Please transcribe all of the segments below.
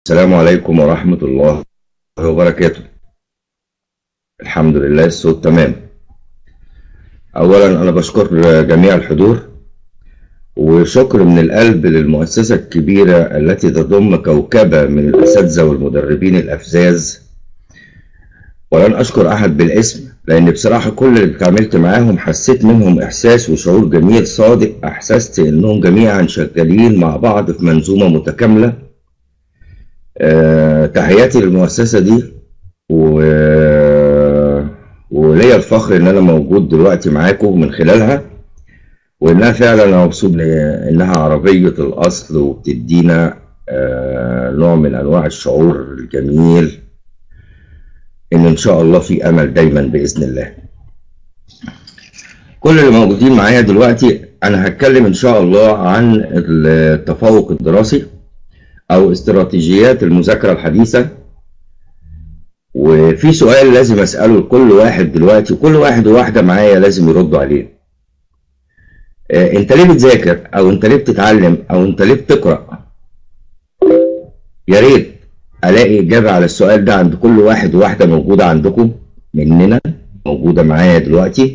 السلام عليكم ورحمة الله وبركاته الحمد لله الصوت تمام أولا أنا بشكر جميع الحضور وشكر من القلب للمؤسسة الكبيرة التي تضم كوكبة من الأساتذة والمدربين الأفزاز ولن أشكر أحد بالاسم لأن بصراحة كل اللي اتعاملت معاهم حسيت منهم إحساس وشعور جميل صادق أحسست إنهم جميعا شغالين مع بعض في منظومة متكاملة أه تحياتي للمؤسسة دي و... وليا الفخر إن أنا موجود دلوقتي معاكم من خلالها وإنها فعلا أنا مبسوط إنها عربية الأصل وبتدينا أه نوع من أنواع الشعور الجميل ان ان شاء الله في امل دايما باذن الله كل اللي موجودين معايا دلوقتي انا هتكلم ان شاء الله عن التفوق الدراسي او استراتيجيات المذاكره الحديثه وفي سؤال لازم اساله لكل واحد دلوقتي وكل واحد وواحده معايا لازم يردوا عليه انت ليه بتذاكر او انت ليه بتتعلم او انت ليه بتقرا يا ريت الاقي اجابه على السؤال ده عند كل واحد وواحده موجوده عندكم مننا موجوده معايا دلوقتي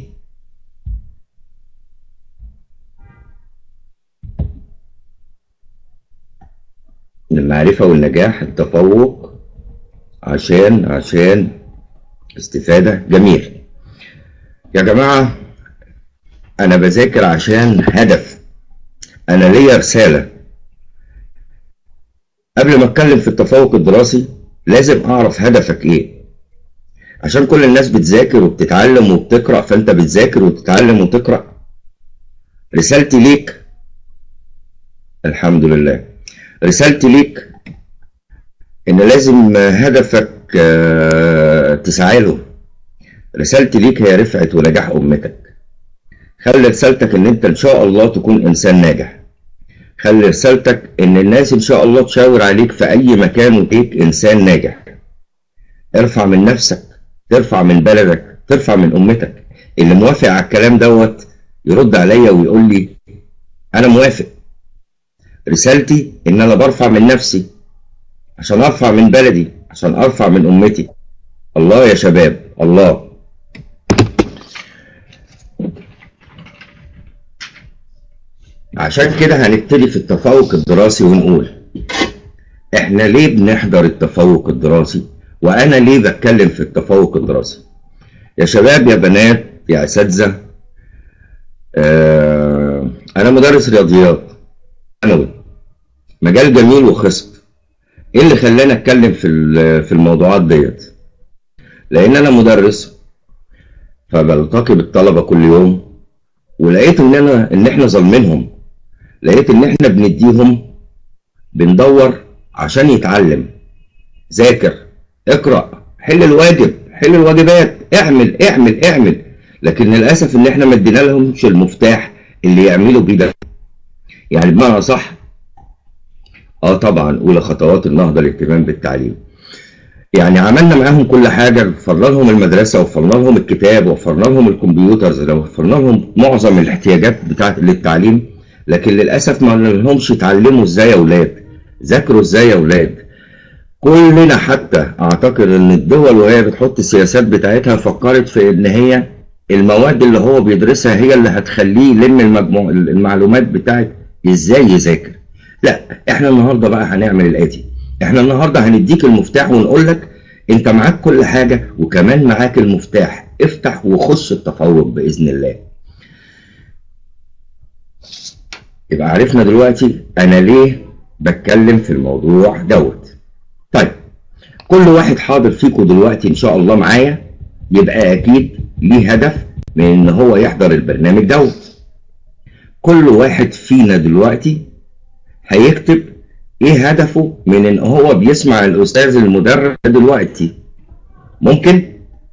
المعرفه والنجاح التفوق عشان عشان استفاده جميل يا جماعه انا بذاكر عشان هدف انا ليا رساله قبل ما اتكلم في التفوق الدراسي لازم اعرف هدفك ايه عشان كل الناس بتذاكر وبتتعلم وبتقرا فانت بتذاكر وتتعلم وتقرا رسالتي ليك الحمد لله رسالتي ليك ان لازم هدفك تسعى له رسالتي ليك هي رفعه ونجاح امتك خلي رسالتك ان انت ان شاء الله تكون انسان ناجح خلي رسالتك ان الناس ان شاء الله تشاور عليك في اي مكان وتيك انسان ناجح ارفع من نفسك ترفع من بلدك ترفع من امتك اللي موافق على الكلام دوت يرد عليا ويقول لي انا موافق رسالتي ان انا برفع من نفسي عشان ارفع من بلدي عشان ارفع من امتي الله يا شباب الله عشان كده هنبتدي في التفوق الدراسي ونقول احنا ليه بنحضر التفوق الدراسي وانا ليه بتكلم في التفوق الدراسي يا شباب يا بنات يا اساتذه آه انا مدرس رياضيات ثانوي مجال جميل وخصب ايه اللي خلاني اتكلم في في الموضوعات ديت لان انا مدرس فبلتقي بالطلبه كل يوم ولقيت ان انا ان احنا ظالمينهم لقيت ان احنا بنديهم بندور عشان يتعلم ذاكر اقرا حل الواجب حل الواجبات اعمل اعمل اعمل لكن للاسف ان احنا ما ادينا لهمش المفتاح اللي يعملوا بيه ده يعني بمعنى صح اه طبعا اولى خطوات النهضه الاهتمام بالتعليم يعني عملنا معاهم كل حاجه وفرنا لهم المدرسه وفرنا لهم الكتاب وفرنا لهم الكمبيوترز وفرنا لهم معظم الاحتياجات بتاعه للتعليم لكن للاسف ما لهمش يتعلموا ازاي يا اولاد ذاكروا ازاي يا اولاد كلنا حتى اعتقد ان الدول وهي بتحط السياسات بتاعتها فكرت في ان هي المواد اللي هو بيدرسها هي اللي هتخليه يلم المجموع المعلومات بتاعت ازاي يذاكر لا احنا النهارده بقى هنعمل الاتي احنا النهارده هنديك المفتاح ونقول لك انت معاك كل حاجه وكمان معاك المفتاح افتح وخش التفوق باذن الله يبقى عرفنا دلوقتي انا ليه بتكلم في الموضوع دوت طيب كل واحد حاضر فيكم دلوقتي ان شاء الله معايا يبقى اكيد ليه هدف من ان هو يحضر البرنامج دوت كل واحد فينا دلوقتي هيكتب ايه هدفه من ان هو بيسمع الاستاذ المدرس دلوقتي ممكن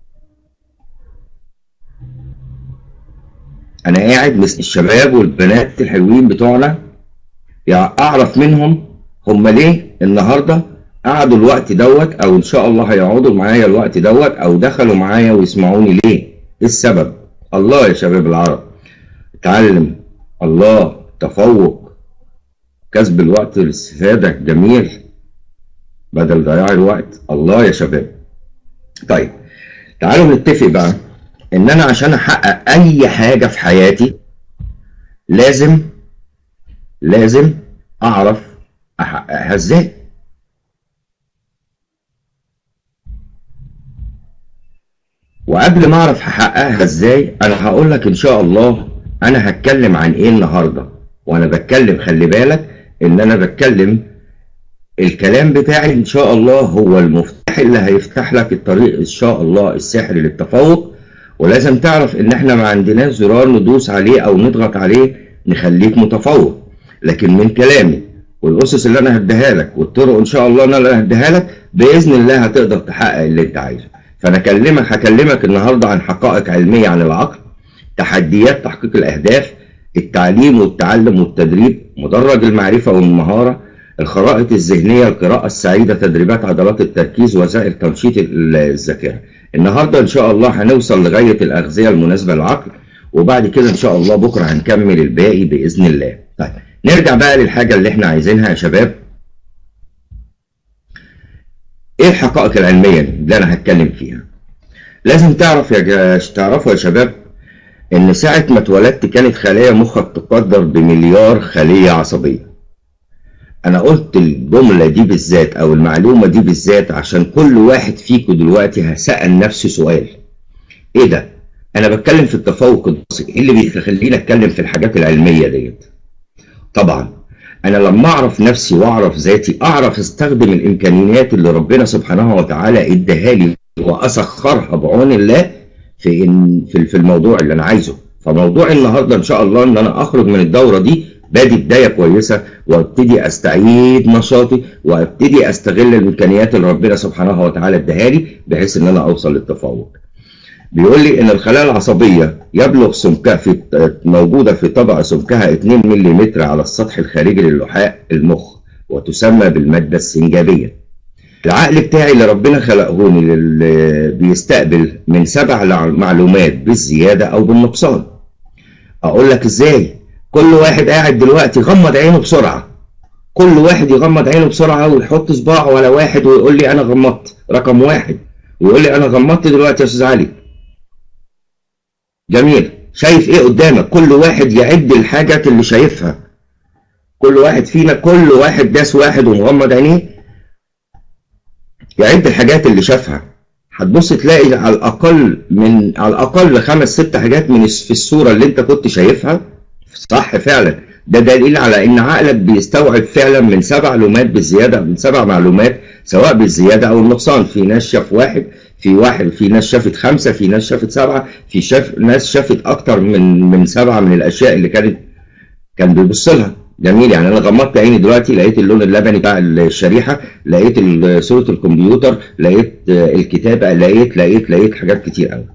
انا قاعد مثل الشباب والبنات الحلوين بتوعنا يعني اعرف منهم هم ليه النهارده قعدوا الوقت دوت او ان شاء الله هيقعدوا معايا الوقت دوت او دخلوا معايا ويسمعوني ليه ايه السبب الله يا شباب العرب اتعلم الله تفوق كسب الوقت للاستفادة جميل بدل ضياع الوقت الله يا شباب طيب تعالوا نتفق بقى ان انا عشان احقق اي حاجة في حياتي لازم لازم اعرف احققها ازاي وقبل ما اعرف هحققها ازاي انا هقول لك ان شاء الله انا هتكلم عن ايه النهارده وانا بتكلم خلي بالك ان انا بتكلم الكلام بتاعي ان شاء الله هو المفتاح اللي هيفتح لك الطريق ان شاء الله السحري للتفوق ولازم تعرف ان احنا ما عندناش زرار ندوس عليه او نضغط عليه نخليك متفوق لكن من كلامي والاسس اللي انا هديها لك والطرق ان شاء الله اللي انا هديها لك باذن الله هتقدر تحقق اللي انت عايزه فانا اكلمك هكلمك النهارده عن حقائق علميه عن العقل تحديات تحقيق الاهداف التعليم والتعلم والتدريب مدرج المعرفه والمهاره الخرائط الذهنيه القراءه السعيده تدريبات عضلات التركيز وسائل تنشيط الذاكره النهارده ان شاء الله هنوصل لغايه الاغذيه المناسبه للعقل وبعد كده ان شاء الله بكره هنكمل الباقي باذن الله طيب نرجع بقى للحاجه اللي احنا عايزينها يا شباب ايه الحقائق العلميه اللي انا هتكلم فيها لازم تعرف يا جا... تعرفوا يا شباب ان ساعه ما اتولدت كانت خلايا مخك تقدر بمليار خليه عصبيه انا قلت الجمله دي بالذات او المعلومه دي بالذات عشان كل واحد فيكم دلوقتي هسال نفسه سؤال ايه ده انا بتكلم في التفوق الدراسي ايه اللي بيخليني اتكلم في الحاجات العلميه ديت طبعا انا لما اعرف نفسي واعرف ذاتي اعرف استخدم الامكانيات اللي ربنا سبحانه وتعالى اداها لي واسخرها بعون الله في إن في في الموضوع اللي انا عايزه فموضوع النهارده ان شاء الله ان انا اخرج من الدوره دي بادي بدايه كويسه وابتدي استعيد نشاطي وابتدي استغل الامكانيات اللي ربنا سبحانه وتعالى اداها لي بحيث ان انا اوصل للتفوق. بيقول لي ان الخلايا العصبيه يبلغ سمكها في موجوده في طبقه سمكها 2 ملم على السطح الخارجي للحاء المخ وتسمى بالماده السنجابيه. العقل بتاعي اللي ربنا خلقهوني اللي بيستقبل من سبع معلومات بالزياده او بالنقصان. اقول لك ازاي؟ كل واحد قاعد دلوقتي غمض عينه بسرعه. كل واحد يغمض عينه بسرعه ويحط صباعه على واحد ويقول لي انا غمضت رقم واحد ويقول لي انا غمضت دلوقتي يا استاذ علي. جميل شايف ايه قدامك كل واحد يعد الحاجات اللي شايفها كل واحد فينا كل واحد داس واحد ومغمض عينيه يعد الحاجات اللي شافها هتبص تلاقي على الاقل من على الاقل خمس ست حاجات من في الصوره اللي انت كنت شايفها صح فعلا ده دليل على ان عقلك بيستوعب فعلا من سبع معلومات بالزياده من سبع معلومات سواء بالزياده او النقصان في ناس شاف واحد في واحد في ناس شافت خمسه في ناس شافت سبعه في شاف ناس شافت اكتر من من سبعه من الاشياء اللي كانت كان بيبص لها جميل يعني انا غمضت عيني دلوقتي لقيت اللون اللبني بتاع الشريحه لقيت صوره الكمبيوتر لقيت الكتابه لقيت لقيت لقيت حاجات كتير قوي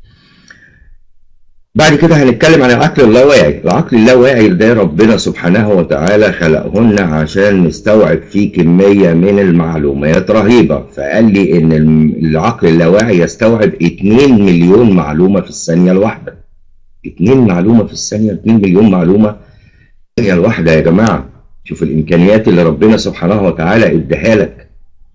بعد كده هنتكلم عن العقل اللاواعي العقل اللاواعي ده ربنا سبحانه وتعالى خلقهن عشان نستوعب فيه كمية من المعلومات رهيبة فقال لي ان العقل اللاواعي يستوعب 2 مليون معلومة في الثانية الواحدة 2 معلومة في الثانية 2 مليون معلومة في الثانية الواحدة يا جماعة شوف الامكانيات اللي ربنا سبحانه وتعالى اداها لك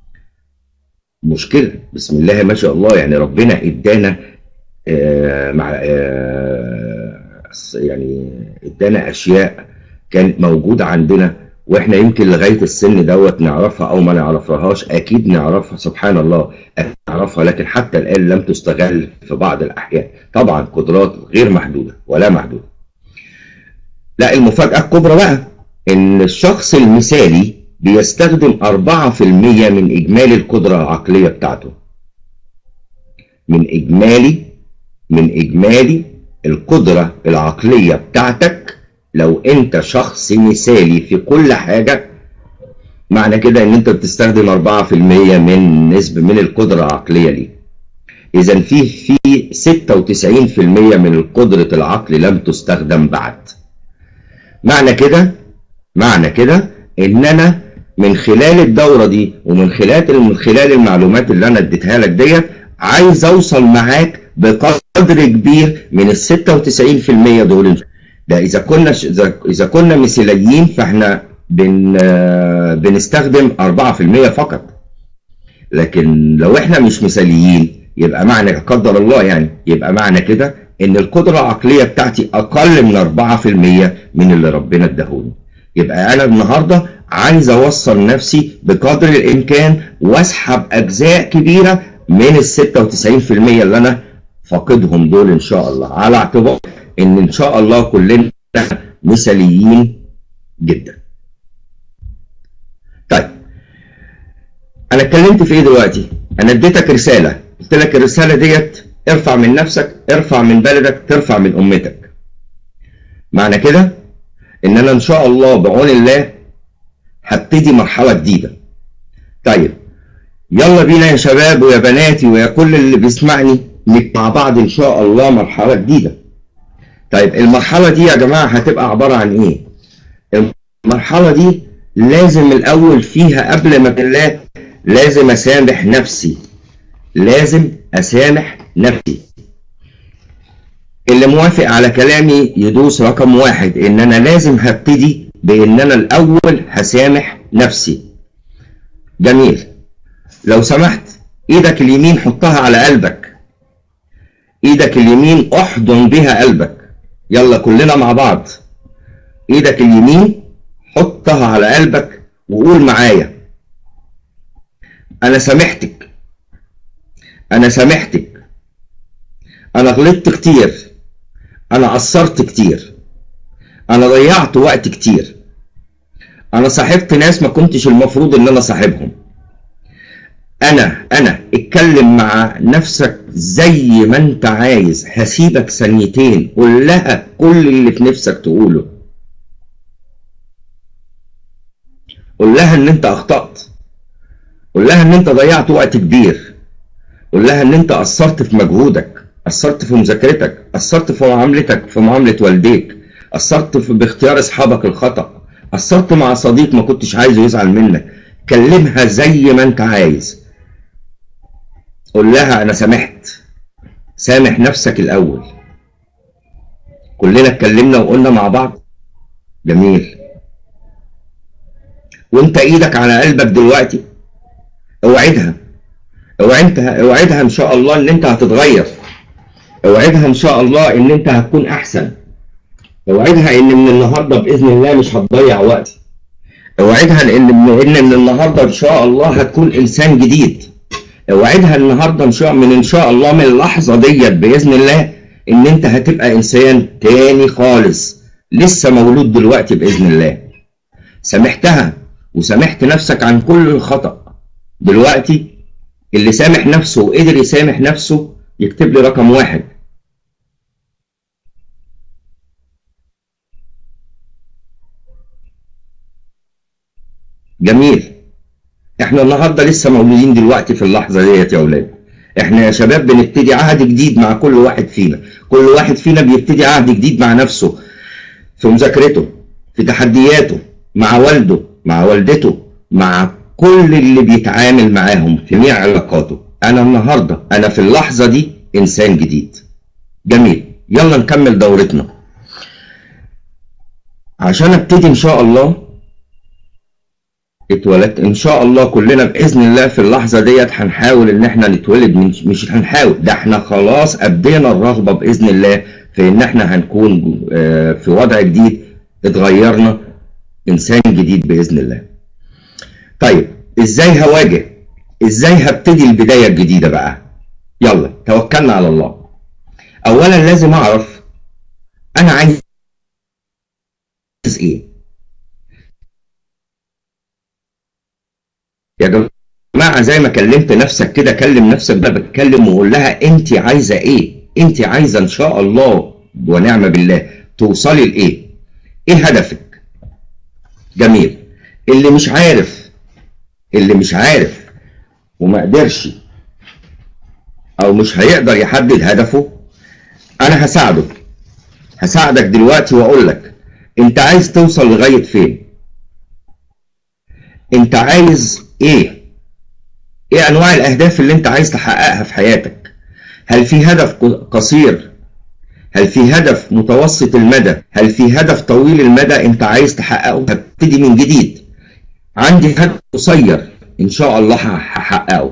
مشكلة بسم الله ما شاء الله يعني ربنا ادانا آه مع آه يعني ادانا اشياء كانت موجوده عندنا واحنا يمكن لغايه السن دوت نعرفها او ما نعرفهاش اكيد نعرفها سبحان الله اكيد نعرفها لكن حتى الان لم تستغل في بعض الاحيان طبعا قدرات غير محدوده ولا محدوده لا المفاجاه الكبرى بقى ان الشخص المثالي بيستخدم 4% من اجمالي القدره العقليه بتاعته من اجمالي من إجمالي القدرة العقلية بتاعتك لو أنت شخص مثالي في كل حاجة معنى كده إن أنت بتستخدم 4% من نسبة من القدرة العقلية ليك. إذا في في 96% من قدرة العقل لم تستخدم بعد. معنى كده معنى كده إن أنا من خلال الدورة دي ومن خلال من خلال المعلومات اللي أنا اديتها لك ديت عايز أوصل معاك بقدر كبير من ال 96% دول ده اذا كنا اذا كنا مثاليين فاحنا بن بنستخدم 4% فقط لكن لو احنا مش مثاليين يبقى معنى قدر الله يعني يبقى معنى كده ان القدره العقليه بتاعتي اقل من 4% من اللي ربنا اداهوني يبقى انا النهارده عايز اوصل نفسي بقدر الامكان واسحب اجزاء كبيره من ال 96% اللي انا فاقدهم دول ان شاء الله على اعتبار ان ان شاء الله كلنا مثاليين جدا. طيب انا اتكلمت في ايه دلوقتي؟ انا اديتك رساله قلت لك الرساله ديت ارفع من نفسك ارفع من بلدك ترفع من امتك. معنى كده ان انا ان شاء الله بعون الله هبتدي مرحله جديده. طيب يلا بينا يا شباب ويا بناتي ويا كل اللي بيسمعني مع بعض ان شاء الله مرحله جديده. طيب المرحله دي يا جماعه هتبقى عباره عن ايه؟ المرحله دي لازم الاول فيها قبل ما بالله لازم اسامح نفسي لازم اسامح نفسي اللي موافق على كلامي يدوس رقم واحد ان انا لازم هبتدي بان انا الاول هسامح نفسي جميل لو سمحت ايدك اليمين حطها على قلبك ايدك اليمين احضن بها قلبك يلا كلنا مع بعض ايدك اليمين حطها على قلبك وقول معايا انا سامحتك انا سامحتك انا غلطت كتير انا قصرت كتير انا ضيعت وقت كتير انا صاحبت ناس ما كنتش المفروض ان انا صاحبهم انا انا اتكلم مع نفسك زي ما انت عايز هسيبك ثانيتين قول لها كل اللي في نفسك تقوله قول لها ان انت اخطأت قول لها ان انت ضيعت وقت كبير قول لها ان انت قصرت في مجهودك قصرت في مذاكرتك قصرت في معاملتك في معاملة والديك قصرت في باختيار اصحابك الخطأ قصرت مع صديق ما كنتش عايزه يزعل منك كلمها زي ما انت عايز قول لها انا سامحت سامح نفسك الاول كلنا اتكلمنا وقلنا مع بعض جميل وانت ايدك على قلبك دلوقتي اوعدها اوعدها اوعدها ان شاء الله ان انت هتتغير اوعدها ان شاء الله ان انت هتكون احسن اوعدها ان من النهارده باذن الله مش هتضيع وقت اوعدها ان ان من النهارده ان شاء الله هتكون انسان جديد اوعدها النهارده ان شاء من ان شاء الله من اللحظه ديت باذن الله ان انت هتبقى انسان تاني خالص لسه مولود دلوقتي باذن الله سامحتها وسامحت نفسك عن كل الخطأ دلوقتي اللي سامح نفسه وقدر يسامح نفسه يكتب لي رقم واحد جميل احنا النهارده لسه مولودين دلوقتي في اللحظه ديت يا اولاد احنا يا شباب بنبتدي عهد جديد مع كل واحد فينا كل واحد فينا بيبتدي عهد جديد مع نفسه في مذاكرته في تحدياته مع والده مع والدته مع كل اللي بيتعامل معاهم في جميع علاقاته انا النهارده انا في اللحظه دي انسان جديد جميل يلا نكمل دورتنا عشان ابتدي ان شاء الله اتولدت ان شاء الله كلنا باذن الله في اللحظه ديت هنحاول ان احنا نتولد من مش هنحاول ده احنا خلاص ابدينا الرغبه باذن الله في ان احنا هنكون في وضع جديد اتغيرنا انسان جديد باذن الله طيب ازاي هواجه ازاي هبتدي البدايه الجديده بقى يلا توكلنا على الله اولا لازم اعرف انا عايز ايه يا جماعه زي ما كلمت نفسك كده كلم نفسك بقى بتكلم وقول لها انت عايزه ايه انت عايزه ان شاء الله ونعم بالله توصلي لايه ايه هدفك جميل اللي مش عارف اللي مش عارف وما قدرش او مش هيقدر يحدد هدفه انا هساعده هساعدك دلوقتي واقول لك انت عايز توصل لغايه فين انت عايز ايه ايه انواع الاهداف اللي انت عايز تحققها في حياتك هل في هدف قصير هل في هدف متوسط المدى هل في هدف طويل المدى انت عايز تحققه هبتدي من جديد عندي هدف قصير ان شاء الله هحققه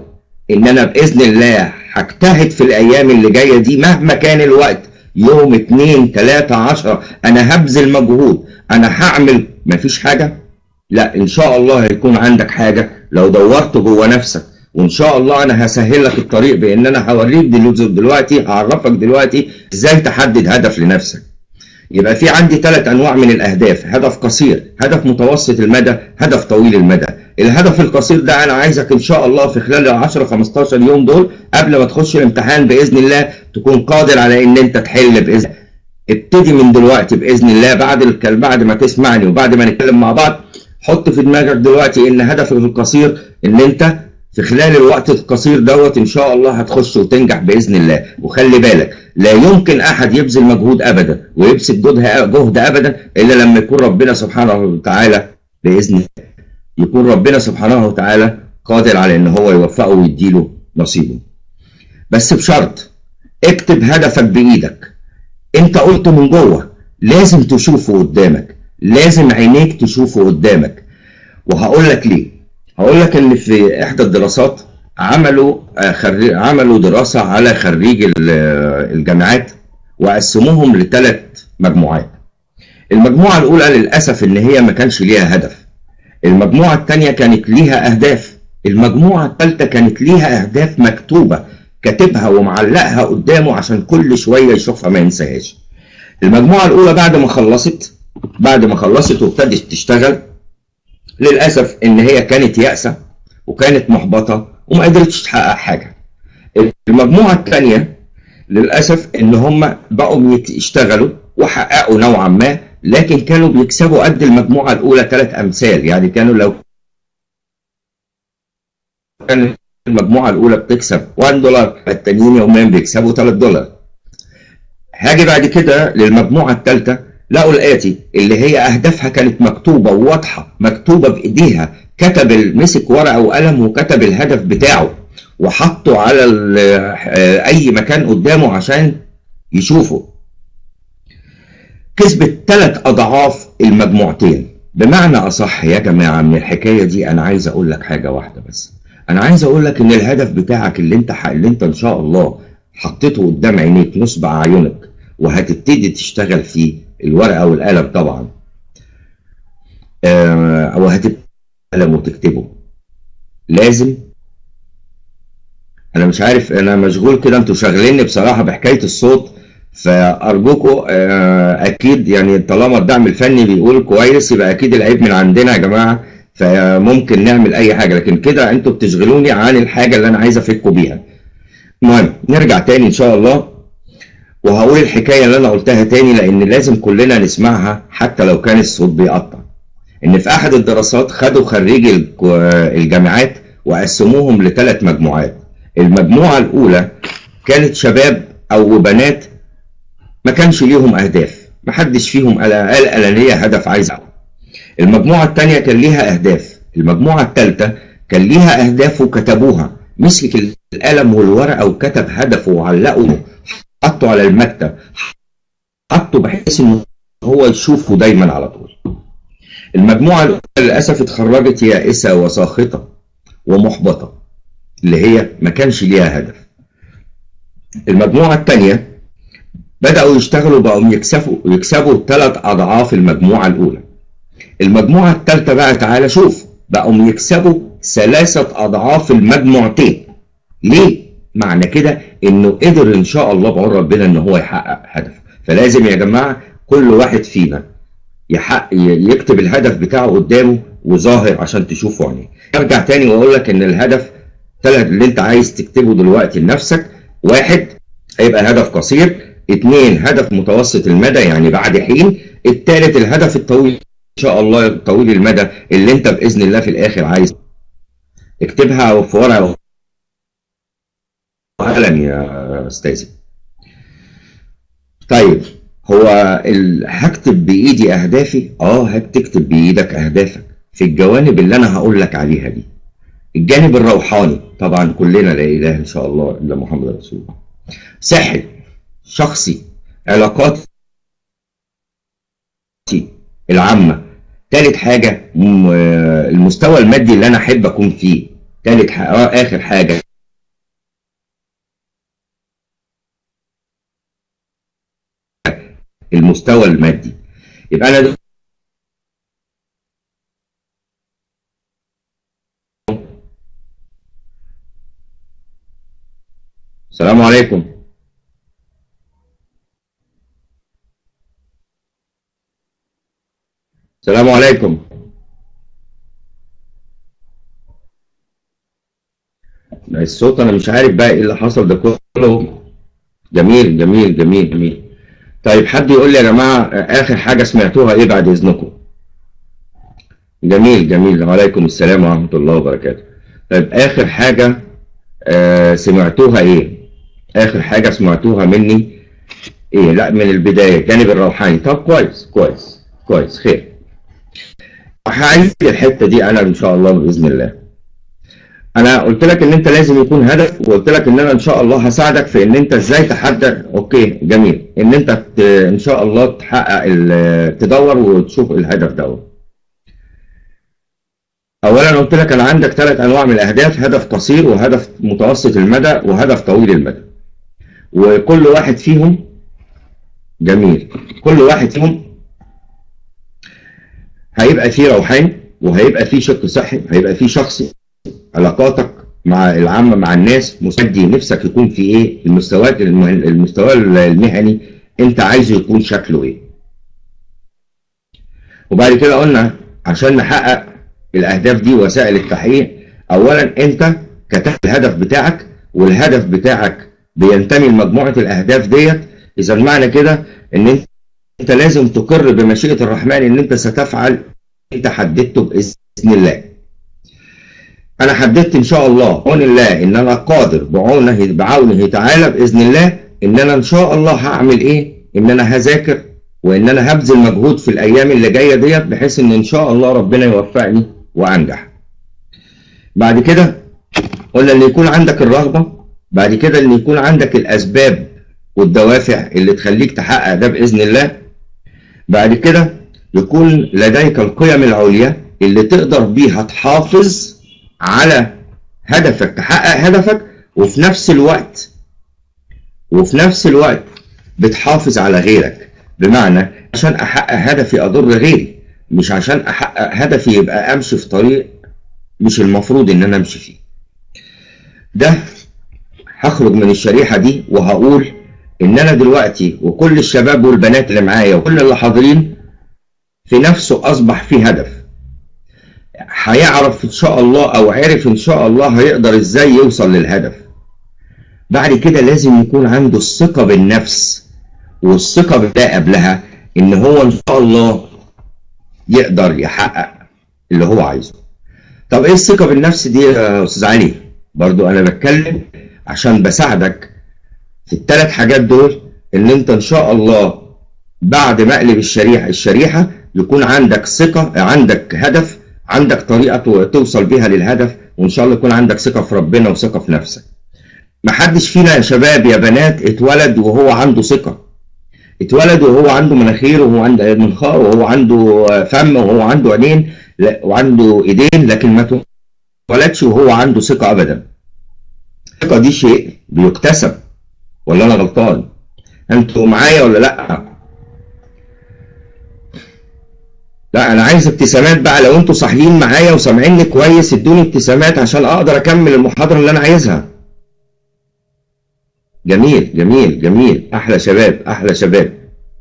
ان انا باذن الله هجتهد في الايام اللي جايه دي مهما كان الوقت يوم اتنين تلاتة عشرة انا هبذل مجهود انا هعمل مفيش حاجة لا ان شاء الله هيكون عندك حاجة لو دورت جوه نفسك وان شاء الله انا هسهل لك الطريق بان انا هوريك دلوقتي هعرفك دلوقتي ازاي تحدد هدف لنفسك يبقى في عندي ثلاث انواع من الاهداف هدف قصير هدف متوسط المدى هدف طويل المدى الهدف القصير ده انا عايزك ان شاء الله في خلال ال 10 15 يوم دول قبل ما تخش الامتحان باذن الله تكون قادر على ان انت تحل باذن ابتدي من دلوقتي باذن الله بعد الكل بعد ما تسمعني وبعد ما نتكلم مع بعض حط في دماغك دلوقتي ان هدفك القصير ان انت في خلال الوقت القصير دوت ان شاء الله هتخش وتنجح باذن الله وخلي بالك لا يمكن احد يبذل مجهود ابدا ويبذل جهد ابدا الا لما يكون ربنا سبحانه وتعالى باذن الله يكون ربنا سبحانه وتعالى قادر على ان هو يوفقه ويديله نصيبه بس بشرط اكتب هدفك بايدك انت قلت من جوه لازم تشوفه قدامك لازم عينيك تشوفه قدامك وهقول لك ليه هقول لك ان في احدى الدراسات عملوا خريج عملوا دراسه على خريج الجامعات وقسموهم لثلاث مجموعات المجموعه الاولى للاسف ان هي ما كانش ليها هدف المجموعه الثانيه كانت ليها اهداف المجموعه الثالثه كانت ليها اهداف مكتوبه كاتبها ومعلقها قدامه عشان كل شويه يشوفها ما ينساهاش المجموعه الاولى بعد ما خلصت بعد ما خلصت وابتدت تشتغل للاسف ان هي كانت يائسه وكانت محبطه وما قدرتش تحقق حاجه المجموعه الثانيه للاسف ان هم بقوا يشتغلوا وحققوا نوعا ما لكن كانوا بيكسبوا قد المجموعه الاولى ثلاث امثال يعني كانوا لو كان المجموعه الاولى بتكسب 1 دولار التانيين يوميا بيكسبوا 3 دولار هاجي بعد كده للمجموعه الثالثه لقوا الاتي اللي هي اهدافها كانت مكتوبه وواضحه مكتوبه بايديها كتب مسك ورقه وقلم وكتب الهدف بتاعه وحطه على اي مكان قدامه عشان يشوفه كسبت ثلاث اضعاف المجموعتين بمعنى اصح يا جماعه من الحكايه دي انا عايز اقول لك حاجه واحده بس انا عايز اقول لك ان الهدف بتاعك اللي انت اللي انت ان شاء الله حطيته قدام عينيك نصب اعينك وهتبتدي تشتغل فيه الورقه والقلم طبعا آه او هتبتدي قلم وتكتبه لازم انا مش عارف انا مشغول كده انتوا شاغليني بصراحه بحكايه الصوت فارجوكوا آه اكيد يعني طالما الدعم الفني بيقول كويس يبقى اكيد العيب من عندنا يا جماعه فممكن نعمل اي حاجه لكن كده انتوا بتشغلوني عن الحاجه اللي انا عايز افكوا بيها المهم نرجع تاني ان شاء الله وهقول الحكايه اللي انا قلتها تاني لان لازم كلنا نسمعها حتى لو كان الصوت بيقطع ان في احد الدراسات خدوا خريجي الجامعات وقسموهم لثلاث مجموعات المجموعه الاولى كانت شباب او بنات ما كانش ليهم اهداف ما حدش فيهم قال قال ليا هدف عايز أعمل. المجموعه الثانيه كان ليها اهداف المجموعه الثالثه كان ليها اهداف وكتبوها مسك القلم والورقه وكتب هدفه وعلقه حطه على المكتب حطه بحيث ان هو يشوفه دايما على طول المجموعه الاولى للاسف اتخرجت يائسه وساخطه ومحبطه اللي هي ما كانش ليها هدف المجموعه الثانيه بداوا يشتغلوا بقوا يكسبوا يكسبوا ثلاث اضعاف المجموعه الاولى المجموعه الثالثه بقى تعالى شوف بقوا يكسبوا ثلاثه اضعاف المجموعتين ليه معنى كده انه قدر ان شاء الله بعون ربنا ان هو يحقق هدفه فلازم يا جماعه كل واحد فينا يحقق يكتب الهدف بتاعه قدامه وظاهر عشان تشوفه عينيه ارجع تاني واقول لك ان الهدف ثلاث اللي انت عايز تكتبه دلوقتي لنفسك واحد هيبقى هدف قصير اثنين هدف متوسط المدى يعني بعد حين الثالث الهدف الطويل ان شاء الله طويل المدى اللي انت باذن الله في الاخر عايز اكتبها في ورقه وقلم يا استاذي طيب هو ال... هكتب بايدي اهدافي اه هتكتب بايدك اهدافك في الجوانب اللي انا هقول لك عليها دي الجانب الروحاني طبعا كلنا لا اله ان شاء الله الا محمد رسول الله صحي شخصي علاقاتي العامه ثالث حاجه المستوى المادي اللي انا احب اكون فيه ثالث حاجة اخر حاجه المستوى المادي يبقى انا السلام عليكم السلام عليكم الصوت انا مش عارف بقى ايه اللي حصل ده كله جميل جميل جميل جميل طيب حد يقول لي يا جماعه اخر حاجه سمعتوها ايه بعد اذنكم جميل جميل وعليكم السلام ورحمه الله وبركاته طيب اخر حاجه آه سمعتوها ايه اخر حاجه سمعتوها مني ايه لا من البدايه الجانب الروحاني طب كويس كويس كويس خير هعيد الحته دي انا ان شاء الله باذن الله انا قلت لك ان انت لازم يكون هدف وقلت لك ان انا ان شاء الله هساعدك في ان انت ازاي تحدد اوكي جميل ان انت ت... ان شاء الله تحقق ال... تدور وتشوف الهدف دوت اولا قلت لك انا عندك ثلاث انواع من الاهداف هدف قصير وهدف متوسط المدى وهدف طويل المدى وكل واحد فيهم جميل كل واحد فيهم هيبقى فيه روحاني وهيبقى فيه شق صحي وهيبقى فيه شخصي علاقاتك مع العامة مع الناس مسدي نفسك يكون في ايه المستويات المستوى المهني انت عايزه يكون شكله ايه وبعد كده قلنا عشان نحقق الاهداف دي وسائل التحقيق اولا انت كتبت الهدف بتاعك والهدف بتاعك بينتمي لمجموعه الاهداف ديت اذا معنى كده ان انت انت لازم تقر بمشيئه الرحمن ان انت ستفعل انت حددته باذن الله انا حددت ان شاء الله بعون الله ان انا قادر بعونه بعونه تعالى باذن الله ان انا ان شاء الله هعمل ايه ان انا هذاكر وان انا هبذل مجهود في الايام اللي جايه ديت بحيث ان ان شاء الله ربنا يوفقني وانجح بعد كده قلنا ان يكون عندك الرغبه بعد كده ان يكون عندك الاسباب والدوافع اللي تخليك تحقق ده باذن الله بعد كده يكون لديك القيم العليا اللي تقدر بيها تحافظ على هدفك تحقق هدفك وفي نفس الوقت وفي نفس الوقت بتحافظ على غيرك بمعنى عشان احقق هدفي اضر غيري مش عشان احقق هدفي يبقى امشي في طريق مش المفروض ان انا امشي فيه ده هخرج من الشريحه دي وهقول ان انا دلوقتي وكل الشباب والبنات اللي معايا وكل اللي حاضرين في نفسه اصبح فيه هدف هيعرف ان شاء الله او عرف ان شاء الله هيقدر ازاي يوصل للهدف بعد كده لازم يكون عنده الثقة بالنفس والثقة بالله قبلها ان هو ان شاء الله يقدر يحقق اللي هو عايزه طب ايه الثقة بالنفس دي يا استاذ علي برضو انا بتكلم عشان بساعدك في الثلاث حاجات دول ان انت ان شاء الله بعد مقلب الشريحة الشريحة يكون عندك ثقة عندك هدف عندك طريقة توصل بيها للهدف وإن شاء الله يكون عندك ثقة في ربنا وثقة في نفسك. محدش فينا يا شباب يا بنات اتولد وهو عنده ثقة. اتولد وهو عنده مناخير وهو عنده منخار وهو عنده فم وهو عنده عينين وعنده ايدين لكن ما اتولدش وهو عنده ثقة أبدا. الثقة دي شيء بيكتسب ولا أنا غلطان؟ أنتوا معايا ولا لأ؟ لا انا عايز ابتسامات بقى لو انتوا صاحيين معايا وسامعيني كويس ادوني ابتسامات عشان اقدر اكمل المحاضره اللي انا عايزها جميل جميل جميل احلى شباب احلى شباب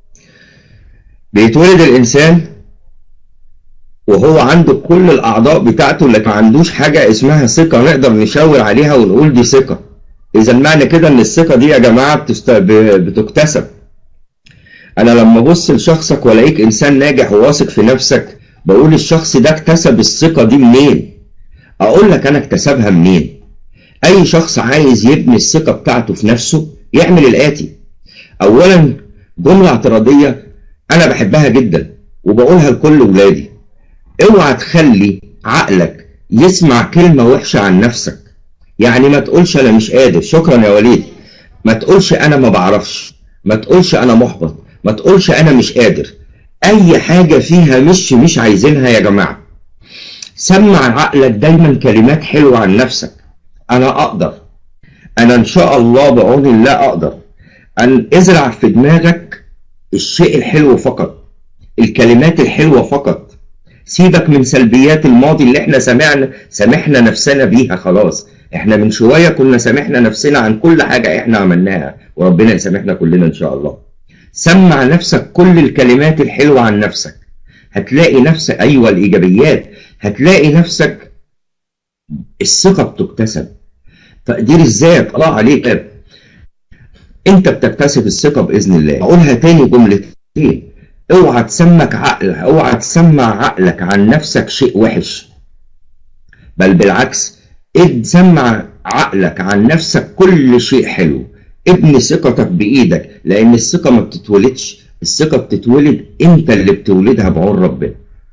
بيتولد الانسان وهو عنده كل الاعضاء بتاعته لكن ما عندوش حاجه اسمها ثقه نقدر نشاور عليها ونقول دي ثقه اذا معنى كده ان الثقه دي يا جماعه بتست... بتكتسب انا لما ابص لشخصك والاقيك انسان ناجح وواثق في نفسك بقول الشخص ده اكتسب الثقه دي منين اقول لك انا اكتسبها منين اي شخص عايز يبني الثقه بتاعته في نفسه يعمل الاتي اولا جمله اعتراضيه انا بحبها جدا وبقولها لكل ولادي اوعى تخلي عقلك يسمع كلمه وحشه عن نفسك يعني ما تقولش انا مش قادر شكرا يا وليد ما تقولش انا ما بعرفش ما تقولش انا محبط ما تقولش انا مش قادر اي حاجة فيها مش مش عايزينها يا جماعة سمع عقلك دايما كلمات حلوة عن نفسك انا اقدر انا ان شاء الله بعون الله اقدر ان ازرع في دماغك الشيء الحلو فقط الكلمات الحلوة فقط سيبك من سلبيات الماضي اللي احنا سمعنا سامحنا نفسنا بيها خلاص احنا من شوية كنا سامحنا نفسنا عن كل حاجة احنا عملناها وربنا يسامحنا كلنا ان شاء الله سمع نفسك كل الكلمات الحلوة عن نفسك هتلاقي نفسك ايوه الايجابيات هتلاقي نفسك الثقة بتكتسب تقدير الذات الله عليك انت بتكتسب الثقة بإذن الله اقولها تاني جملتين اوعى تسمك عقل اوعى تسمع عقلك عن نفسك شيء وحش بل بالعكس تسمع عقلك عن نفسك كل شيء حلو ابني ثقتك بايدك لان الثقة ما بتتولدش الثقة بتتولد انت اللي بتولدها بعون ربنا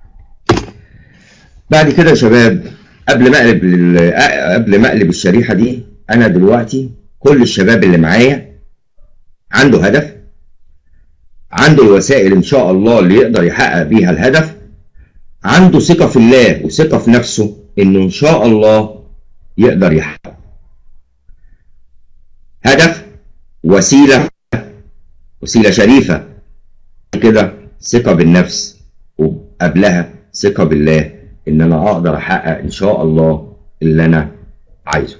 بعد كده يا شباب قبل ما اقلب قبل ما اقلب الشريحة دي انا دلوقتي كل الشباب اللي معايا عنده هدف عنده الوسائل ان شاء الله اللي يقدر يحقق بيها الهدف عنده ثقة في الله وثقة في نفسه انه ان شاء الله يقدر يحقق هدف وسيلة وسيلة شريفة كده ثقة بالنفس وقبلها ثقة بالله ان انا اقدر احقق ان شاء الله اللي انا عايزه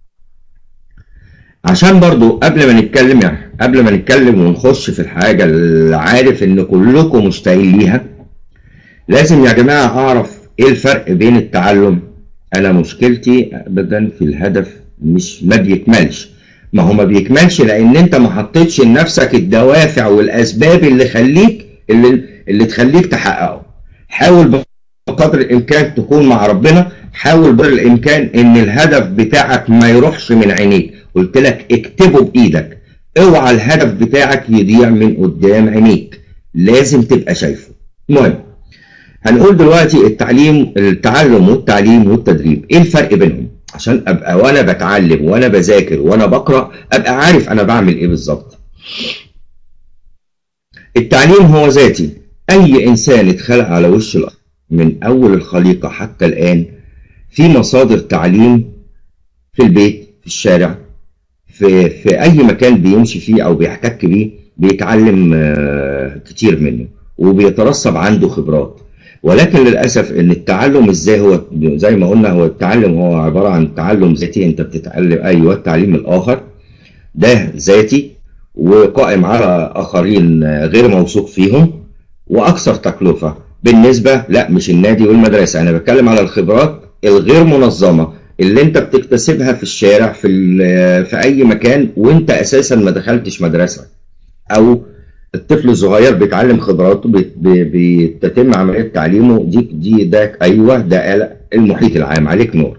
عشان برضو قبل ما نتكلم يعني قبل ما نتكلم ونخش في الحاجة اللي عارف ان كلكم مشتاقين ليها لازم يا جماعة اعرف ايه الفرق بين التعلم انا مشكلتي ابدا في الهدف مش ما بيكملش ما هو ما بيكملش لان انت ما حطيتش لنفسك الدوافع والاسباب اللي خليك اللي اللي تخليك تحققه حاول بقدر الامكان تكون مع ربنا حاول بقدر الامكان ان الهدف بتاعك ما يروحش من عينيك قلت لك اكتبه بايدك اوعى الهدف بتاعك يضيع من قدام عينيك لازم تبقى شايفه المهم هنقول دلوقتي التعليم التعلم والتعليم والتدريب ايه الفرق بينهم عشان ابقى وانا بتعلم وانا بذاكر وانا بقرا ابقى عارف انا بعمل ايه بالظبط التعليم هو ذاتي اي انسان اتخلق على وش الارض من اول الخليقه حتى الان في مصادر تعليم في البيت في الشارع في في اي مكان بيمشي فيه او بيحتك بيه بيتعلم كتير منه وبيترسب عنده خبرات ولكن للاسف ان التعلم ازاي هو زي ما قلنا هو التعلم هو عباره عن تعلم ذاتي انت بتتعلم ايوه التعليم الاخر ده ذاتي وقائم على اخرين غير موثوق فيهم واكثر تكلفه بالنسبه لا مش النادي والمدرسه انا بتكلم على الخبرات الغير منظمه اللي انت بتكتسبها في الشارع في في اي مكان وانت اساسا ما دخلتش مدرسه او الطفل الصغير بيتعلم خبراته بتتم عمليه تعليمه دي دي ده ايوه ده المحيط العام عليك نور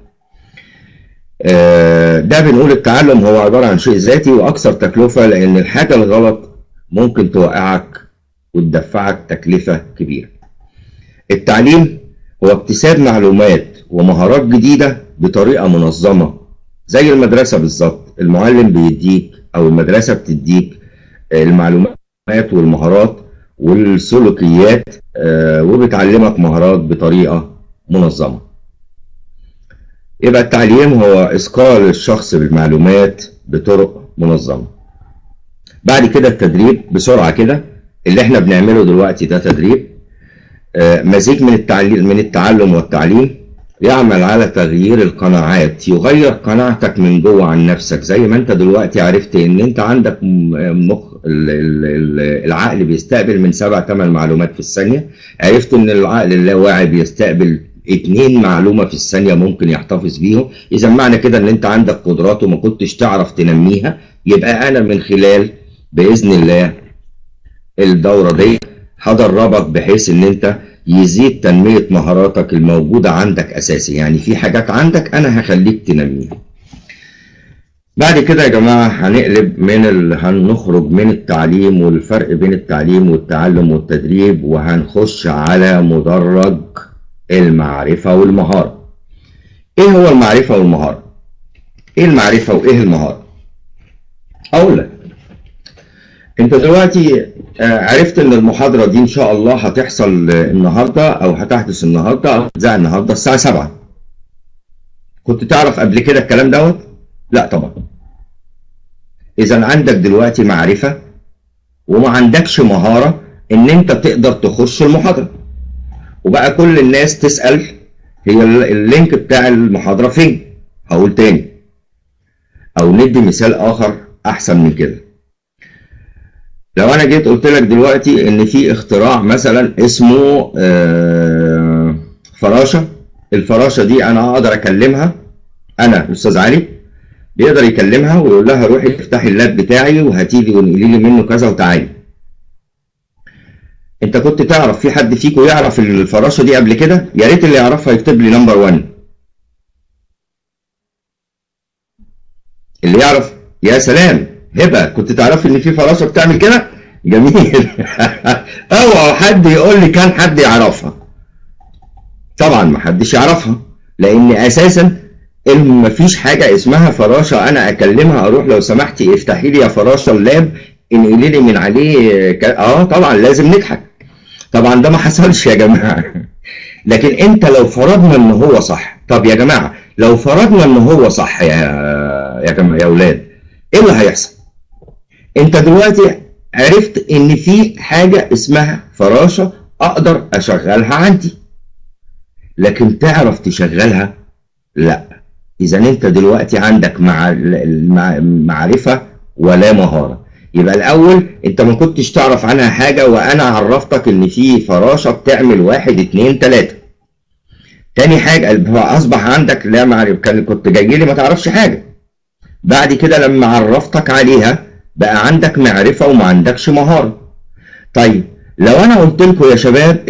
ده بنقول التعلم هو عباره عن شيء ذاتي واكثر تكلفه لان الحاجه الغلط ممكن توقعك وتدفعك تكلفه كبيره التعليم هو اكتساب معلومات ومهارات جديده بطريقه منظمه زي المدرسه بالظبط المعلم بيديك او المدرسه بتديك المعلومات والمهارات والسلوكيات وبتعلمك مهارات بطريقه منظمه يبقى التعليم هو اثقال الشخص بالمعلومات بطرق منظمه بعد كده التدريب بسرعه كده اللي احنا بنعمله دلوقتي ده تدريب مزيج من التعليم من التعلم والتعليم يعمل على تغيير القناعات يغير قناعتك من جوه عن نفسك زي ما انت دلوقتي عرفت ان انت عندك مخ العقل بيستقبل من سبع ثمان معلومات في الثانيه عرفت ان العقل اللاواعي بيستقبل اتنين معلومة في الثانية ممكن يحتفظ بيهم إذا معنى كده إن أنت عندك قدرات وما كنتش تعرف تنميها يبقى أنا من خلال بإذن الله الدورة دي هدربك بحيث إن أنت يزيد تنمية مهاراتك الموجودة عندك أساسي يعني في حاجات عندك أنا هخليك تنميها بعد كده يا جماعة هنقلب من ال... هنخرج من التعليم والفرق بين التعليم والتعلم والتدريب وهنخش على مدرج المعرفة والمهارة ايه هو المعرفة والمهارة ايه المعرفة وايه المهارة اقول لك انت دلوقتي عرفت ان المحاضرة دي ان شاء الله هتحصل النهاردة او هتحدث النهاردة او هتذاع النهاردة الساعة 7 كنت تعرف قبل كده الكلام دوت لا طبعا اذا عندك دلوقتي معرفة وما عندكش مهارة ان انت تقدر تخش المحاضرة وبقى كل الناس تسأل هي اللينك بتاع المحاضرة فين هقول تاني او ندي مثال اخر احسن من كده لو انا جيت قلت لك دلوقتي ان في اختراع مثلا اسمه آه، فراشة الفراشة دي انا اقدر اكلمها انا الاستاذ علي بيقدر يكلمها ويقول لها روحي افتحي اللاب بتاعي وهاتي لي وانقلي لي منه كذا وتعالي انت كنت تعرف في حد فيكم يعرف الفراشه دي قبل كده يا ريت اللي يعرفها يكتب لي نمبر 1 اللي يعرف يا سلام هبه كنت تعرف ان في فراشه بتعمل كده جميل اوعى حد يقول لي كان حد يعرفها طبعا ما حدش يعرفها لان اساسا مفيش حاجه اسمها فراشه انا اكلمها اروح لو سمحتي افتحي لي يا فراشه اللاب انقلي لي من عليه ك... اه طبعا لازم نضحك طبعا ده ما حصلش يا جماعه لكن انت لو فرضنا ان هو صح طب يا جماعه لو فرضنا ان هو صح يا يا جماعه يا اولاد ايه اللي هيحصل انت دلوقتي عرفت ان في حاجه اسمها فراشه اقدر اشغلها عندي لكن تعرف تشغلها لا اذا انت دلوقتي عندك مع معرفه ولا مهاره يبقى الاول انت ما كنتش تعرف عنها حاجه وانا عرفتك ان في فراشه بتعمل واحد اتنين تلاته تاني حاجه اصبح عندك لا معرفه كنت جاي لي ما تعرفش حاجه بعد كده لما عرفتك عليها بقى عندك معرفه وما عندكش مهاره طيب لو انا قلت لكم يا شباب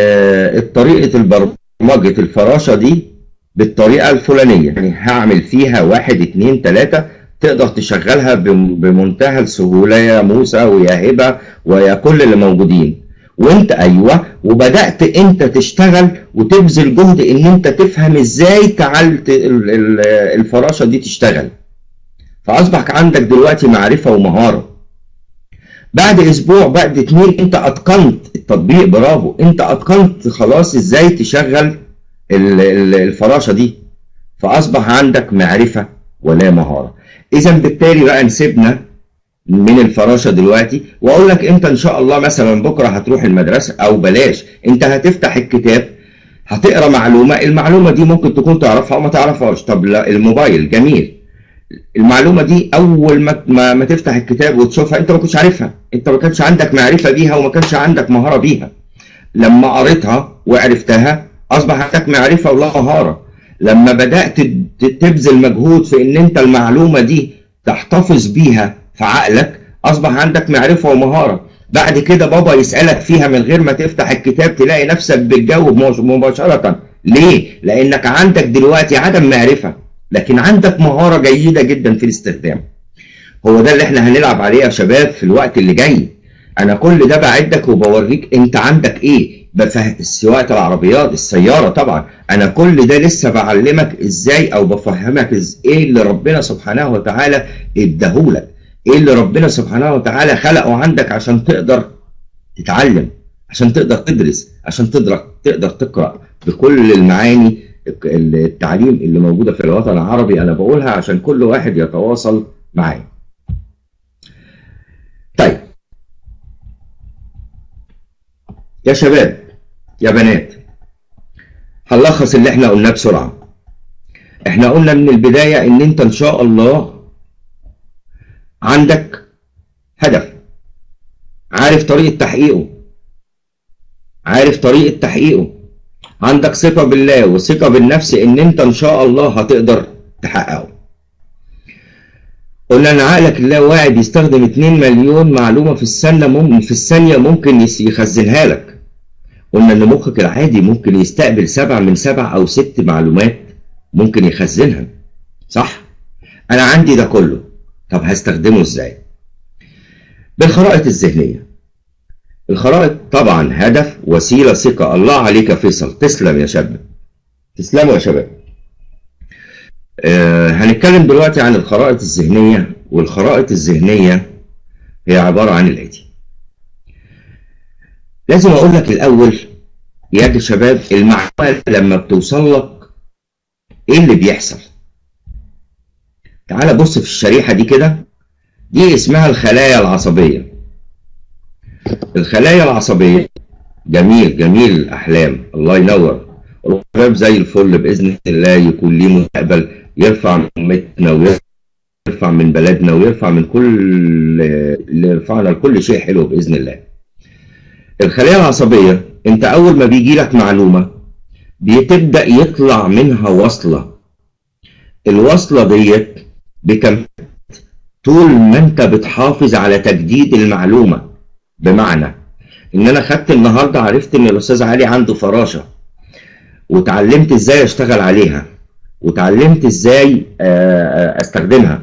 طريقه البرمجه الفراشه دي بالطريقه الفلانيه يعني هعمل فيها واحد اتنين تلاته تقدر تشغلها بمنتهى السهوله يا موسى ويا هبه ويا كل اللي موجودين وانت ايوه وبدات انت تشتغل وتبذل جهد ان انت تفهم ازاي تعال الفراشه دي تشتغل فاصبح عندك دلوقتي معرفه ومهاره بعد اسبوع بعد اتنين انت اتقنت التطبيق برافو انت اتقنت خلاص ازاي تشغل الفراشه دي فاصبح عندك معرفه ولا مهاره اذا بالتالي بقى نسيبنا من الفراشه دلوقتي واقول لك انت ان شاء الله مثلا بكره هتروح المدرسه او بلاش انت هتفتح الكتاب هتقرا معلومه المعلومه دي ممكن تكون تعرفها او ما تعرفهاش طب لا الموبايل جميل المعلومه دي اول ما ما, ما تفتح الكتاب وتشوفها انت ما كنتش عارفها انت ما كانش عندك معرفه بيها وما كانش عندك مهاره بيها لما قريتها وعرفتها اصبح عندك معرفه ولا مهاره لما بدات تبذل مجهود في ان انت المعلومه دي تحتفظ بيها في عقلك اصبح عندك معرفه ومهاره بعد كده بابا يسالك فيها من غير ما تفتح الكتاب تلاقي نفسك بتجاوب مباشره ليه لانك عندك دلوقتي عدم معرفه لكن عندك مهاره جيده جدا في الاستخدام هو ده اللي احنا هنلعب عليه يا شباب في الوقت اللي جاي انا كل ده بعدك وبوريك انت عندك ايه سواقه العربيات السياره طبعا انا كل ده لسه بعلمك ازاي او بفهمك إز ايه اللي ربنا سبحانه وتعالى اداهولك ايه اللي ربنا سبحانه وتعالى خلقه عندك عشان تقدر تتعلم عشان تقدر تدرس عشان تقدر تقدر تقرا بكل المعاني التعليم اللي موجوده في الوطن العربي انا بقولها عشان كل واحد يتواصل معايا طيب يا شباب يا بنات هنلخص اللي احنا قلناه بسرعه احنا قلنا من البدايه ان انت ان شاء الله عندك هدف عارف طريقه تحقيقه عارف طريقه تحقيقه عندك ثقه بالله وثقه بالنفس ان انت ان شاء الله هتقدر تحققه قلنا ان عقلك اللاواعي بيستخدم 2 مليون معلومه في الثانيه ممكن في الثانيه ممكن يخزنها لك قلنا ان مخك العادي ممكن يستقبل سبع من سبع او ست معلومات ممكن يخزنها صح انا عندي ده كله طب هستخدمه ازاي بالخرائط الذهنيه الخرائط طبعا هدف وسيله ثقه الله عليك يا فيصل تسلم يا شباب تسلموا يا شباب آه هنتكلم دلوقتي عن الخرائط الذهنيه والخرائط الذهنيه هي عباره عن الاتي لازم اقول لك الاول يا شباب المعلومه لما بتوصل لك ايه اللي بيحصل تعال بص في الشريحه دي كده دي اسمها الخلايا العصبيه الخلايا العصبيه جميل جميل الاحلام الله ينور الشباب زي الفل باذن الله يكون ليه مستقبل يرفع من امتنا ويرفع من بلدنا ويرفع من كل اللي يرفعنا لكل شيء حلو باذن الله. الخلايا العصبيه انت اول ما بيجي لك معلومه بتبدا يطلع منها وصله. الوصله ديت بكم طول ما انت بتحافظ على تجديد المعلومه بمعنى ان انا خدت النهارده عرفت ان الاستاذ علي عنده فراشه وتعلمت ازاي اشتغل عليها وتعلمت ازاي استخدمها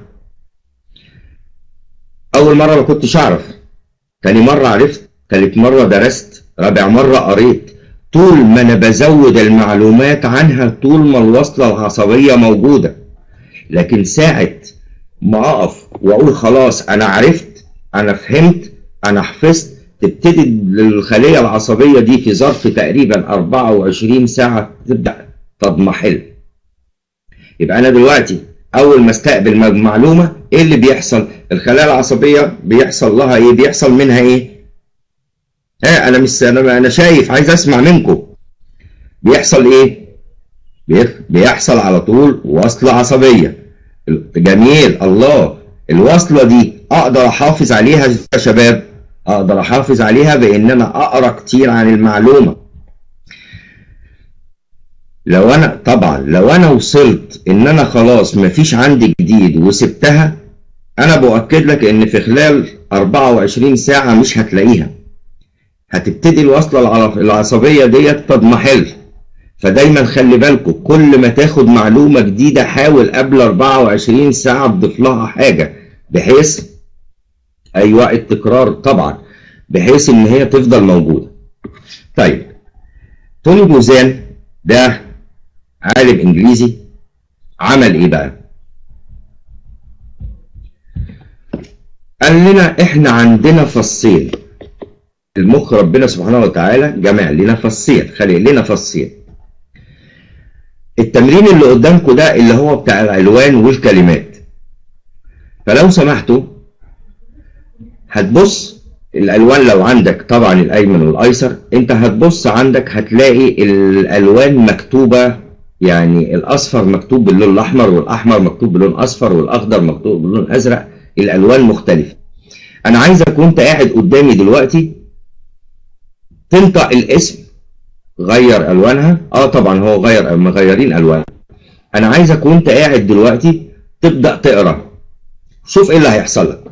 اول مره ما كنتش اعرف تاني مره عرفت تالت مره درست رابع مره قريت طول ما انا بزود المعلومات عنها طول ما الوصله العصبيه موجوده لكن ساعه ما اقف واقول خلاص انا عرفت انا فهمت انا حفظت تبتدي الخليه العصبيه دي في ظرف تقريبا 24 ساعه تبدا تضمحل يبقى انا دلوقتي اول ما استقبل معلومه ايه اللي بيحصل الخلايا العصبيه بيحصل لها ايه بيحصل منها ايه اه انا مش انا انا شايف عايز اسمع منكم بيحصل ايه بيحصل على طول وصله عصبيه جميل الله الوصله دي اقدر احافظ عليها يا شباب اقدر احافظ عليها بان انا اقرا كتير عن المعلومه لو انا طبعا لو انا وصلت ان انا خلاص مفيش عندي جديد وسبتها انا باكد لك ان في خلال 24 ساعه مش هتلاقيها هتبتدي الوصله العصبيه ديت تضمحل فدايما خلي بالكم كل ما تاخد معلومه جديده حاول قبل 24 ساعه تضيف لها حاجه بحيث ايوه التكرار طبعا بحيث ان هي تفضل موجوده طيب توني بوزان ده عالم انجليزي عمل ايه بقى قال لنا احنا عندنا فصين المخ ربنا سبحانه وتعالى جمع لنا فصين خلق لنا فصين التمرين اللي قدامكم ده اللي هو بتاع الالوان والكلمات فلو سمحتوا هتبص الالوان لو عندك طبعا الايمن والايسر انت هتبص عندك هتلاقي الالوان مكتوبه يعني الاصفر مكتوب باللون الاحمر والاحمر مكتوب باللون اصفر والاخضر مكتوب باللون ازرق الالوان مختلفه انا عايزك وانت قاعد قدامي دلوقتي تنطق الاسم غير الوانها اه طبعا هو غير مغيرين الوان انا عايزك وانت قاعد دلوقتي تبدا تقرا شوف ايه اللي هيحصل لك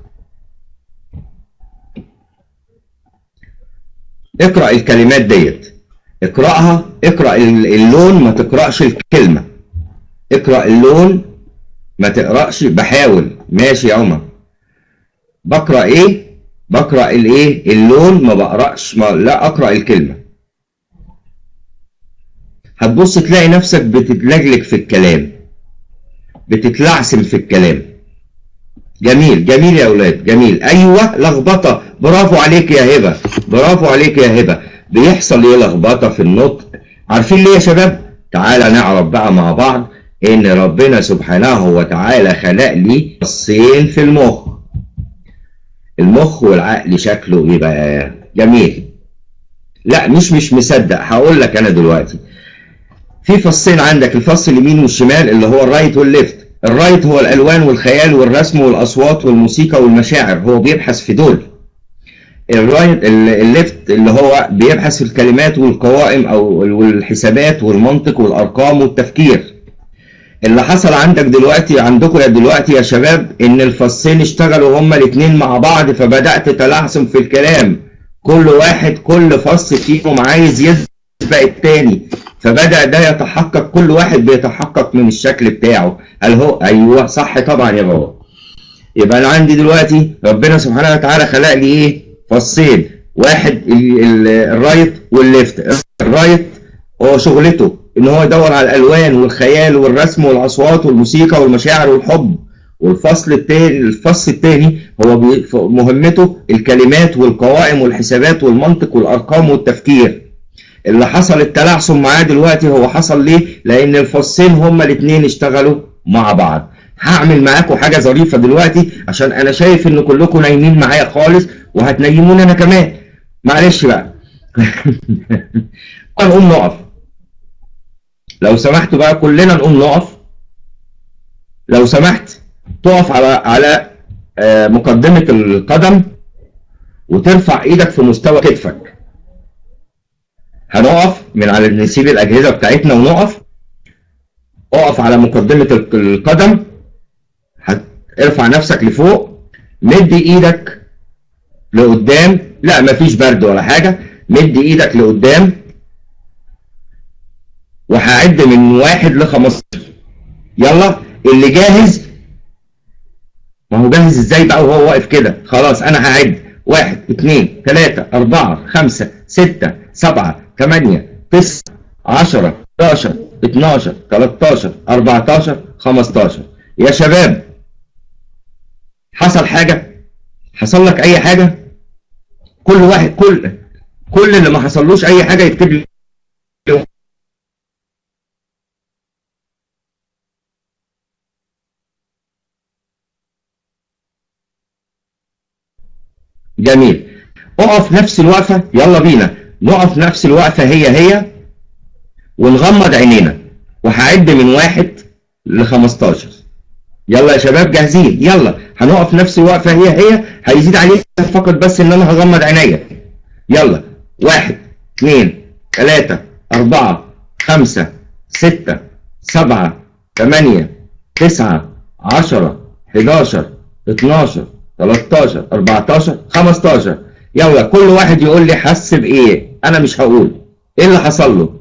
اقرا الكلمات ديت اقراها اقرا اللون ما تقراش الكلمه اقرا اللون ما تقراش بحاول ماشي يا عمر بقرا ايه بقرا الايه اللون ما بقراش ما لا اقرا الكلمه هتبص تلاقي نفسك بتتلجلج في الكلام بتتلعثم في الكلام جميل جميل يا اولاد جميل ايوه لخبطه برافو عليك يا هبه برافو عليك يا هبه بيحصل ايه لخبطه في النطق عارفين ليه يا شباب تعالى نعرف بقى مع بعض ان ربنا سبحانه وتعالى خلق لي فصين في المخ المخ والعقل شكله ايه بقى جميل لا مش مش مصدق هقول لك انا دلوقتي في فصين عندك الفص اليمين والشمال اللي هو الرايت والليفت الرايت هو الالوان والخيال والرسم والاصوات والموسيقى والمشاعر هو بيبحث في دول الرايت الليفت اللي هو بيبحث في الكلمات والقوائم او والحسابات والمنطق والارقام والتفكير اللي حصل عندك دلوقتي عندكم يا دلوقتي يا شباب ان الفصين اشتغلوا هما الاثنين مع بعض فبدات تلعثم في الكلام كل واحد كل فص فيهم عايز يسبق التاني فبدا ده يتحقق كل واحد بيتحقق من الشكل بتاعه هل هو ايوه صح طبعا يا بابا يبقى انا عندي دلوقتي ربنا سبحانه وتعالى خلق لي ايه فصين واحد الرايت والليفت الرايت هو شغلته ان هو يدور على الالوان والخيال والرسم والاصوات والموسيقى والمشاعر والحب والفصل التاني الفصل الثاني هو مهمته الكلمات والقوائم والحسابات والمنطق والارقام والتفكير اللي حصل التلعثم معاه دلوقتي هو حصل ليه لان الفصين هما الاثنين اشتغلوا مع بعض هعمل معاكم حاجه ظريفه دلوقتي عشان انا شايف ان كلكم نايمين معايا خالص وهتنيموني انا كمان معلش بقى نقوم نقف لو سمحتوا بقى كلنا نقوم نقف لو سمحت تقف على على آه، مقدمة القدم وترفع ايدك في مستوى كتفك هنقف من على نسيب الاجهزه بتاعتنا ونقف اقف على مقدمه ال- القدم هت- ارفع نفسك لفوق مد ايدك لقدام لا مفيش برد ولا حاجه مد ايدك لقدام وهعد من واحد ل 15 يلا اللي جاهز ما هو جاهز ازاي بقى وهو واقف كده خلاص انا هعد واحد اثنين ثلاثة أربعة خمسة ستة سبعة ثمانية تسعة عشرة 11 12 13 14 15 يا شباب حصل حاجة حصل لك أي حاجة كل واحد كل كل اللي ما حصلوش أي حاجة يكتب لي جميل اقف نفس الوقفة يلا بينا نقف نفس الوقفة هي هي ونغمض عينينا وهعد من واحد ل 15 يلا يا شباب جاهزين يلا هنقف نفس الوقفة هي هي هيزيد عليك فقط بس ان انا هغمض عينيا يلا واحد اثنين ثلاثة أربعة خمسة ستة سبعة ثمانية تسعة عشرة 11 12 13 14 15 يلا كل واحد يقول لي حس بايه انا مش هقول ايه اللي حصل له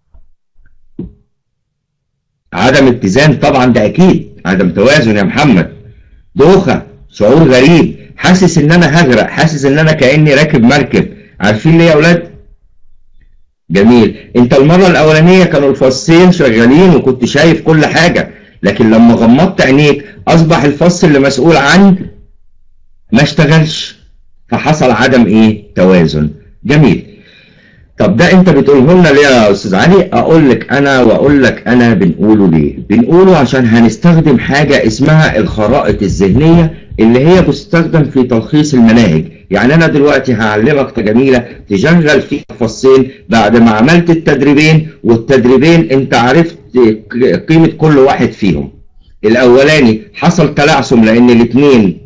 عدم اتزان طبعا ده اكيد عدم توازن يا محمد دوخه شعور غريب حاسس ان انا هغرق حاسس ان انا كاني راكب مركب عارفين ليه يا اولاد جميل انت المره الاولانيه كانوا الفصين شغالين وكنت شايف كل حاجه لكن لما غمضت عينيك اصبح الفص اللي مسؤول عن ما اشتغلش فحصل عدم ايه توازن جميل طب ده انت بتقوله لنا ليه يا استاذ علي اقول لك انا واقول لك انا بنقوله ليه بنقوله عشان هنستخدم حاجه اسمها الخرائط الذهنيه اللي هي بتستخدم في تلخيص المناهج يعني انا دلوقتي هعلمك جميله تشغل فيها فصين بعد ما عملت التدريبين والتدريبين انت عرفت قيمه كل واحد فيهم الاولاني حصل تلعثم لان الاثنين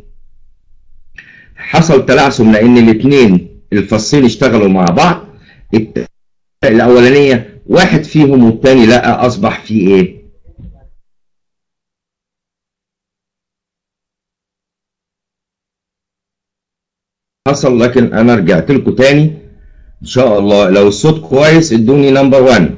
حصل تلعثم لان الاثنين الفصين اشتغلوا مع بعض الت- الاولانيه واحد فيهم والتاني لا اصبح في ايه حصل لكن انا رجعت لكم تاني ان شاء الله لو الصوت كويس ادوني نمبر 1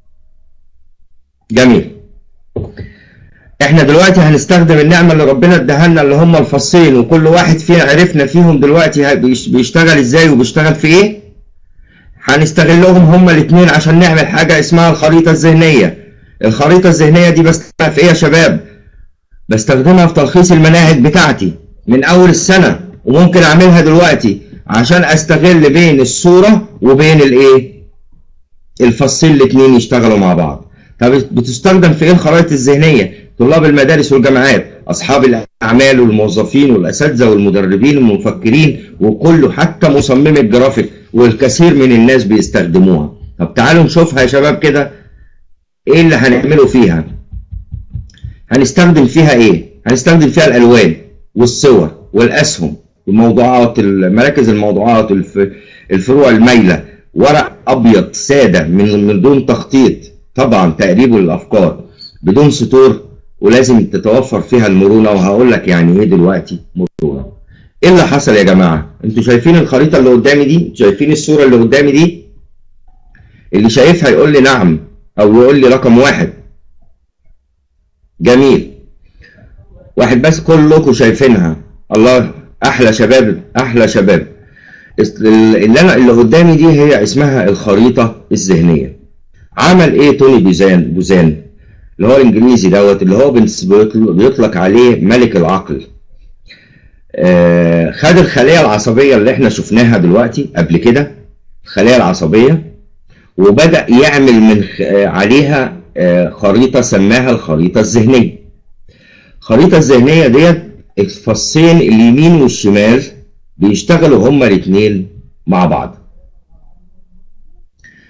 جميل احنا دلوقتي هنستخدم النعمه اللي ربنا اداها لنا اللي هم الفصين وكل واحد فينا عرفنا فيهم دلوقتي ه- بيش- بيشتغل ازاي وبيشتغل في ايه هنستغلهم هما الاثنين عشان نعمل حاجه اسمها الخريطه الذهنيه الخريطه الذهنيه دي بستخدمها في ايه يا شباب بستخدمها في تلخيص المناهج بتاعتي من اول السنه وممكن اعملها دلوقتي عشان استغل بين الصوره وبين الايه الفصين الاثنين يشتغلوا مع بعض طب بتستخدم في ايه الخرائط الذهنيه طلاب المدارس والجامعات اصحاب الاعمال والموظفين والاساتذه والمدربين والمفكرين وكله حتى مصممي الجرافيك والكثير من الناس بيستخدموها طب تعالوا نشوفها يا شباب كده ايه اللي هنعمله فيها هنستخدم فيها ايه هنستخدم فيها الالوان والصور والاسهم الموضوعات مراكز الموضوعات الف- الفروع المايله ورق ابيض ساده من من دون تخطيط طبعا تقريب للافكار بدون سطور ولازم تتوفر فيها المرونه وهقول لك يعني ايه دلوقتي مرونه ايه اللي حصل يا جماعه انتوا شايفين الخريطه اللي قدامي دي شايفين الصوره اللي قدامي دي اللي شايفها يقول لي نعم او يقول لي رقم واحد جميل واحد بس كلكم شايفينها الله احلى شباب احلى شباب است- اللي انا اللي قدامي دي هي اسمها الخريطه الذهنيه عمل ايه توني بوزان بوزان اللي هو الانجليزي دوت اللي هو بنس- بيطل- بيطلق عليه ملك العقل آه خد الخليه العصبيه اللي احنا شفناها دلوقتي قبل كده الخليه العصبيه وبدا يعمل من خ- آه، عليها آه، خريطه سماها الخريطه الذهنيه الخريطه الذهنيه ديت الفصين اليمين والشمال بيشتغلوا هما الاثنين مع بعض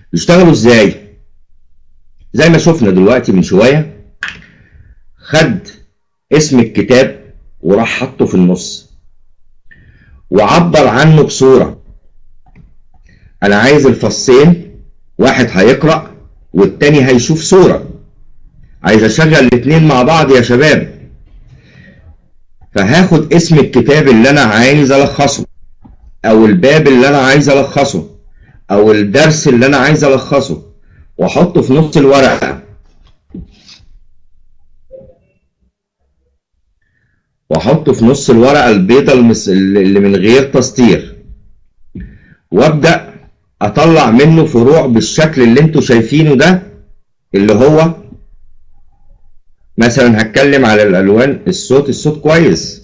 يشتغلوا ازاي زي ما شفنا دلوقتي من شويه خد اسم الكتاب وراح حطه في النص وعبر عنه بصوره انا عايز الفصين واحد هيقرا والتاني هيشوف صوره عايز اشغل الاتنين مع بعض يا شباب فهاخد اسم الكتاب اللي انا عايز الخصه او الباب اللي انا عايز الخصه او الدرس اللي انا عايز الخصه واحطه في نص الورقه واحطه في نص الورقه البيضه المس... اللي من غير تسطير وابدا اطلع منه فروع بالشكل اللي انتوا شايفينه ده اللي هو مثلا هتكلم على الالوان الصوت الصوت كويس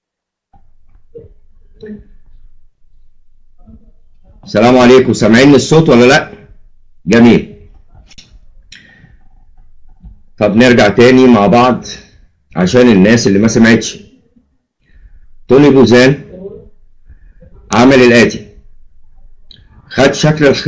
السلام عليكم سامعين الصوت ولا لا جميل طب نرجع تاني مع بعض عشان الناس اللي ما سمعتش توني بوزان عمل الاتي خد شكل الخ...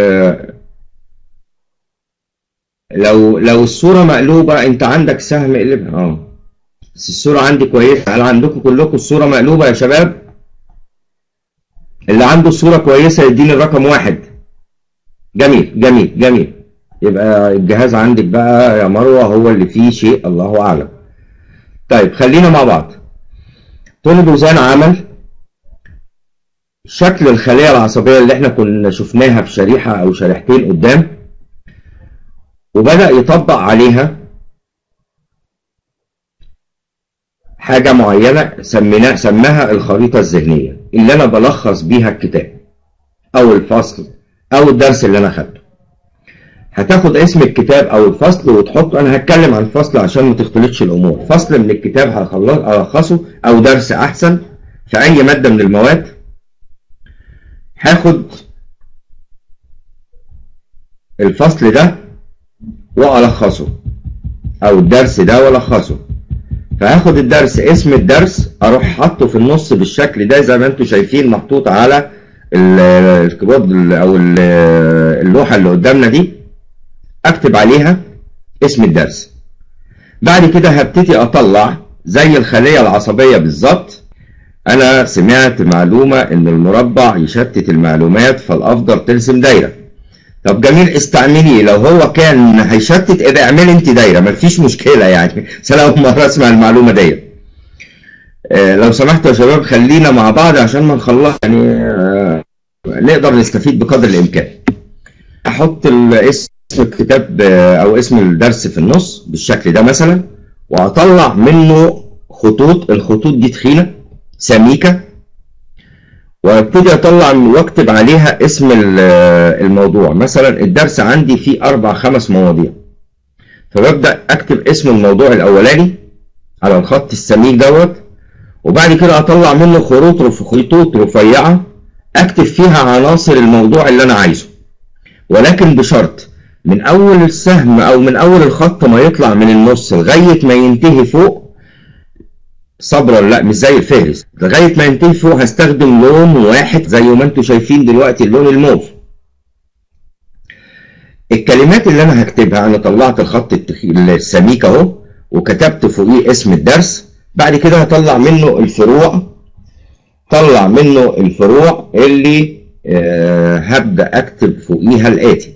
لو لو الصوره مقلوبه انت عندك سهم اقلبها اه بس الصوره عندي كويسه هل عندكم كلكم الصوره مقلوبه يا شباب اللي عنده الصوره كويسه يديني الرقم واحد جميل جميل جميل يبقى الجهاز عندك بقى يا مروه هو اللي فيه شيء الله اعلم طيب خلينا مع بعض توني بوزان عمل شكل الخليه العصبيه اللي احنا كنا شفناها في شريحه او شريحتين قدام وبدأ يطبق عليها حاجة معينة سميناها سماها الخريطة الذهنية اللي أنا بلخص بيها الكتاب أو الفصل أو الدرس اللي أنا خدته هتاخد اسم الكتاب أو الفصل وتحطه أنا هتكلم عن الفصل عشان ما تختلطش الأمور فصل من الكتاب هلخصه أو درس أحسن في أي مادة من المواد هاخد الفصل ده والخصه او الدرس ده والخصه فهاخد الدرس اسم الدرس اروح حاطه في النص بالشكل ده زي ما انتم شايفين محطوط على الكيبورد او اللوحه اللي قدامنا دي اكتب عليها اسم الدرس بعد كده هبتدي اطلع زي الخليه العصبيه بالظبط انا سمعت معلومه ان المربع يشتت المعلومات فالافضل ترسم دايره طب جميل استعملي لو هو كان هيشتت ابقى اعملي انت دايره مفيش مشكله يعني بس انا اول مره اسمع المعلومه ديت آه لو سمحتوا يا شباب خلينا مع بعض عشان ما نخلص يعني آه نقدر نستفيد بقدر الامكان احط اسم الكتاب آه او اسم الدرس في النص بالشكل ده مثلا واطلع منه خطوط الخطوط دي تخينه سميكه وابتدي اطلع واكتب عليها اسم الموضوع مثلا الدرس عندي فيه اربع خمس مواضيع فببدا اكتب اسم الموضوع الاولاني على الخط السميك دوت وبعد كده اطلع منه خطوط خطوط رفيعه اكتب فيها عناصر الموضوع اللي انا عايزه ولكن بشرط من اول السهم او من اول الخط ما يطلع من النص لغايه ما ينتهي فوق صبرا لا مش زي الفهرس لغايه ما ينتهي فوق هستخدم لون واحد زي ما انتم شايفين دلوقتي اللون الموف الكلمات اللي انا هكتبها انا طلعت الخط السميك اهو وكتبت فوقيه اسم الدرس بعد كده هطلع منه الفروع طلع منه الفروع اللي آه هبدا اكتب فوقيها الاتي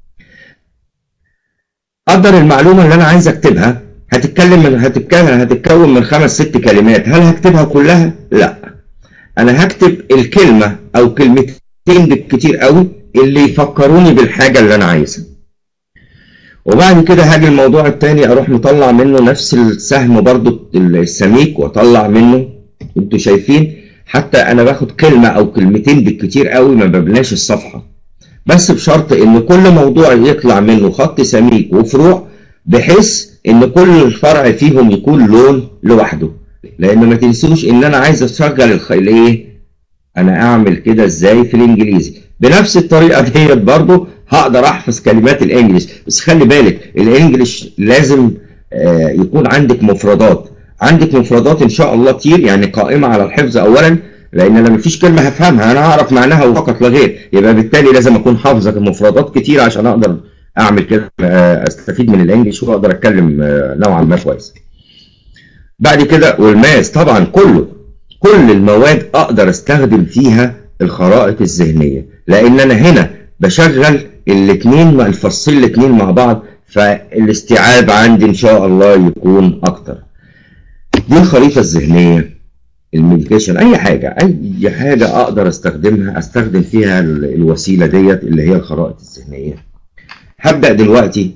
قدر المعلومه اللي انا عايز اكتبها هتتكلم من هتتكلم هتتكون من خمس ست كلمات هل هكتبها كلها؟ لا انا هكتب الكلمه او كلمتين بالكتير قوي اللي يفكروني بالحاجه اللي انا عايزها وبعد كده هاجي الموضوع التاني اروح مطلع منه نفس السهم برضو السميك واطلع منه انتوا شايفين حتى انا باخد كلمه او كلمتين بالكتير قوي ما ببناش الصفحه بس بشرط ان كل موضوع يطلع منه خط سميك وفروع بحيث ان كل فرع فيهم يكون لون لوحده لان ما تنسوش ان انا عايز اشغل الخيل ايه انا اعمل كده ازاي في الانجليزي بنفس الطريقه ديت برضو هقدر احفظ كلمات الانجليش بس خلي بالك الانجليش لازم آه يكون عندك مفردات عندك مفردات ان شاء الله كتير يعني قائمه على الحفظ اولا لان انا مفيش كلمه هفهمها انا هعرف معناها فقط لا غير يبقى بالتالي لازم اكون حافظ مفردات كتير عشان اقدر اعمل كده آه، استفيد من الانجليش واقدر اتكلم آه، نوعا ما كويس بعد كده والماس طبعا كله كل المواد اقدر استخدم فيها الخرائط الذهنيه لان انا هنا بشغل الاثنين الفصين الاثنين مع بعض فالاستيعاب عندي ان شاء الله يكون اكتر دي الخريطه الذهنيه الميديكيشن اي حاجه اي حاجه اقدر استخدمها استخدم فيها ال- الوسيله ديت اللي هي الخرائط الذهنيه هبدا دلوقتي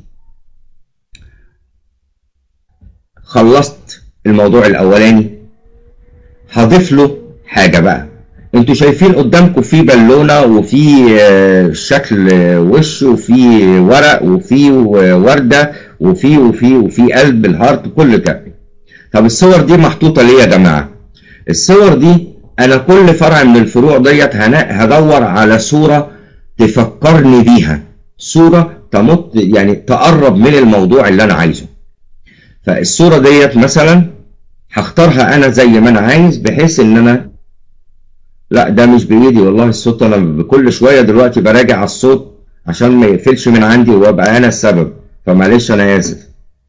خلصت الموضوع الاولاني هضيف له حاجه بقى انتوا شايفين قدامكم في بالونه وفي آه، شكل آه، وش وفي ورق وفي ورده وفي وفي وفي قلب الهارت كل ده طب الصور دي محطوطه ليه يا جماعه الصور دي انا كل فرع من الفروع ديت هنا- هدور على صوره تفكرني بيها صوره تمط يعني تقرب من الموضوع اللي انا عايزه فالصوره ديت مثلا هختارها انا زي ما انا عايز بحيث ان انا لا ده مش بايدي والله الصوت انا بكل شويه دلوقتي براجع على الصوت عشان ما يقفلش من عندي وابقى انا السبب فمعلش انا اسف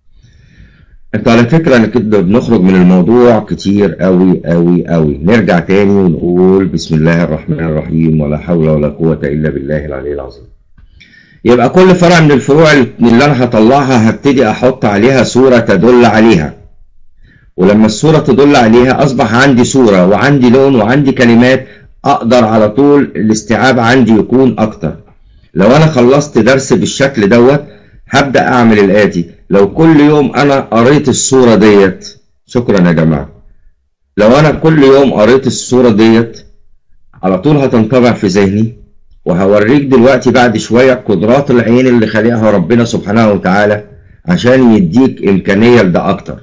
انت على فكره انا كده بنخرج من الموضوع كتير قوي قوي قوي نرجع تاني ونقول بسم الله الرحمن الرحيم ولا حول ولا قوه الا بالله العلي العظيم يبقى كل فرع من الفروع اللي انا هطلعها هبتدي احط عليها صوره تدل عليها ولما الصورة تدل عليها أصبح عندي صورة وعندي لون وعندي كلمات أقدر على طول الاستيعاب عندي يكون أكتر لو أنا خلصت درس بالشكل دوت هبدأ أعمل الآتي لو كل يوم أنا قريت الصورة ديت شكرا يا جماعة لو أنا كل يوم قريت الصورة ديت على طول هتنطبع في ذهني وهوريك دلوقتي بعد شوية قدرات العين اللي خالقها ربنا سبحانه وتعالى عشان يديك إمكانية لده أكتر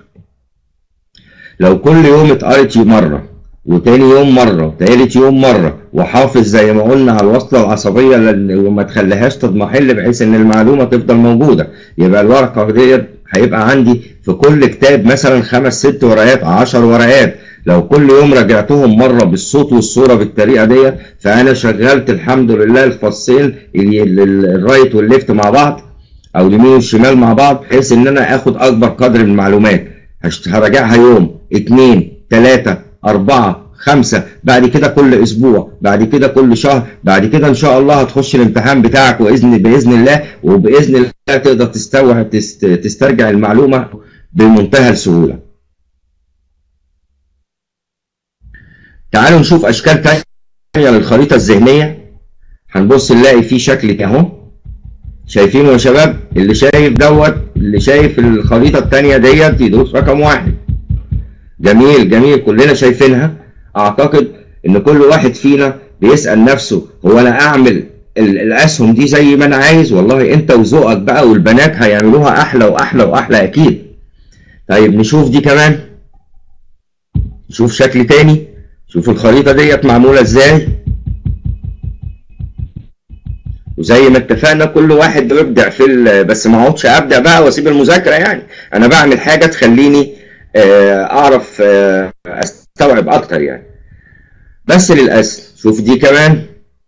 لو كل يوم اتقرت مرة وتاني يوم مرة وتالت يوم مرة وحافظ زي ما قلنا على الوصلة العصبية لأن- وما تخليهاش تضمحل بحيث ان المعلومة تفضل موجودة يبقى الورقة ديت هيبقى عندي في كل كتاب مثلا خمس ست ورقات عشر ورقات لو كل يوم راجعتهم مرة بالصوت والصورة بالطريقة ديت فأنا شغلت الحمد لله الفصين ال- ال- الرايت والليفت مع بعض أو اليمين والشمال مع بعض بحيث إن أنا آخد أكبر قدر من المعلومات هشت- هراجعها يوم اتنين تلاتة أربعة خمسة بعد كده كل أسبوع بعد كده كل شهر بعد كده إن شاء الله هتخش الامتحان بتاعك وإذن بإذن الله وبإذن الله تقدر تستوعب تست تسترجع المعلومة بمنتهى السهولة تعالوا نشوف أشكال تانية للخريطة الذهنية هنبص نلاقي في شكل كده أهو شايفينه يا شباب اللي شايف دوت اللي شايف الخريطة التانية ديت يدوس رقم واحد جميل جميل كلنا شايفينها اعتقد ان كل واحد فينا بيسأل نفسه هو انا اعمل ال- الاسهم دي زي ما انا عايز والله انت وذوقك بقى والبنات هيعملوها احلى واحلى واحلى اكيد طيب نشوف دي كمان نشوف شكل تاني شوف الخريطة ديت معمولة ازاي وزي ما اتفقنا كل واحد بيبدع في ال- بس ما اقعدش ابدع بقى واسيب المذاكره يعني انا بعمل حاجه تخليني آه، اعرف آه، استوعب اكتر يعني بس للاسف شوف دي كمان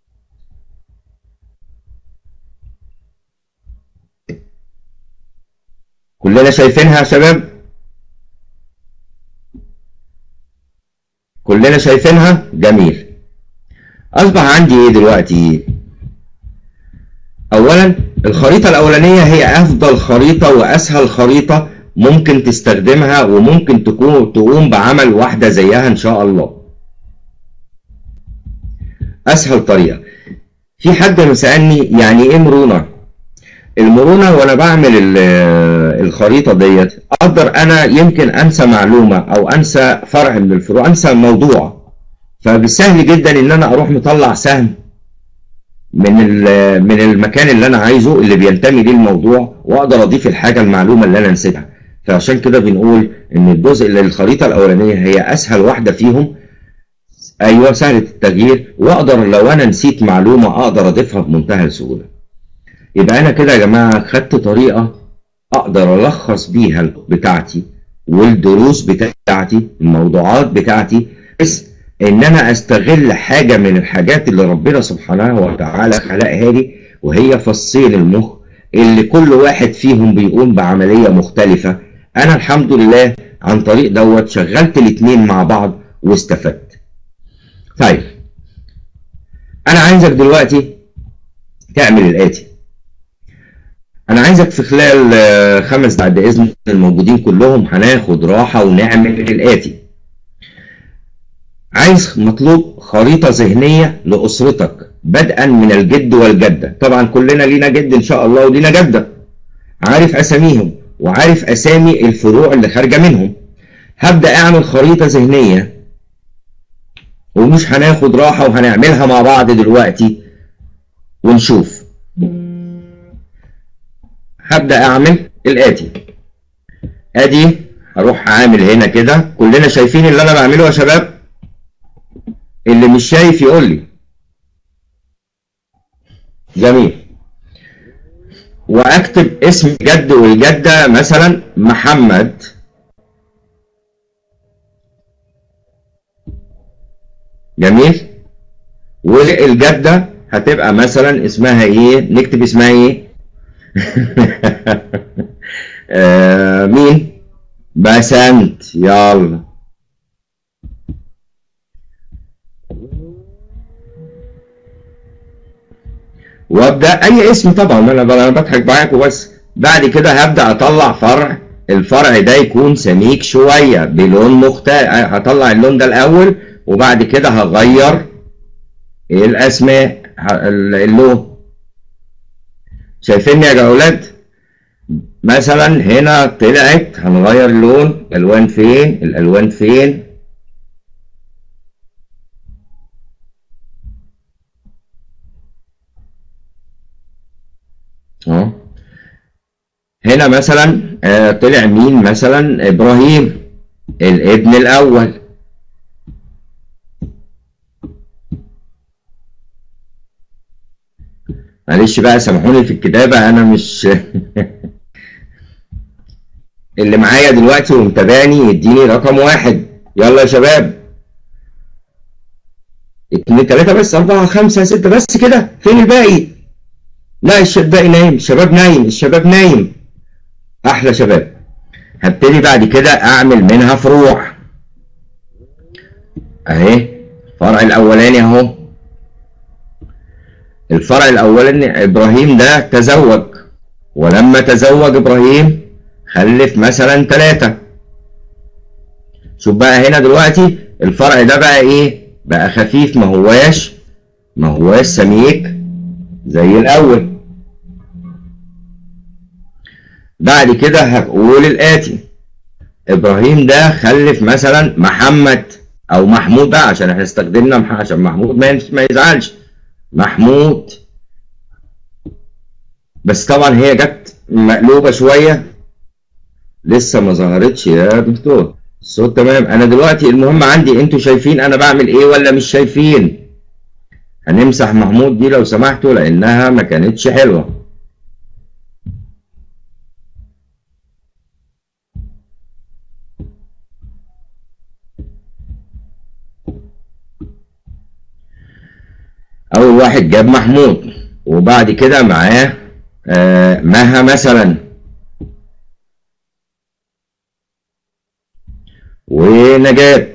كلنا شايفينها يا شباب كلنا شايفينها جميل اصبح عندي ايه دلوقتي اولا الخريطه الاولانيه هي افضل خريطه واسهل خريطه ممكن تستخدمها وممكن تكون تقوم بعمل واحده زيها ان شاء الله اسهل طريقه في حد سالني يعني ايه مرونه المرونه وانا بعمل ال- الخريطه ديت اقدر انا يمكن انسى معلومه او انسى فرع من الفروع انسى موضوع فبالسهل جدا ان انا اروح مطلع سهم من ال- من المكان اللي انا عايزه اللي بينتمي ليه الموضوع واقدر اضيف الحاجه المعلومه اللي انا نسيتها فعشان كده بنقول ان الجزء اللي الخريطه الاولانيه هي اسهل واحده فيهم ايوه سهله التغيير واقدر لو انا نسيت معلومه اقدر اضيفها بمنتهى السهوله يبقى انا كده يا جماعه خدت طريقه اقدر الخص بيها ال- بتاعتي والدروس بتاعتي الموضوعات بتاعتي بس ان انا استغل حاجة من الحاجات اللي ربنا سبحانه وتعالى خلقها لي وهي فصين المخ اللي كل واحد فيهم بيقوم بعملية مختلفة انا الحمد لله عن طريق دوت شغلت الاتنين مع بعض واستفدت طيب انا عايزك دلوقتي تعمل الاتي انا عايزك في خلال آه، خمس بعد اذن الموجودين كلهم هناخد راحة ونعمل الاتي عايز مطلوب خريطة ذهنية لأسرتك بدءا من الجد والجدة طبعا كلنا لينا جد إن شاء الله ولينا جدة عارف أساميهم وعارف أسامي الفروع اللي خارجة منهم هبدأ أعمل خريطة ذهنية ومش هناخد راحة وهنعملها مع بعض دلوقتي ونشوف هبدأ أعمل الآتي أدي هروح عامل هنا كده كلنا شايفين اللي أنا بعمله يا شباب اللي مش شايف يقول لي جميل واكتب اسم جد والجدة مثلا محمد جميل والجدة هتبقى مثلا اسمها ايه نكتب اسمها ايه آه مين بسنت يلا وابدا اي اسم طبعا انا انا بضحك معاك وبس بعد كده هبدا اطلع فرع الفرع ده يكون سميك شويه بلون مختلف هطلع اللون ده الاول وبعد كده هغير الاسماء ه- اللون شايفيني يا اولاد مثلا هنا طلعت هنغير اللون الالوان فين الالوان فين اه هنا مثلا آه، طلع مين مثلا ابراهيم الابن الاول معلش بقى سامحوني في الكتابة انا مش اللي معايا دلوقتي ومتابعني يديني رقم واحد يلا يا شباب اتنين تلاتة بس أربعة خمسة ستة بس كده فين الباقي؟ لا الش- الباقي نايم الشباب نايم الشباب نايم أحلى شباب هبتدي بعد كده أعمل منها فروع أهي الفرع الأولاني أهو الفرع الأولاني إبراهيم ده تزوج ولما تزوج إبراهيم خلف مثلا ثلاثة شوف بقى هنا دلوقتي الفرع ده بقى ايه بقى خفيف ما هواش ما هواش سميك زي الاول بعد كده هقول الاتي ابراهيم ده خلف مثلا محمد او محمود بقى عشان احنا استخدمنا مح- عشان محمود ما ينف- ما يزعلش محمود بس طبعا هي جت مقلوبه شويه لسه ما ظهرتش يا دكتور الصوت تمام انا دلوقتي المهم عندي انتوا شايفين انا بعمل ايه ولا مش شايفين هنمسح محمود دي لو سمحتوا لانها ما كانتش حلوه اول واحد جاب محمود وبعد كده معاه آه مها مثلا ونجاة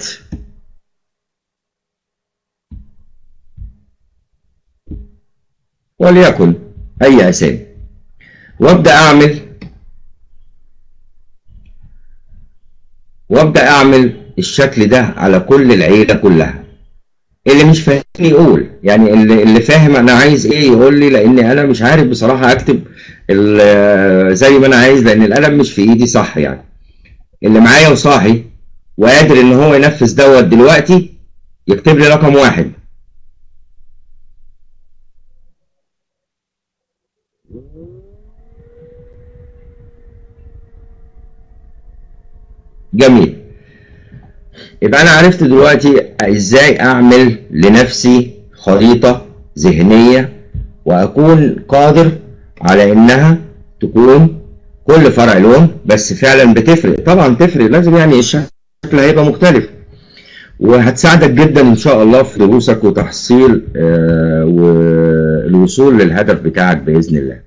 وليكن أي أسامي وأبدأ أعمل وأبدأ أعمل الشكل ده على كل العيلة كلها اللي مش فاهم يقول يعني اللي, اللي فاهم أنا عايز إيه يقول لي لأن أنا مش عارف بصراحة أكتب ال- زي ما أنا عايز لأن القلم مش في إيدي صح يعني اللي معايا وصاحي وقادر ان هو ينفذ دوت دلوقتي يكتب لي رقم واحد جميل يبقى انا عرفت دلوقتي ازاي اعمل لنفسي خريطة ذهنية واكون قادر على انها تكون كل فرع لون بس فعلا بتفرق طبعا تفرق لازم يعني الشكل هيبقى مختلف وهتساعدك جدا ان شاء الله في دروسك وتحصيل آه، والوصول للهدف بتاعك باذن الله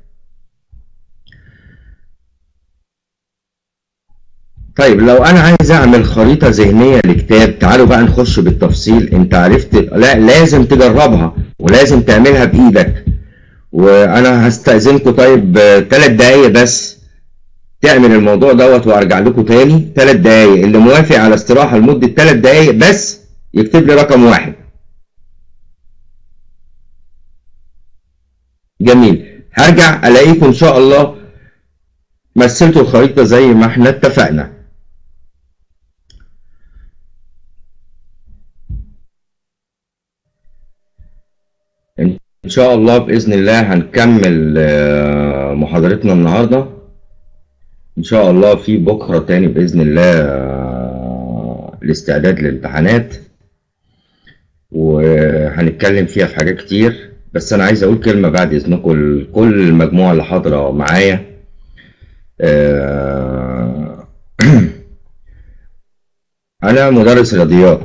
طيب لو انا عايز اعمل خريطة ذهنية لكتاب تعالوا بقى نخش بالتفصيل انت عرفت لا لازم تجربها ولازم تعملها بايدك وانا هستأذنكم طيب ثلاث دقايق بس تعمل الموضوع دوت وارجع لكم تاني ثلاث دقايق اللي موافق على استراحة لمدة ثلاث دقايق بس يكتب لي رقم واحد جميل هرجع الاقيكم ان شاء الله مثلتوا الخريطة زي ما احنا اتفقنا ان شاء الله باذن الله هنكمل آه، محاضرتنا النهارده ان شاء الله في بكره تاني باذن الله آه، الاستعداد للامتحانات وهنتكلم فيها في حاجات كتير بس انا عايز اقول كلمه بعد اذنكم لكل المجموعه اللي حاضره معايا آه، انا مدرس رياضيات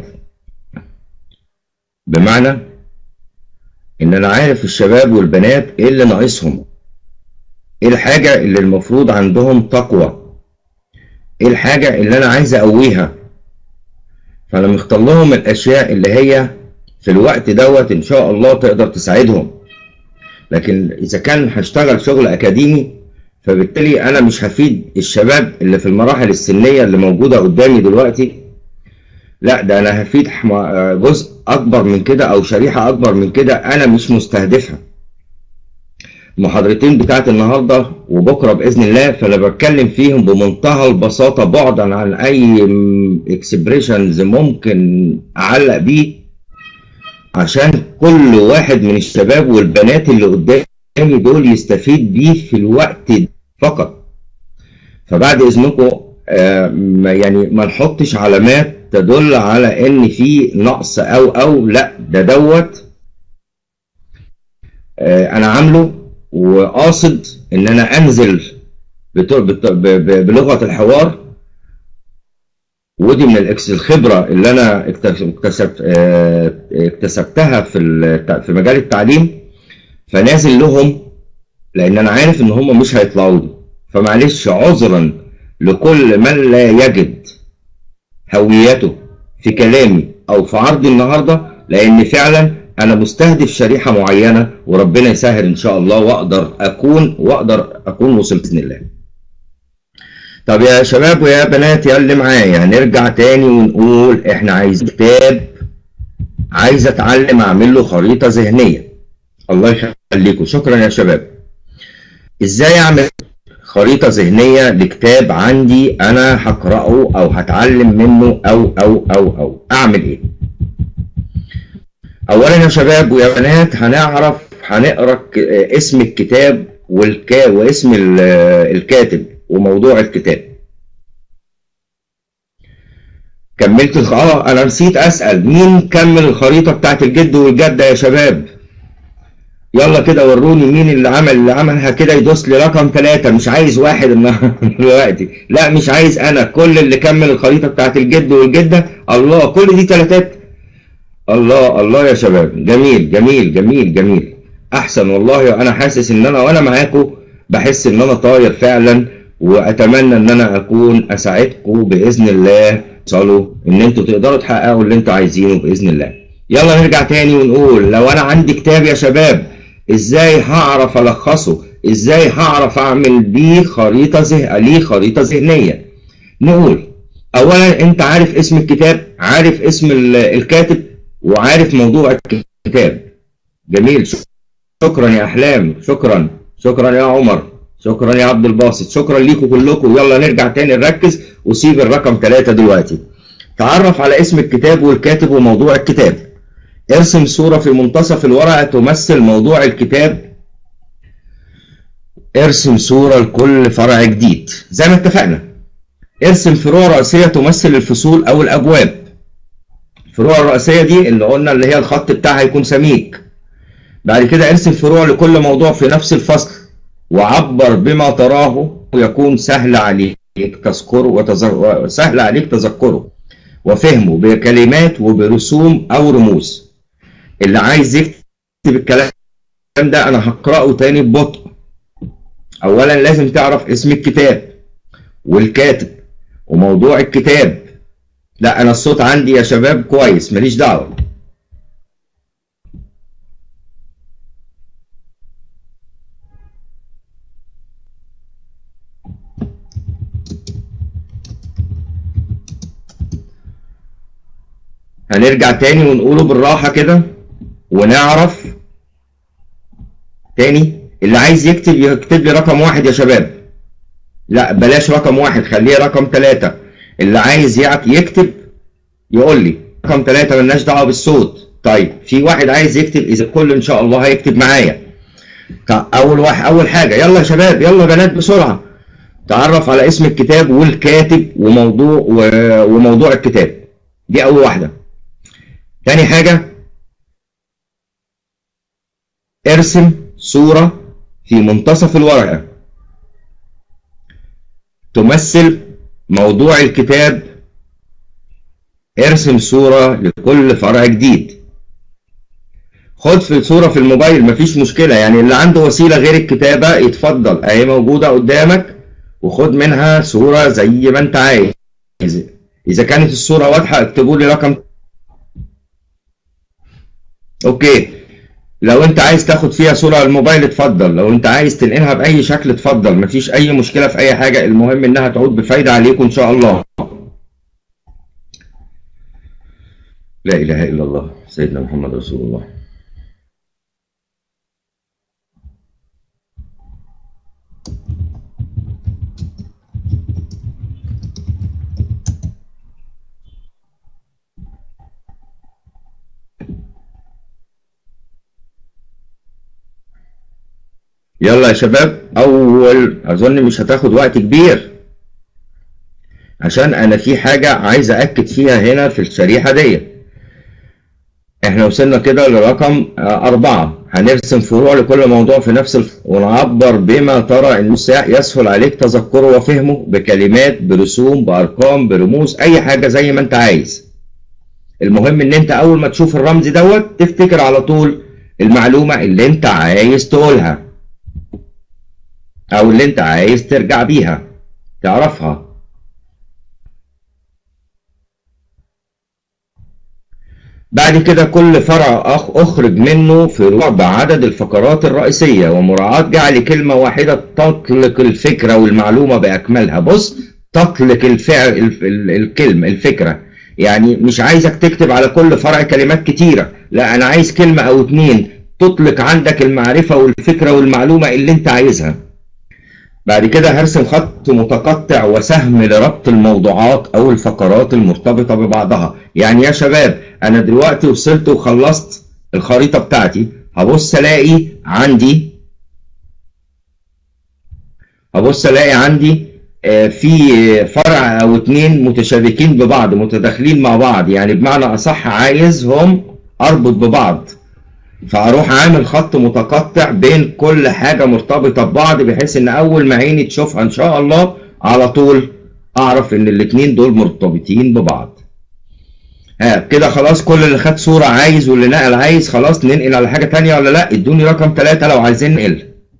بمعنى ان انا عارف الشباب والبنات ايه اللي ناقصهم ايه الحاجة اللي المفروض عندهم تقوى ايه الحاجة اللي انا عايز اقويها فانا مختار لهم الاشياء اللي هي في الوقت دوت ان شاء الله تقدر تساعدهم لكن اذا كان هشتغل شغل اكاديمي فبالتالي انا مش هفيد الشباب اللي في المراحل السنية اللي موجودة قدامي دلوقتي لا ده انا هفيد جزء اكبر من كده او شريحة اكبر من كده انا مش مستهدفها المحاضرتين بتاعت النهاردة وبكرة بإذن الله فأنا بتكلم فيهم بمنتهى البساطة بعدا عن أي اكسبريشنز ممكن أعلق بيه عشان كل واحد من الشباب والبنات اللي قدامي دول يستفيد بيه في الوقت فقط فبعد إذنكم آه يعني ما نحطش علامات تدل على ان في نقص او او لا ده دوت آه، انا عامله وقاصد ان انا انزل بلغه الحوار ودي من الخبره اللي انا اكتسبت آه، اكتسبتها في في مجال التعليم فنازل لهم لان انا عارف ان هم مش هيطلعوا لي فمعلش عذرا لكل من لا يجد هويته في كلامي او في عرضي النهارده لان فعلا انا مستهدف شريحه معينه وربنا يسهل ان شاء الله واقدر اكون واقدر اكون وصلت باذن الله. طب يا شباب ويا بنات يا اللي معايا هنرجع تاني ونقول احنا عايزين كتاب عايز اتعلم اعمل له خريطه ذهنيه. الله يخليكم شكرا يا شباب. ازاي اعمل خريطة ذهنية لكتاب عندي أنا هقرأه أو هتعلم منه أو أو أو أو أعمل إيه؟ أولا يا شباب ويا بنات هنعرف هنقرأ اسم الكتاب والكا واسم الكاتب وموضوع الكتاب. كملت الخ... اه انا نسيت اسال مين كمل الخريطه بتاعت الجد والجده يا شباب يلا كده وروني مين اللي عمل اللي عملها كده يدوس لي رقم ثلاثة مش عايز واحد دلوقتي لا مش عايز انا كل اللي كمل الخريطة بتاعت الجد والجدة الله كل دي ثلاثات الله الله يا شباب جميل جميل جميل جميل احسن والله انا حاسس ان انا وانا معاكم بحس ان انا طاير فعلا واتمنى ان انا اكون اساعدكم باذن الله توصلوا ان انتوا تقدروا تحققوا اللي انتوا عايزينه باذن الله يلا نرجع تاني ونقول لو انا عندي كتاب يا شباب ازاي هعرف الخصه ازاي هعرف اعمل بيه خريطة ذهنية ليه خريطة ذهنية نقول اولا انت عارف اسم الكتاب عارف اسم الكاتب وعارف موضوع الكتاب جميل شكرا يا احلام شكرا شكرا يا عمر شكرا يا عبد الباسط شكرا ليكم كلكم يلا نرجع تاني نركز وسيب الرقم ثلاثة دلوقتي تعرف على اسم الكتاب والكاتب وموضوع الكتاب ارسم صورة في منتصف الورقة تمثل موضوع الكتاب ارسم صورة لكل فرع جديد زي ما اتفقنا ارسم فروع رئيسية تمثل الفصول أو الأبواب الفروع الرئيسية دي اللي قلنا اللي هي الخط بتاعها يكون سميك بعد كده ارسم فروع لكل موضوع في نفس الفصل وعبر بما تراه ويكون سهل عليك تذكره وتذكره سهل عليك تذكره وفهمه بكلمات وبرسوم او رموز اللي عايز يكتب الكلام ده انا هقراه تاني ببطء اولا لازم تعرف اسم الكتاب والكاتب وموضوع الكتاب لا انا الصوت عندي يا شباب كويس ماليش دعوه هنرجع تاني ونقوله بالراحة كده ونعرف تاني اللي عايز يكتب يكتب لي رقم واحد يا شباب لا بلاش رقم واحد خليه رقم ثلاثة اللي عايز يكتب يقول لي رقم ثلاثة ملناش دعوة بالصوت طيب في واحد عايز يكتب إذا الكل إن شاء الله هيكتب معايا أول واحد أول حاجة يلا يا شباب يلا بنات بسرعة تعرف على اسم الكتاب والكاتب وموضوع وموضوع الكتاب دي أول واحدة تاني حاجة ارسم صورة في منتصف الورقة تمثل موضوع الكتاب ارسم صورة لكل فرع جديد خد في صورة في الموبايل مفيش مشكلة يعني اللي عنده وسيلة غير الكتابة يتفضل اهي موجودة قدامك وخد منها صورة زي ما انت عايز اذا كانت الصورة واضحة اكتبوا لي رقم اوكي لو انت عايز تاخد فيها صورة على الموبايل اتفضل لو انت عايز تنقلها باي شكل اتفضل مفيش اي مشكلة في اي حاجة المهم انها تعود بفايدة عليكم ان شاء الله لا اله الا الله سيدنا محمد رسول الله يلا يا شباب اول اظن مش هتاخد وقت كبير عشان انا في حاجة عايز اكد فيها هنا في الشريحة دي احنا وصلنا كده لرقم اربعة هنرسم فروع لكل موضوع في نفس الف... ونعبر بما ترى انه يسهل عليك تذكره وفهمه بكلمات برسوم بارقام برموز اي حاجة زي ما انت عايز المهم ان انت اول ما تشوف الرمز دوت تفتكر على طول المعلومة اللي انت عايز تقولها او اللي انت عايز ترجع بيها تعرفها بعد كده كل فرع أخ أخرج منه فروع بعدد الفقرات الرئيسية ومراعاة جعل كلمة واحدة تطلق الفكرة والمعلومة بأكملها بص تطلق الفعل الكلمة الفكرة يعني مش عايزك تكتب على كل فرع كلمات كتيرة لا أنا عايز كلمة أو اتنين تطلق عندك المعرفة والفكرة والمعلومة اللي أنت عايزها بعد كده هرسم خط متقطع وسهم لربط الموضوعات او الفقرات المرتبطة ببعضها يعني يا شباب انا دلوقتي وصلت وخلصت الخريطة بتاعتي هبص الاقي عندي هبص الاقي عندي في فرع او اتنين متشابكين ببعض متداخلين مع بعض يعني بمعنى اصح عايزهم اربط ببعض فاروح عامل خط متقطع بين كل حاجة مرتبطة ببعض بحيث ان اول ما عيني تشوفها ان شاء الله على طول اعرف ان الاتنين دول مرتبطين ببعض ها كده خلاص كل اللي خد صورة عايز واللي نقل عايز خلاص ننقل على حاجة تانية ولا لا ادوني رقم ثلاثة لو عايزين ننقل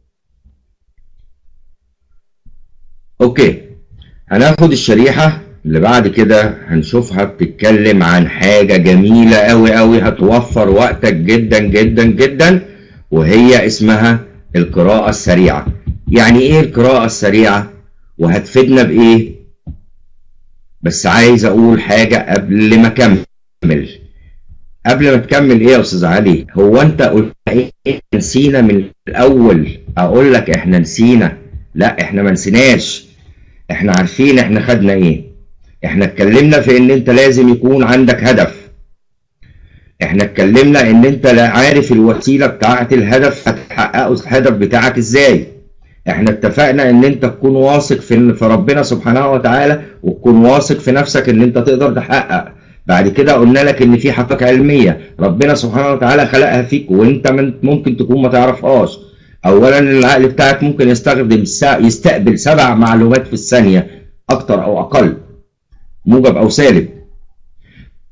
اوكي هناخد الشريحة اللي بعد كده هنشوفها بتتكلم عن حاجة جميلة قوي قوي هتوفر وقتك جدا جدا جدا وهي اسمها القراءة السريعة يعني ايه القراءة السريعة وهتفيدنا بايه بس عايز اقول حاجة قبل ما اكمل قبل ما تكمل ايه يا استاذ علي هو انت قلت ايه نسينا من الاول اقول لك احنا نسينا لا احنا ما نسيناش احنا عارفين احنا خدنا ايه احنا اتكلمنا في ان انت لازم يكون عندك هدف احنا اتكلمنا ان انت لا عارف الوسيلة بتاعت الهدف هتحققه الهدف بتاعك ازاي احنا اتفقنا ان انت تكون واثق في في ربنا سبحانه وتعالى وتكون واثق في نفسك ان انت تقدر تحقق بعد كده قلنا لك ان في حقائق علميه ربنا سبحانه وتعالى خلقها فيك وانت ممكن تكون ما تعرفهاش اولا العقل بتاعك ممكن يستخدم يستقبل سبع معلومات في الثانيه اكتر او اقل موجب او سالب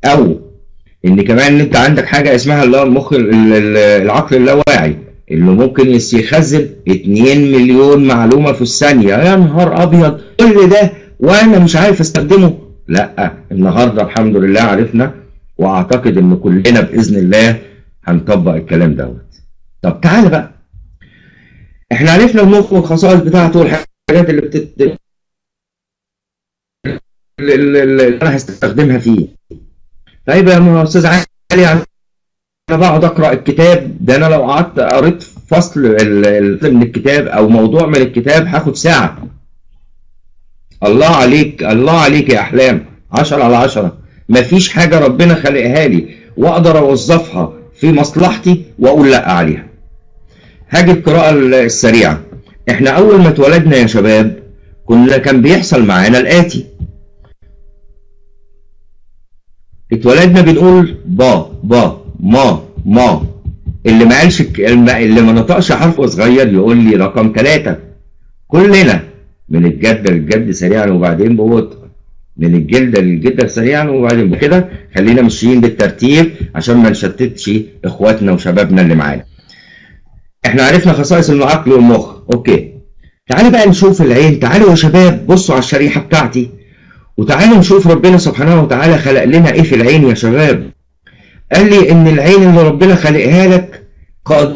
او ان كمان ان انت عندك حاجه اسمها اللي هو المخ ال- ال- العقل اللاواعي اللي ممكن يس- يخزن 2 مليون معلومه في الثانيه يا نهار ابيض كل ده وانا مش عارف استخدمه لا النهارده الحمد لله عرفنا واعتقد ان كلنا باذن الله هنطبق الكلام دوت طب تعالى بقى احنا عرفنا المخ والخصائص بتاعته والحاجات اللي بتت اللي اللي انا هستخدمها فيه طيب يا استاذ علي انا بقعد اقرا الكتاب ده انا لو قعدت قريت فصل ال- ال- من الكتاب او موضوع من الكتاب هاخد ساعه الله عليك الله عليك يا احلام 10 على 10 مفيش حاجه ربنا خلقها لي واقدر اوظفها في مصلحتي واقول لا عليها هاجي القراءه السريعه احنا اول ما اتولدنا يا شباب كنا كان بيحصل معانا الاتي اتولدنا بنقول با با ما ما اللي ما قالش الك- اللي ما نطقش حرف صغير يقول لي رقم ثلاثة كلنا من الجد للجد سريعا وبعدين ببطء من الجلدة للجدة سريعا وبعدين بكده خلينا ماشيين بالترتيب عشان ما نشتتش اخواتنا وشبابنا اللي معانا احنا عرفنا خصائص العقل والمخ اوكي تعالى بقى نشوف العين تعالوا يا شباب بصوا على الشريحة بتاعتي وتعالوا نشوف ربنا سبحانه وتعالى خلق لنا ايه في العين يا شباب قال لي ان العين اللي ربنا خلقها لك قد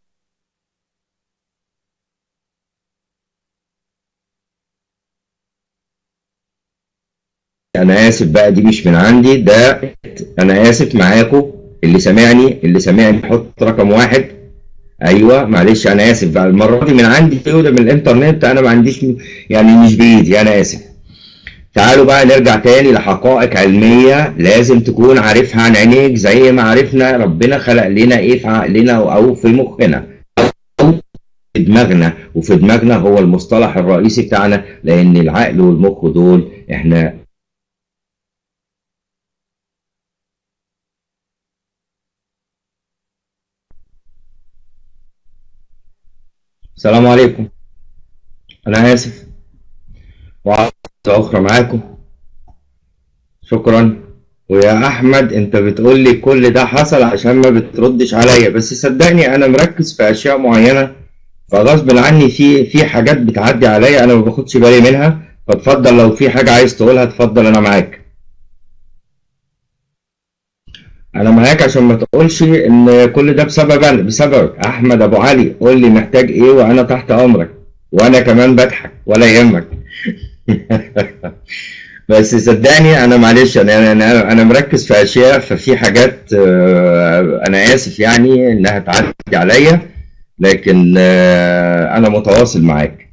انا اسف بقى دي مش من عندي ده انا اسف معاكم اللي سامعني اللي سامعني حط رقم واحد ايوه معلش انا اسف بقى المره دي من عندي ده من الانترنت انا ما عنديش يعني مش بايدي انا اسف تعالوا بقى نرجع تاني لحقائق علمية لازم تكون عارفها عن عينيك زي ما عرفنا ربنا خلق لنا ايه في عقلنا او في مخنا او في دماغنا وفي دماغنا هو المصطلح الرئيسي بتاعنا لان العقل والمخ دول احنا السلام عليكم انا اسف وعلى اخرى معاكم شكرا ويا احمد انت بتقول لي كل ده حصل عشان ما بتردش عليا بس صدقني انا مركز في اشياء معينه فغصب عني في في حاجات بتعدي عليا انا ما باخدش بالي منها فاتفضل لو في حاجه عايز تقولها اتفضل انا معاك انا معاك عشان ما تقولش ان كل ده بسبب انا بسببك احمد ابو علي قول لي محتاج ايه وانا تحت امرك وانا كمان بضحك ولا يهمك بس صدقني انا معلش انا انا انا مركز في اشياء ففي حاجات آه، انا اسف يعني انها تعدي عليا لكن آه، انا متواصل معاك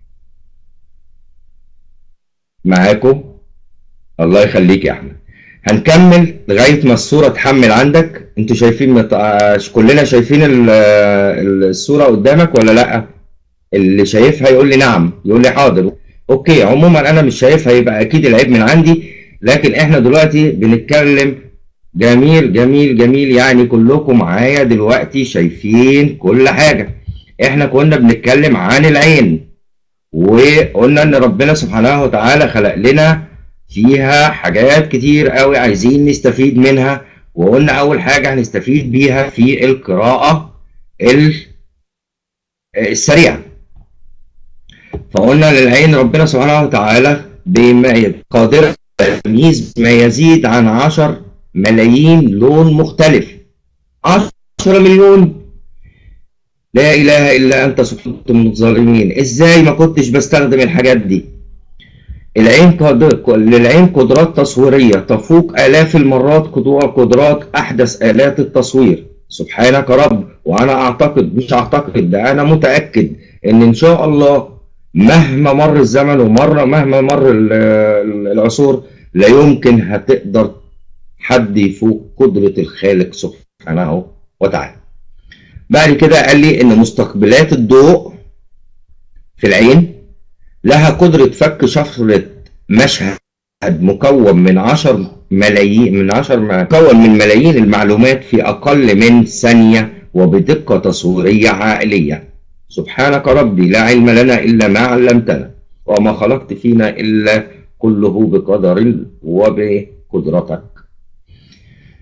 معاكم الله يخليك يا احمد هنكمل لغايه ما الصوره تحمل عندك انتوا شايفين مت... آه، كلنا شايفين ال- ال- الصوره قدامك ولا لا اللي شايفها يقول لي نعم يقول لي حاضر اوكي عموما انا مش شايفها يبقى اكيد العيب من عندي لكن احنا دلوقتي بنتكلم جميل جميل جميل يعني كلكم معايا دلوقتي شايفين كل حاجة احنا كنا بنتكلم عن العين وقلنا ان ربنا سبحانه وتعالى خلق لنا فيها حاجات كتير قوي عايزين نستفيد منها وقلنا اول حاجة هنستفيد بيها في القراءة ال- السريعة فقلنا للعين ربنا سبحانه وتعالى بما قادرة تمييز ما يزيد عن عشر ملايين لون مختلف عشرة مليون لا إله إلا أنت سبحانك من الظالمين إزاي ما كنتش بستخدم الحاجات دي العين قد... للعين قدرات تصويرية تفوق آلاف المرات قدوة قدرات أحدث آلات التصوير سبحانك رب وأنا أعتقد مش أعتقد ده أنا متأكد إن إن شاء الله مهما مر الزمن ومر مهما مر ال- ال- العصور لا يمكن هتقدر حد يفوق قدرة الخالق سبحانه وتعالى بعد كده قال لي ان مستقبلات الضوء في العين لها قدرة فك شفرة مشهد مكون من عشر ملايين من عشر مكون من ملايين المعلومات في أقل من ثانية وبدقة تصويرية عائلية سبحانك ربي لا علم لنا إلا ما علمتنا وما خلقت فينا إلا كله بقدر وبقدرتك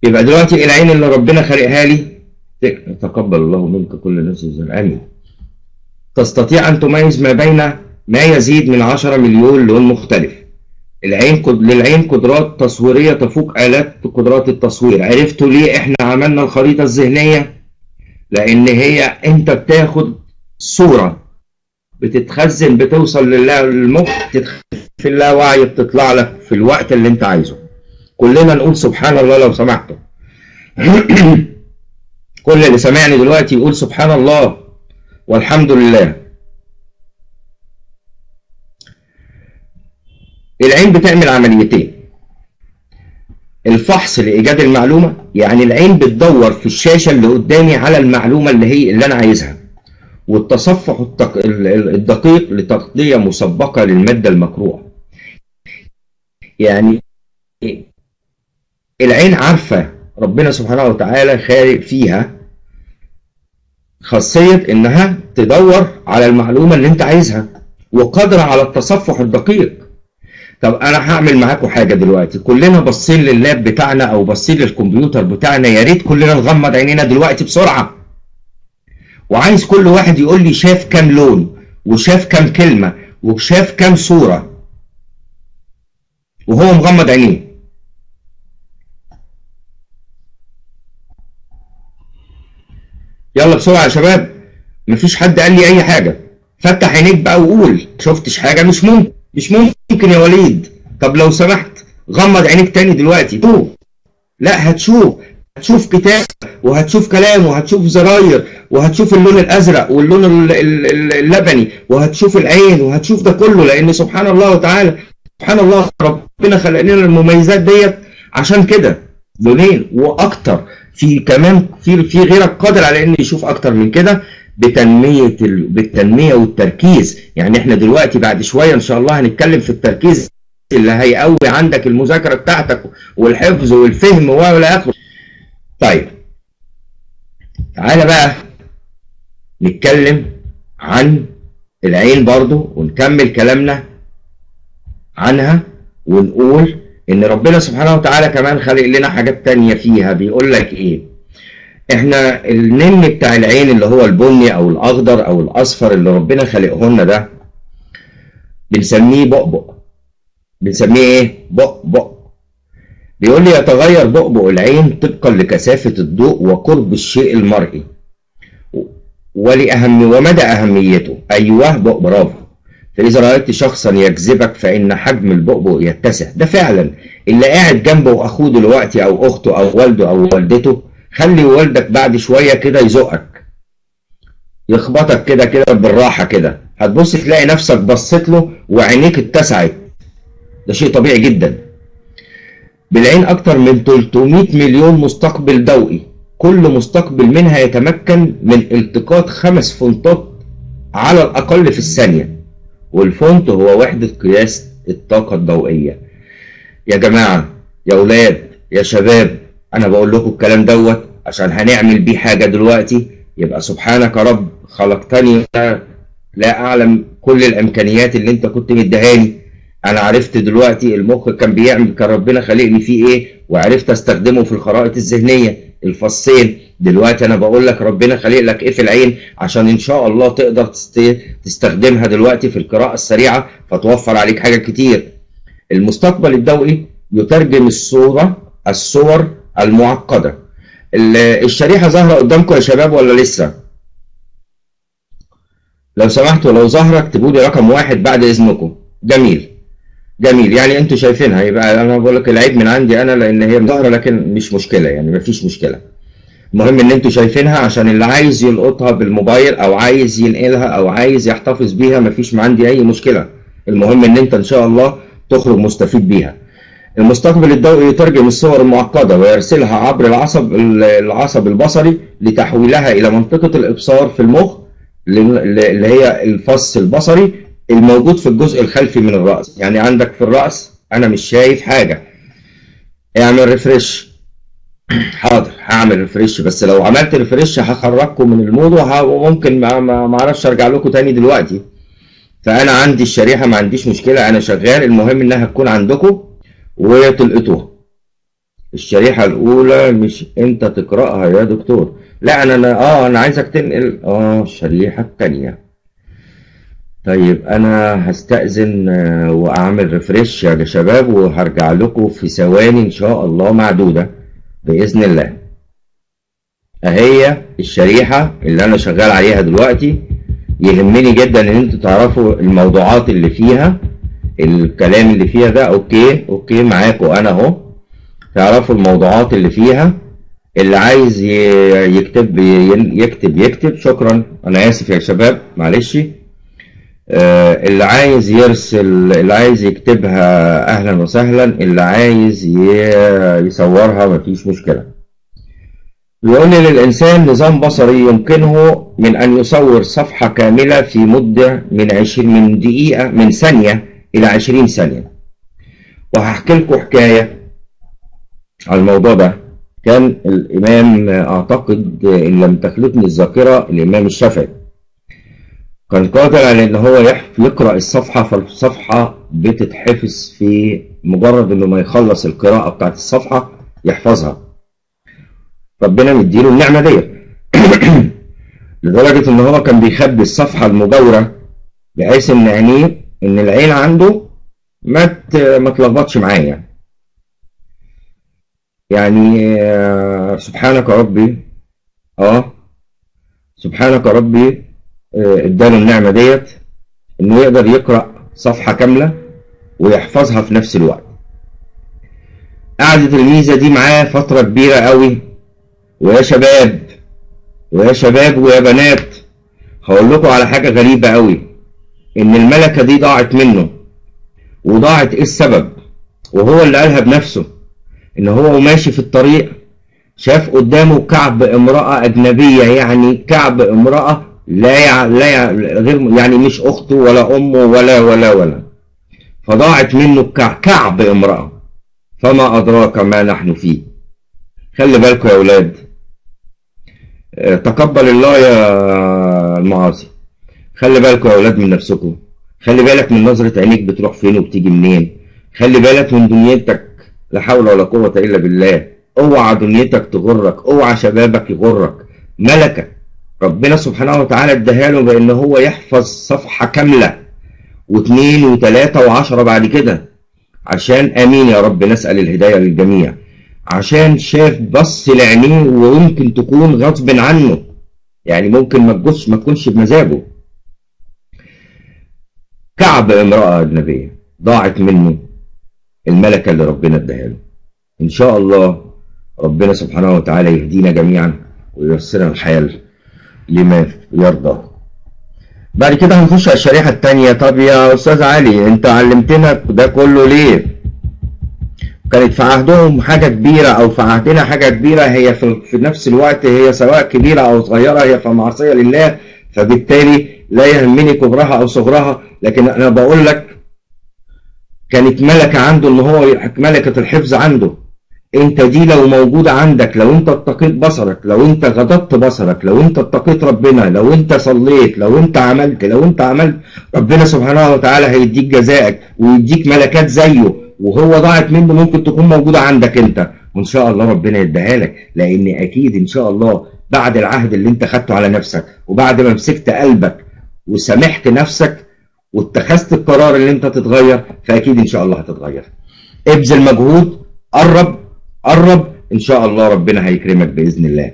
يبقى دلوقتي العين اللي ربنا خلقها لي تقبل الله منك كل نفس امين تستطيع ان تميز ما بين ما يزيد من 10 مليون لون مختلف العين قد... للعين قدرات تصويرية تفوق آلات قدرات التصوير عرفتوا ليه احنا عملنا الخريطة الذهنية لأن هي أنت بتاخد صورة بتتخزن بتوصل للمخ تتخزن في اللاوعي بتطلع لك في الوقت اللي أنت عايزه كلنا نقول سبحان الله لو سمحتوا كل اللي سامعني دلوقتي يقول سبحان الله والحمد لله العين بتعمل عمليتين الفحص لايجاد المعلومه يعني العين بتدور في الشاشه اللي قدامي على المعلومه اللي هي اللي انا عايزها والتصفح التق... الدقيق لتغطيه مسبقه للماده المكروهه يعني العين عارفه ربنا سبحانه وتعالى خالق فيها خاصيه انها تدور على المعلومه اللي انت عايزها وقادره على التصفح الدقيق طب انا هعمل معاكم حاجه دلوقتي كلنا باصين لللاب بتاعنا او باصين للكمبيوتر بتاعنا يا ريت كلنا نغمض عينينا دلوقتي بسرعه وعايز كل واحد يقول لي شاف كام لون وشاف كام كلمه وشاف كام صوره وهو مغمض عينيه يلا بسرعه يا شباب مفيش حد قال لي اي حاجه فتح عينيك بقى وقول شفتش حاجه مش ممكن مش ممكن يا وليد طب لو سمحت غمض عينيك تاني دلوقتي شوف لا هتشوف هتشوف كتاب وهتشوف كلام وهتشوف زراير وهتشوف اللون الازرق واللون اللبني وهتشوف العين وهتشوف ده كله لان سبحان الله تعالى سبحان الله ربنا خلق لنا المميزات ديت عشان كده لونين واكتر في كمان في في غيرك قادر على انه يشوف اكتر من كده بتنميه ال... بالتنميه والتركيز يعني احنا دلوقتي بعد شويه ان شاء الله هنتكلم في التركيز اللي هيقوي عندك المذاكره بتاعتك والحفظ والفهم والى اخره طيب تعالى بقى نتكلم عن العين برضو ونكمل كلامنا عنها ونقول ان ربنا سبحانه وتعالى كمان خلق لنا حاجات تانية فيها بيقول لك ايه احنا النم بتاع العين اللي هو البني او الاخضر او الاصفر اللي ربنا خلقه لنا ده بنسميه بؤبؤ بنسميه ايه بؤبؤ بيقول لي يتغير بؤبؤ العين طبقا لكثافة الضوء وقرب الشيء المرئي ولأهم ومدى أهميته أيوه بؤ برافو فإذا رأيت شخصا يجذبك فإن حجم البؤبؤ يتسع ده فعلا اللي قاعد جنبه أخوه دلوقتي أو أخته أو والده أو والدته خلي والدك بعد شوية كده يزقك يخبطك كده كده بالراحة كده هتبص تلاقي نفسك بصيت له وعينيك اتسعت ده شيء طبيعي جدا بالعين أكتر من 300 مليون مستقبل ضوئي كل مستقبل منها يتمكن من التقاط خمس فونتات على الأقل في الثانية والفونت هو وحدة قياس الطاقة الضوئية يا جماعة يا أولاد يا شباب أنا بقول لكم الكلام دوت عشان هنعمل بيه حاجة دلوقتي يبقى سبحانك يا رب خلقتني لا أعلم كل الإمكانيات اللي أنت كنت مديهاني أنا عرفت دلوقتي المخ كان بيعمل كان ربنا خلقني فيه إيه وعرفت أستخدمه في الخرائط الذهنية الفصين دلوقتي انا بقول لك ربنا خلق لك ايه في العين عشان ان شاء الله تقدر تستخدمها دلوقتي في القراءة السريعة فتوفر عليك حاجات كتير المستقبل الضوئي يترجم الصورة الصور المعقدة الشريحة ظاهرة قدامكم يا شباب ولا لسه لو سمحتوا لو ظاهرة اكتبوا لي رقم واحد بعد اذنكم جميل جميل يعني انتوا شايفينها يبقى انا بقول لك العيب من عندي انا لان هي ظاهره لكن مش مشكله يعني مفيش مشكله المهم ان انتوا شايفينها عشان اللي عايز يلقطها بالموبايل او عايز ينقلها او عايز يحتفظ بيها مفيش عندي اي مشكله المهم ان انت ان شاء الله تخرج مستفيد بيها المستقبل الضوئي يترجم الصور المعقدة ويرسلها عبر العصب العصب البصري لتحويلها إلى منطقة الإبصار في المخ اللي هي الفص البصري الموجود في الجزء الخلفي من الرأس يعني عندك في الرأس أنا مش شايف حاجة اعمل ريفرش حاضر هعمل ريفرش بس لو عملت ريفرش هخرجكم من المود وممكن ما ما اعرفش ارجع لكم تاني دلوقتي فانا عندي الشريحه ما عنديش مشكله انا شغال المهم انها تكون عندكم وتلقطوها الشريحة الأولى مش أنت تقرأها يا دكتور لا أنا أنا آه أنا عايزك تنقل آه الشريحة التانية طيب أنا هستأذن آه، وأعمل ريفريش يا شباب وهرجع لكم في ثواني إن شاء الله معدودة بإذن الله أهي الشريحة اللي أنا شغال عليها دلوقتي يهمني جدا إن أنتوا تعرفوا الموضوعات اللي فيها الكلام اللي فيها ده أوكي أوكي معاكم أنا أهو تعرفوا الموضوعات اللي فيها اللي عايز ي- يكتب ي- يكتب يكتب شكرا انا اسف يا شباب معلش آه، اللي عايز يرسل اللي عايز يكتبها اهلا وسهلا اللي عايز ي- يصورها مفيش مشكلة بيقول لي للإنسان نظام بصري يمكنه من أن يصور صفحة كاملة في مدة من 20 من دقيقة من ثانية إلى 20 ثانية وهحكي لكم حكاية على الموضوع ده كان الإمام أعتقد إن لم تخلطني الذاكرة الإمام الشافعي كان قادر على إن هو يحف يقرأ الصفحة فالصفحة بتتحفظ في مجرد إنه ما يخلص القراءة بتاعت الصفحة يحفظها ربنا مديله النعمة ديت لدرجة إن هو كان بيخبي الصفحة المجاورة بحيث إن عينيه إن العين عنده ما ت- ما تلخبطش معاه يعني يعني آه، سبحانك ربي اه سبحانك ربي آه، اداله النعمة ديت انه يقدر يقرأ صفحة كاملة ويحفظها في نفس الوقت قعدت الميزة دي معاه فترة كبيرة قوي ويا شباب ويا شباب ويا بنات هقول لكم على حاجة غريبة قوي ان الملكة دي ضاعت منه وضاعت ايه السبب وهو اللي قالها بنفسه ان هو ماشي في الطريق شاف قدامه كعب امرأة أجنبية يعني كعب امرأة لا يع... لا يع... غير يعني مش أخته ولا أمه ولا ولا ولا فضاعت منه الكع... كعب امرأة فما أدراك ما نحن فيه خلي بالكم يا أولاد آه، تقبل الله يا المعاصي خلي بالكم يا أولاد من نفسكم خلي بالك من نظرة عينيك بتروح فين وبتيجي منين خلي بالك من دنيتك لا حول ولا قوة إلا بالله اوعى دنيتك تغرك اوعى شبابك يغرك ملكة ربنا سبحانه وتعالى اداها له بان هو يحفظ صفحة كاملة واثنين وثلاثة وعشرة بعد كده عشان امين يا رب نسأل الهداية للجميع عشان شاف بص لعينيه ويمكن تكون غصب عنه يعني ممكن ما تجوش ما تكونش بمزاجه كعب امرأة أجنبية ضاعت منه الملكة اللي ربنا اداها له إن شاء الله ربنا سبحانه وتعالى يهدينا جميعا وييسرنا الحال لما يرضى بعد كده هنخش على الشريحة التانية طب يا أستاذ علي أنت علمتنا ده كله ليه؟ كانت في عهدهم حاجة كبيرة أو في عهدنا حاجة كبيرة هي في, في نفس الوقت هي سواء كبيرة أو صغيرة هي في معصية لله فبالتالي لا يهمني كبرها أو صغرها لكن أنا بقول لك كانت ملكة عنده ان هو ملكة الحفظ عنده انت دي لو موجودة عندك لو انت اتقيت بصرك لو انت غضبت بصرك لو انت اتقيت ربنا لو انت صليت لو انت عملت لو انت عملت ربنا سبحانه وتعالى هيديك جزائك ويديك ملكات زيه وهو ضاعت منه ممكن تكون موجودة عندك انت وان شاء الله ربنا يديها لك لان اكيد ان شاء الله بعد العهد اللي انت خدته على نفسك وبعد ما مسكت قلبك وسامحت نفسك واتخذت القرار اللي انت تتغير فاكيد ان شاء الله هتتغير ابذل مجهود قرب قرب ان شاء الله ربنا هيكرمك باذن الله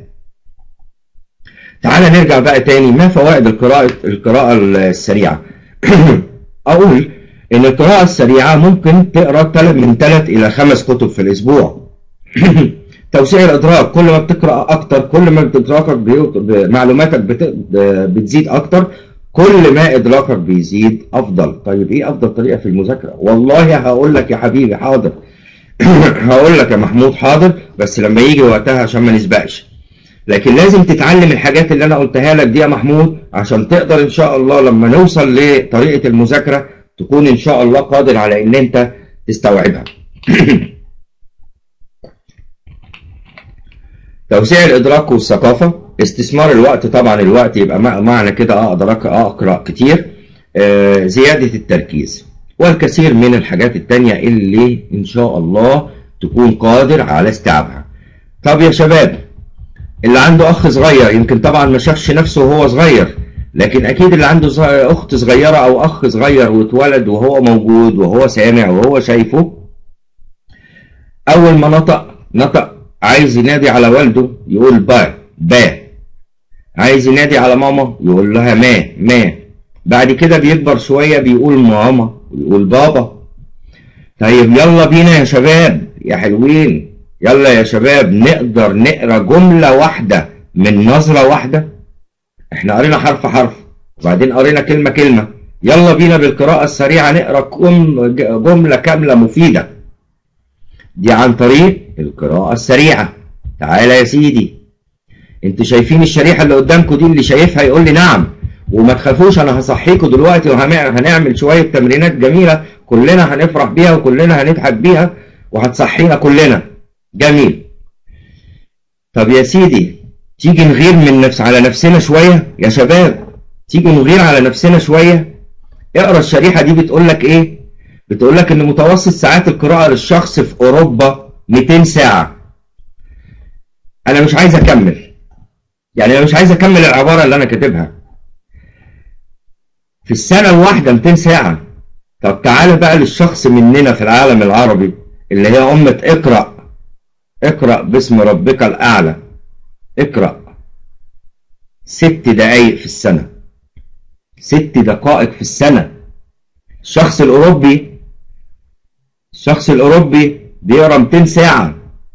تعال نرجع بقى تاني ما فوائد القراءة القراءة السريعة اقول ان القراءة السريعة ممكن تقرا تل- من ثلاث الى خمس كتب في الاسبوع توسيع الادراك كل ما بتقرا اكتر كل ما بتدراكك بي- معلوماتك بت- بتزيد اكتر كل ما ادراكك بيزيد افضل طيب ايه افضل طريقه في المذاكره والله هقول لك يا حبيبي حاضر هقول لك يا محمود حاضر بس لما يجي وقتها عشان ما نسبقش لكن لازم تتعلم الحاجات اللي انا قلتها لك دي يا محمود عشان تقدر ان شاء الله لما نوصل لطريقه المذاكره تكون ان شاء الله قادر على ان انت تستوعبها توسيع الادراك والثقافه استثمار الوقت طبعا الوقت يبقى مع- معنى كده اقدر أق- اقرا كتير آه، زياده التركيز والكثير من الحاجات التانية اللي ان شاء الله تكون قادر على استيعابها طب يا شباب اللي عنده اخ صغير يمكن طبعا ما شافش نفسه وهو صغير لكن اكيد اللي عنده اخت صغيره او اخ صغير واتولد وهو موجود وهو سامع وهو شايفه اول ما نطق نطق عايز ينادي على والده يقول با با عايز ينادي على ماما يقول لها ما ما بعد كده بيكبر شويه بيقول ماما ويقول بابا طيب يلا بينا يا شباب يا حلوين يلا يا شباب نقدر نقرا جمله واحده من نظره واحده احنا قرينا حرف حرف وبعدين قرينا كلمه كلمه يلا بينا بالقراءه السريعه نقرا جمله كامله مفيده دي عن طريق القراءة السريعة تعالى يا سيدي انتوا شايفين الشريحة اللي قدامكم دي اللي شايفها يقول لي نعم وما تخافوش انا هصحيكم دلوقتي وهنعمل شوية تمرينات جميلة كلنا هنفرح بيها وكلنا هنضحك بيها وهتصحينا كلنا جميل طب يا سيدي تيجي نغير من نفس على نفسنا شوية يا شباب تيجي نغير على نفسنا شوية اقرا الشريحة دي بتقول لك ايه بتقول لك ان متوسط ساعات القراءة للشخص في اوروبا 200 ساعة انا مش عايز اكمل يعني انا مش عايز اكمل العبارة اللي انا كاتبها في السنة الواحدة 200 ساعة طب تعالى بقى للشخص مننا في العالم العربي اللي هي أمة اقرأ اقرأ باسم ربك الأعلى اقرأ ست دقايق في السنة ست دقائق في السنة الشخص الأوروبي الشخص الأوروبي بيقرا 200 ساعة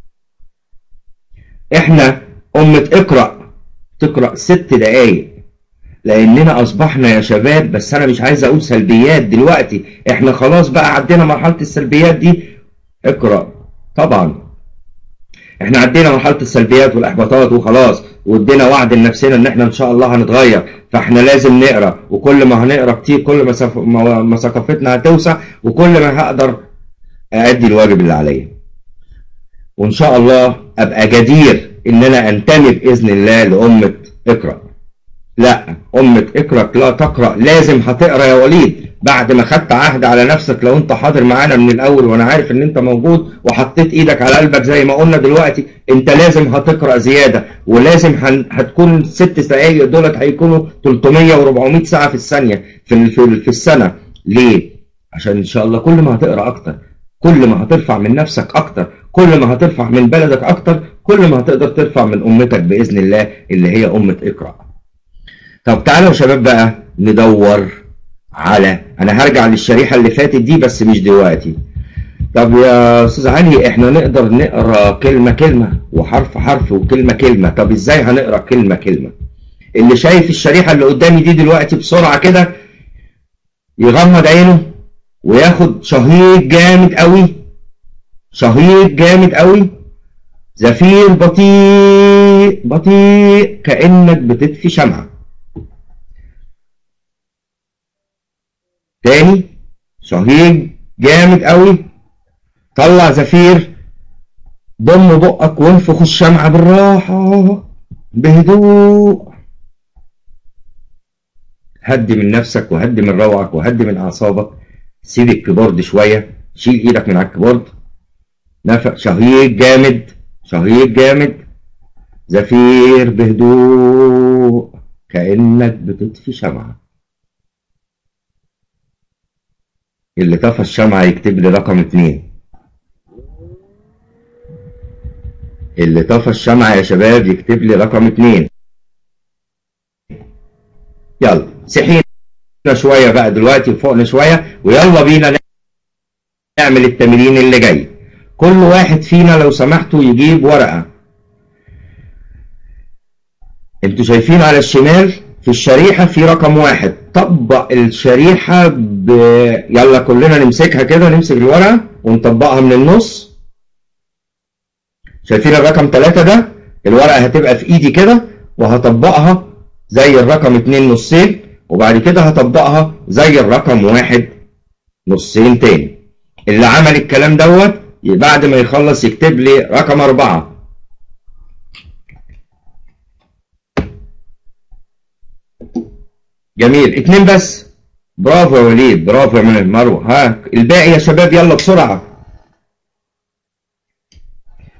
احنا أمة اقرأ تقرأ ست دقايق لأننا أصبحنا يا شباب بس أنا مش عايز أقول سلبيات دلوقتي احنا خلاص بقى عدينا مرحلة السلبيات دي اقرأ طبعا احنا عدينا مرحلة السلبيات والإحباطات وخلاص وادينا وعد لنفسنا ان احنا ان شاء الله هنتغير فاحنا لازم نقرا وكل ما هنقرا كتير كل ما, سف... ما ثقافتنا هتوسع وكل ما هقدر أأدي الواجب اللي عليا وإن شاء الله أبقى جدير إن أنا أنتمي بإذن الله لأمة اقرأ لا أمة اقرأ لا تقرأ لازم هتقرأ يا وليد بعد ما خدت عهد على نفسك لو انت حاضر معانا من الاول وانا عارف ان انت موجود وحطيت ايدك على قلبك زي ما قلنا دلوقتي انت لازم هتقرا زياده ولازم هتكون ست دقايق دولت هيكونوا 300 و400 ساعه في الثانيه في في السنه ليه؟ عشان ان شاء الله كل ما هتقرا اكتر كل ما هترفع من نفسك اكتر كل ما هترفع من بلدك اكتر كل ما هتقدر ترفع من امتك باذن الله اللي هي امه اقرا طب تعالوا يا شباب بقى ندور على انا هرجع للشريحه اللي فاتت دي بس مش دلوقتي طب يا استاذ علي احنا نقدر نقرا كلمه كلمه وحرف حرف وكلمه كلمه طب ازاي هنقرا كلمه كلمه اللي شايف الشريحه اللي قدامي دي دلوقتي بسرعه كده يغمض عينه وياخد شهيق جامد قوي شهيق جامد قوي زفير بطيء بطيء كأنك بتطفي شمعة تاني شهيق جامد قوي طلع زفير ضم بقك وانفخ الشمعة بالراحة بهدوء هدي من نفسك وهدي من روعك وهدي من أعصابك سيب الكيبورد شوية شيل ايدك من على الكيبورد نفق شهيق جامد شهيق جامد زفير بهدوء كأنك بتطفي شمعة اللي طفى الشمعة يكتب لي رقم اتنين اللي طفى الشمعة يا شباب يكتب لي رقم اتنين يلا صحينا شوية بقى دلوقتي وفوقنا شوية ويلا بينا نعمل التمرين اللي جاي كل واحد فينا لو سمحتوا يجيب ورقة انتوا شايفين على الشمال في الشريحة في رقم واحد طبق الشريحة ب... يلا كلنا نمسكها كده نمسك الورقة ونطبقها من النص شايفين الرقم ثلاثة ده الورقة هتبقى في ايدي كده وهطبقها زي الرقم اتنين نصين وبعد كده هطبقها زي الرقم واحد نصين تاني اللي عمل الكلام دوت بعد ما يخلص يكتب لي رقم أربعة جميل اتنين بس برافو يا وليد برافو يا من المروه ها الباقي يا شباب يلا بسرعة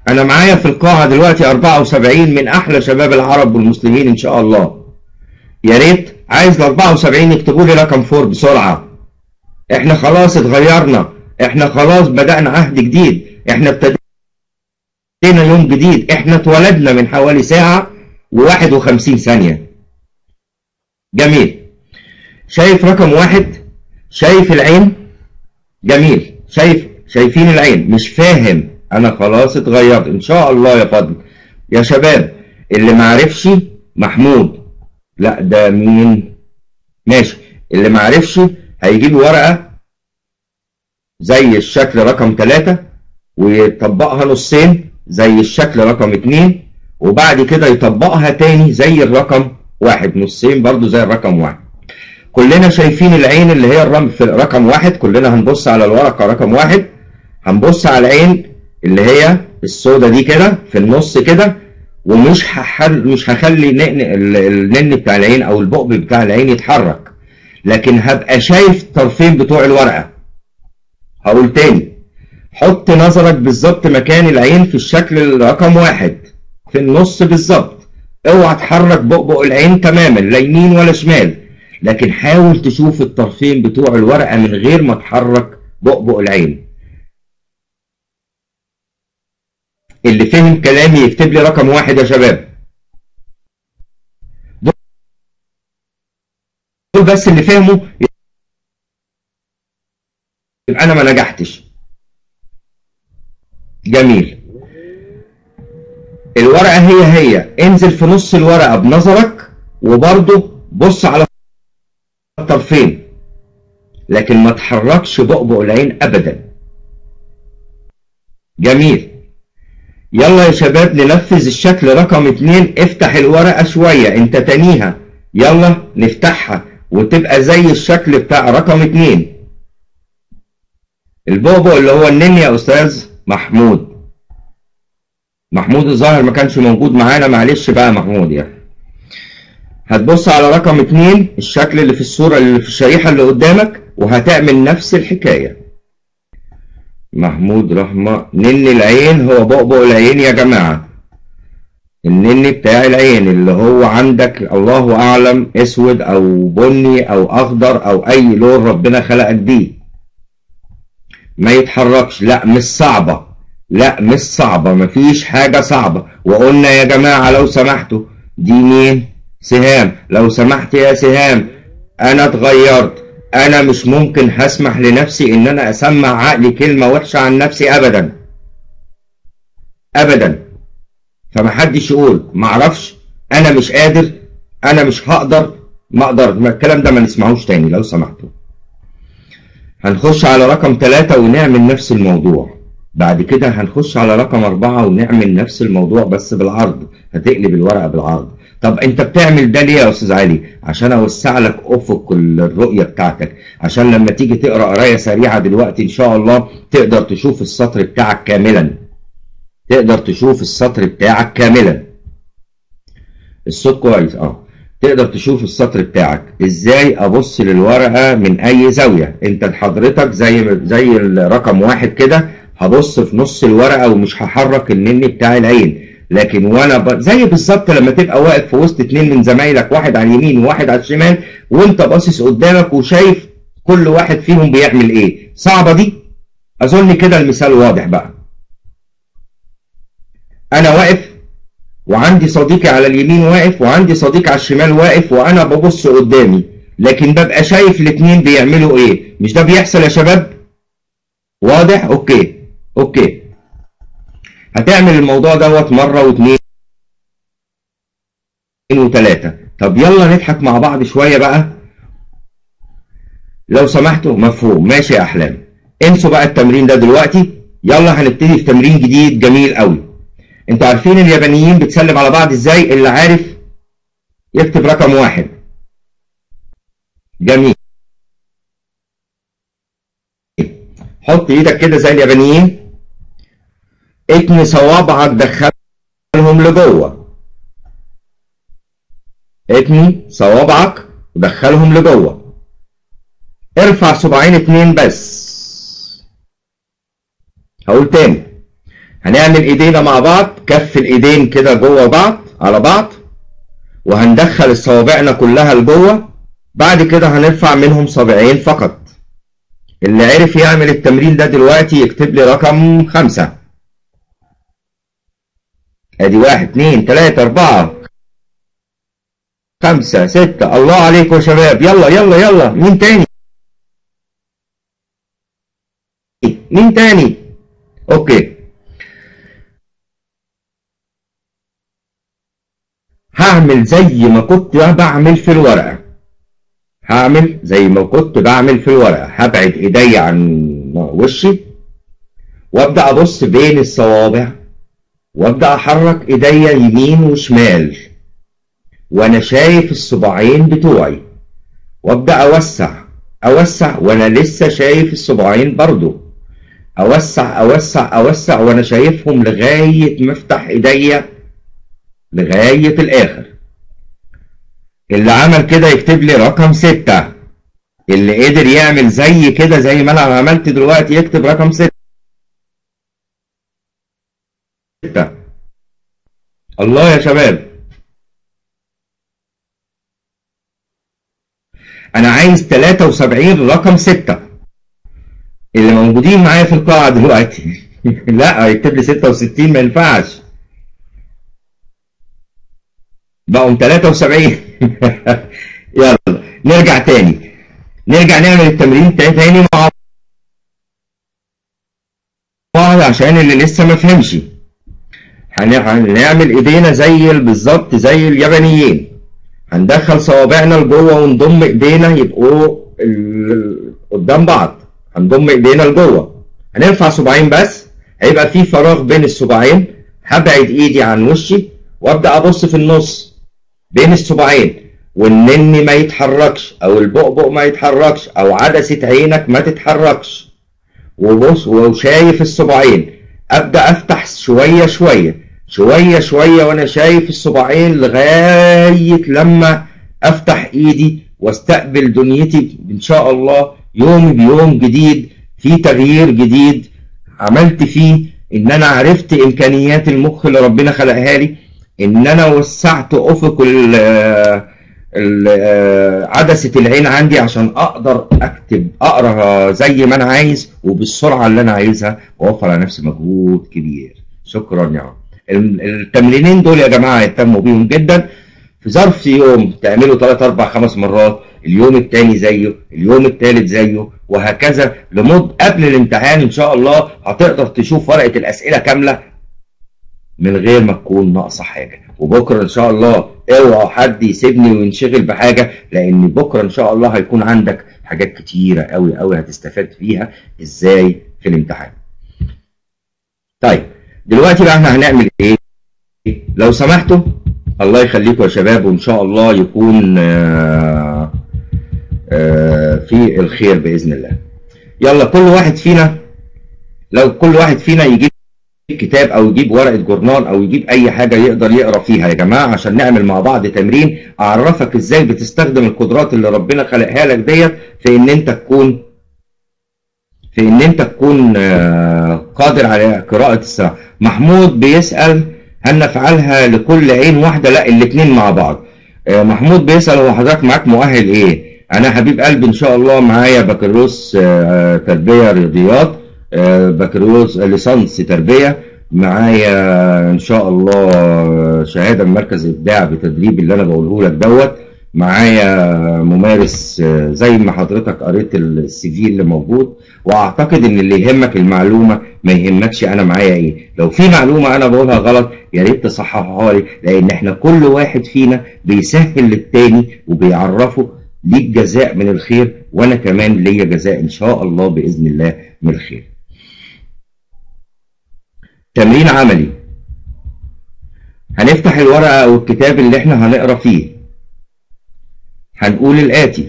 انا معايا في القاعة دلوقتي 74 من احلى شباب العرب والمسلمين ان شاء الله يا ريت عايز ال 74 يكتبوا لي رقم 4 بسرعة احنا خلاص اتغيرنا احنا خلاص بدأنا عهد جديد احنا ابتدينا يوم جديد احنا اتولدنا من حوالي ساعة و51 ثانية جميل شايف رقم واحد شايف العين جميل شايف شايفين العين مش فاهم انا خلاص اتغيرت ان شاء الله يا فضل يا شباب اللي معرفش محمود لا ده مين ماشي اللي معرفش هيجيب ورقة زي الشكل رقم ثلاثة ويطبقها نصين زي الشكل رقم اتنين وبعد كده يطبقها تاني زي الرقم واحد نصين برضو زي الرقم واحد كلنا شايفين العين اللي هي الرقم في رقم واحد كلنا هنبص على الورقة رقم واحد هنبص على العين اللي هي السودة دي كده في النص كده ومش هحل مش هخلي النن بتاع العين او البقب بتاع العين يتحرك لكن هبقى شايف الطرفين بتوع الورقة هقول تاني حط نظرك بالظبط مكان العين في الشكل رقم واحد في النص بالظبط اوعى تحرك بقبق العين تماما لا يمين ولا شمال لكن حاول تشوف الطرفين بتوع الورقة من غير ما تحرك بقبق العين اللي فهم كلامي يكتب لي رقم واحد يا شباب دول بس اللي فهموا يبقى انا ما نجحتش جميل الورقة هي هي انزل في نص الورقة بنظرك وبرضه بص على الطرفين لكن ما تحركش بقبق العين ابدا جميل يلا يا شباب ننفذ الشكل رقم اتنين افتح الورقة شوية انت تانيها يلا نفتحها وتبقى زي الشكل بتاع رقم اتنين البؤبؤ اللي هو النني يا استاذ محمود محمود الظاهر ما كانش موجود معانا معلش بقى محمود يعني هتبص على رقم اتنين الشكل اللي في الصورة اللي في الشريحة اللي قدامك وهتعمل نفس الحكاية محمود رحمة نن العين هو بؤبؤ العين يا جماعة النن بتاع العين اللي هو عندك الله أعلم أسود أو بني أو أخضر أو أي لون ربنا خلقك بيه ما يتحركش لا مش صعبة لا مش صعبة مفيش حاجة صعبة وقلنا يا جماعة لو سمحتوا دي مين سهام لو سمحت يا سهام أنا اتغيرت انا مش ممكن هسمح لنفسي ان انا اسمع عقلي كلمة وحشة عن نفسي ابدا ابدا فمحدش يقول معرفش انا مش قادر انا مش هقدر ما اقدر الكلام ده ما نسمعوش تاني لو سمحتوا هنخش على رقم ثلاثة ونعمل نفس الموضوع بعد كده هنخش على رقم أربعة ونعمل نفس الموضوع بس بالعرض هتقلب الورقة بالعرض طب انت بتعمل ده ليه يا استاذ علي عشان اوسع لك افق الرؤيه بتاعتك عشان لما تيجي تقرا قرايه سريعه دلوقتي ان شاء الله تقدر تشوف السطر بتاعك كاملا تقدر تشوف السطر بتاعك كاملا الصوت كويس اه تقدر تشوف السطر بتاعك ازاي ابص للورقه من اي زاويه انت حضرتك زي زي الرقم واحد كده هبص في نص الورقه ومش هحرك النني بتاع العين لكن وانا ب... زي بالظبط لما تبقى واقف في وسط اتنين من زمايلك واحد على اليمين وواحد على الشمال وانت باصص قدامك وشايف كل واحد فيهم بيعمل ايه صعبه دي اظن كده المثال واضح بقى انا واقف وعندي صديقي على اليمين واقف وعندي صديق على الشمال واقف وانا ببص قدامي لكن ببقى شايف الاتنين بيعملوا ايه مش ده بيحصل يا شباب واضح اوكي اوكي هتعمل الموضوع دوت مرة واثنين وثلاثة طب يلا نضحك مع بعض شوية بقى لو سمحتوا مفهوم ماشي يا أحلام انسوا بقى التمرين ده دلوقتي يلا هنبتدي في تمرين جديد جميل قوي انتوا عارفين اليابانيين بتسلم على بعض ازاي اللي عارف يكتب رقم واحد جميل حط ايدك كده زي اليابانيين اتني صوابعك دخلهم لجوه اتني صوابعك ودخلهم لجوه ارفع صباعين اتنين بس هقول تاني هنعمل ايدينا مع بعض كف الايدين كده جوه بعض على بعض وهندخل صوابعنا كلها لجوه بعد كده هنرفع منهم صابعين فقط اللي عرف يعمل التمرين ده دلوقتي يكتب لي رقم خمسة ادي واحد اتنين تلاتة اربعة خمسة ستة الله عليكم يا شباب يلا يلا يلا مين تاني مين تاني اوكي هعمل زي ما كنت بعمل في الورقة هعمل زي ما كنت بعمل في الورقة هبعد ايدي عن وشي وابدأ ابص بين الصوابع وابدأ احرك ايديا يمين وشمال وانا شايف الصباعين بتوعي وابدأ اوسع اوسع وانا لسه شايف الصباعين برضو اوسع اوسع اوسع وانا شايفهم لغاية ما افتح ايديا لغاية الاخر اللي عمل كده يكتب لي رقم ستة اللي قدر يعمل زي كده زي ما انا عملت دلوقتي يكتب رقم ستة الله يا شباب انا عايز 73 رقم ستة اللي موجودين معايا في القاعة دلوقتي لا يكتب لي 66 ما ينفعش بقوا 73 يلا نرجع تاني نرجع نعمل التمرين تاني مع بعض عشان اللي لسه ما فهمش هنعمل ايدينا زي بالظبط زي اليابانيين هندخل صوابعنا لجوه ونضم ايدينا يبقوا قدام بعض هنضم ايدينا لجوه هنرفع صباعين بس هيبقى في فراغ بين الصباعين هبعد ايدي عن وشي وابدا ابص في النص بين الصباعين والنني ما يتحركش او البؤبؤ ما يتحركش او عدسة عينك ما تتحركش وبص وشايف الصباعين ابدا افتح شوية شوية شوية شوية وانا شايف الصباعين لغاية لما افتح ايدي واستقبل دنيتي ان شاء الله يوم بيوم جديد في تغيير جديد عملت فيه ان انا عرفت امكانيات المخ اللي ربنا خلقها لي ان انا وسعت افق عدسة العين عندي عشان اقدر اكتب اقرا زي ما انا عايز وبالسرعة اللي انا عايزها واوفر على نفسي مجهود كبير شكرا يا رب التمرينين دول يا جماعة يهتموا بيهم جدا في ظرف يوم تعملوا 3 4 5 مرات اليوم الثاني زيه اليوم الثالث زيه وهكذا لمد قبل الامتحان ان شاء الله هتقدر تشوف ورقة الاسئلة كاملة من غير ما تكون ناقصه حاجه وبكره ان شاء الله اوعى حد يسيبني وينشغل بحاجه لان بكره ان شاء الله هيكون عندك حاجات كتيره قوي قوي هتستفاد فيها ازاي في الامتحان طيب دلوقتي بقى احنا هنعمل ايه لو سمحتوا الله يخليكم يا شباب وان شاء الله يكون آآ آآ في الخير باذن الله يلا كل واحد فينا لو كل واحد فينا يجيب كتاب او يجيب ورقه جورنال او يجيب اي حاجه يقدر يقرا فيها يا جماعه عشان نعمل مع بعض تمرين اعرفك ازاي بتستخدم القدرات اللي ربنا خلقها لك ديت في ان انت تكون في ان انت تكون قادر على قراءه الساعه محمود بيسال هل نفعلها لكل عين واحده لا الاثنين مع بعض محمود بيسال هو حضرتك معاك مؤهل ايه انا حبيب قلبي ان شاء الله معايا بكالوريوس تربيه رياضيات بكالوريوس ليسانس تربيه معايا ان شاء الله شهاده من مركز ابداع بتدريب اللي انا بقوله لك دوت معايا ممارس زي ما حضرتك قريت السي في اللي موجود واعتقد ان اللي يهمك المعلومه ما يهمكش انا معايا ايه لو في معلومه انا بقولها غلط يا ريت تصححها لي لان احنا كل واحد فينا بيسهل للتاني وبيعرفه ليك جزاء من الخير وانا كمان ليا جزاء ان شاء الله باذن الله من الخير تمرين عملي هنفتح الورقة أو الكتاب اللي احنا هنقرا فيه هنقول الآتي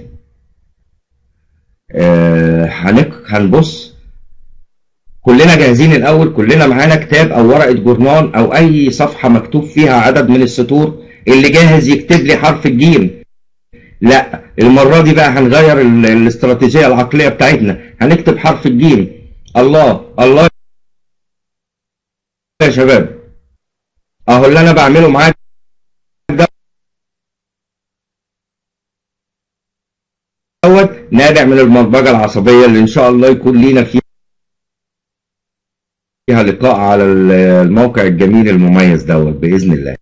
آه هنك... هنبص كلنا جاهزين الأول كلنا معانا كتاب أو ورقة جورنال أو أي صفحة مكتوب فيها عدد من السطور اللي جاهز يكتب لي حرف الجيم لا المرة دي بقى هنغير ال... الاستراتيجية العقلية بتاعتنا هنكتب حرف الجيم الله الله يا شباب اهو اللي انا بعمله معاك دوت نابع من البرمجه العصبيه اللي ان شاء الله يكون لينا فيها لقاء على الموقع الجميل المميز دوت باذن الله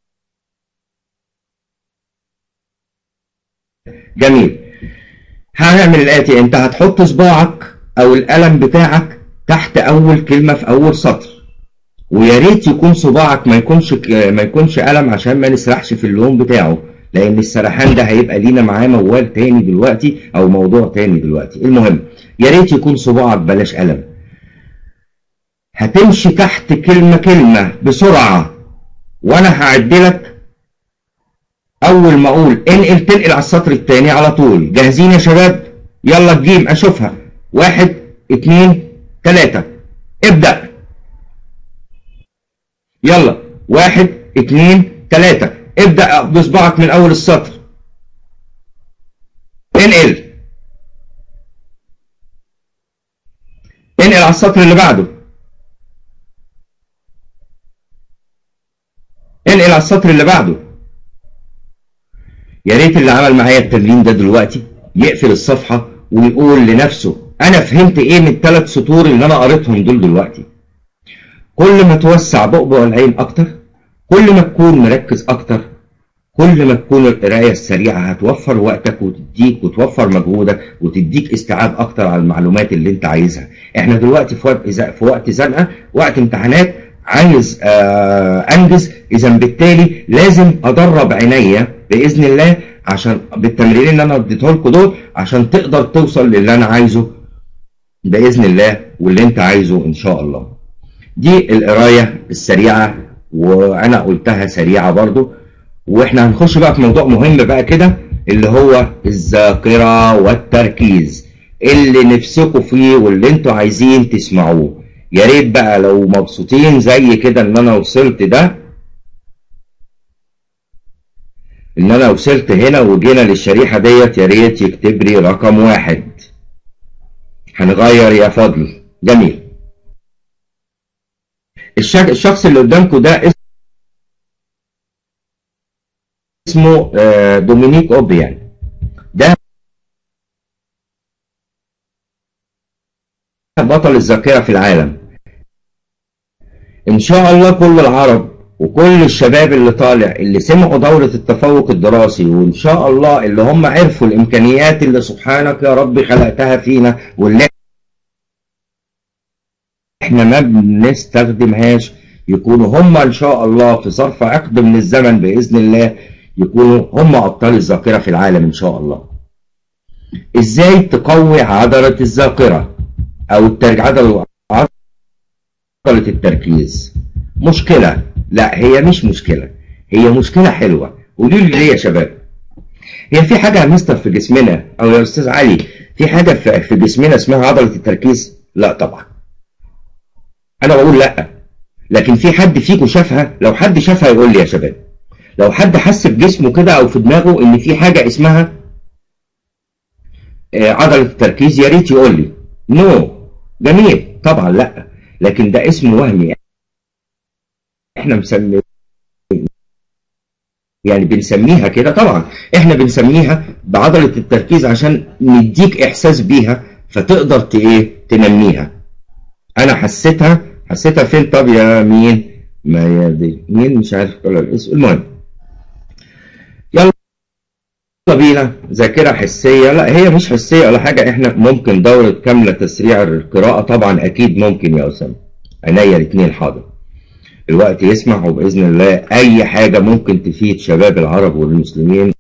جميل هنعمل الاتي انت هتحط صباعك او القلم بتاعك تحت اول كلمه في اول سطر ويا ريت يكون صباعك ما يكونش ما يكونش قلم عشان ما نسرحش في اللون بتاعه لان السرحان ده هيبقى لينا معاه موال تاني دلوقتي او موضوع تاني دلوقتي المهم يا ريت يكون صباعك بلاش قلم هتمشي تحت كلمه كلمه بسرعه وانا هعدلك اول ما اقول انقل تنقل على السطر الثاني على طول جاهزين يا شباب يلا الجيم اشوفها واحد اتنين تلاتة ابدأ يلا واحد اتنين تلاتة ابدأ بصبعك من اول السطر انقل انقل على السطر اللي بعده انقل على السطر اللي بعده يا ريت اللي عمل معايا التمرين ده دلوقتي يقفل الصفحة ويقول لنفسه أنا فهمت إيه من الثلاث سطور اللي أنا قريتهم دول دلوقتي كل ما توسع بؤبؤ العين أكتر كل ما تكون مركز أكتر كل ما تكون القراية السريعة هتوفر وقتك وتديك وتوفر مجهودك وتديك استيعاب أكتر على المعلومات اللي أنت عايزها إحنا دلوقتي في وقت في وقت زنقة وقت امتحانات عايز آه انجز اذا بالتالي لازم ادرب عينيا باذن الله عشان بالتمرين اللي انا اديته لكم دول عشان تقدر توصل للي انا عايزه باذن الله واللي انت عايزه ان شاء الله دي القرايه السريعه وانا قلتها سريعه برضو واحنا هنخش بقى في موضوع مهم بقى كده اللي هو الذاكره والتركيز اللي نفسكم فيه واللي انتوا عايزين تسمعوه يا ريت بقى لو مبسوطين زي كده ان انا وصلت ده ان انا وصلت هنا وجينا للشريحة ديت يا ريت يكتب لي رقم واحد هنغير يا فضل جميل الشك... الشخص اللي قدامكم ده اسمه دومينيك اوبيان ده بطل الذاكرة في العالم ان شاء الله كل العرب وكل الشباب اللي طالع اللي سمعوا دورة التفوق الدراسي وإن شاء الله اللي هم عرفوا الإمكانيات اللي سبحانك يا رب خلقتها فينا واللي إحنا ما بنستخدمهاش يكونوا هم إن شاء الله في ظرف عقد من الزمن بإذن الله يكونوا هم أبطال الذاكرة في العالم إن شاء الله. إزاي تقوي عضلة الذاكرة أو عضلة عضلة التركيز؟ مشكلة لا هي مش مشكلة هي مشكلة حلوة قولوا لي ليه يا شباب هي في حاجة يا مستر في جسمنا أو يا أستاذ علي في حاجة في جسمنا اسمها عضلة التركيز لا طبعا أنا بقول لا لكن في حد فيكم شافها لو حد شافها يقول لي يا شباب لو حد حس بجسمه كده أو في دماغه إن في حاجة اسمها عضلة التركيز يا ريت يقول لي نو no. جميل طبعا لا لكن ده اسم وهمي احنا مسمي يعني بنسميها كده طبعا احنا بنسميها بعضلة التركيز عشان نديك احساس بيها فتقدر ت ايه تنميها انا حسيتها حسيتها فين طب يا مين ما يا دي مين مش عارف ولا الاسم المهم يلا بينا ذاكرة حسية لا هي مش حسية ولا حاجة احنا ممكن دورة كاملة تسريع القراءة طبعا اكيد ممكن يا اسامة عينيا الاثنين حاضر الوقت يسمح وبإذن الله أي حاجة ممكن تفيد شباب العرب والمسلمين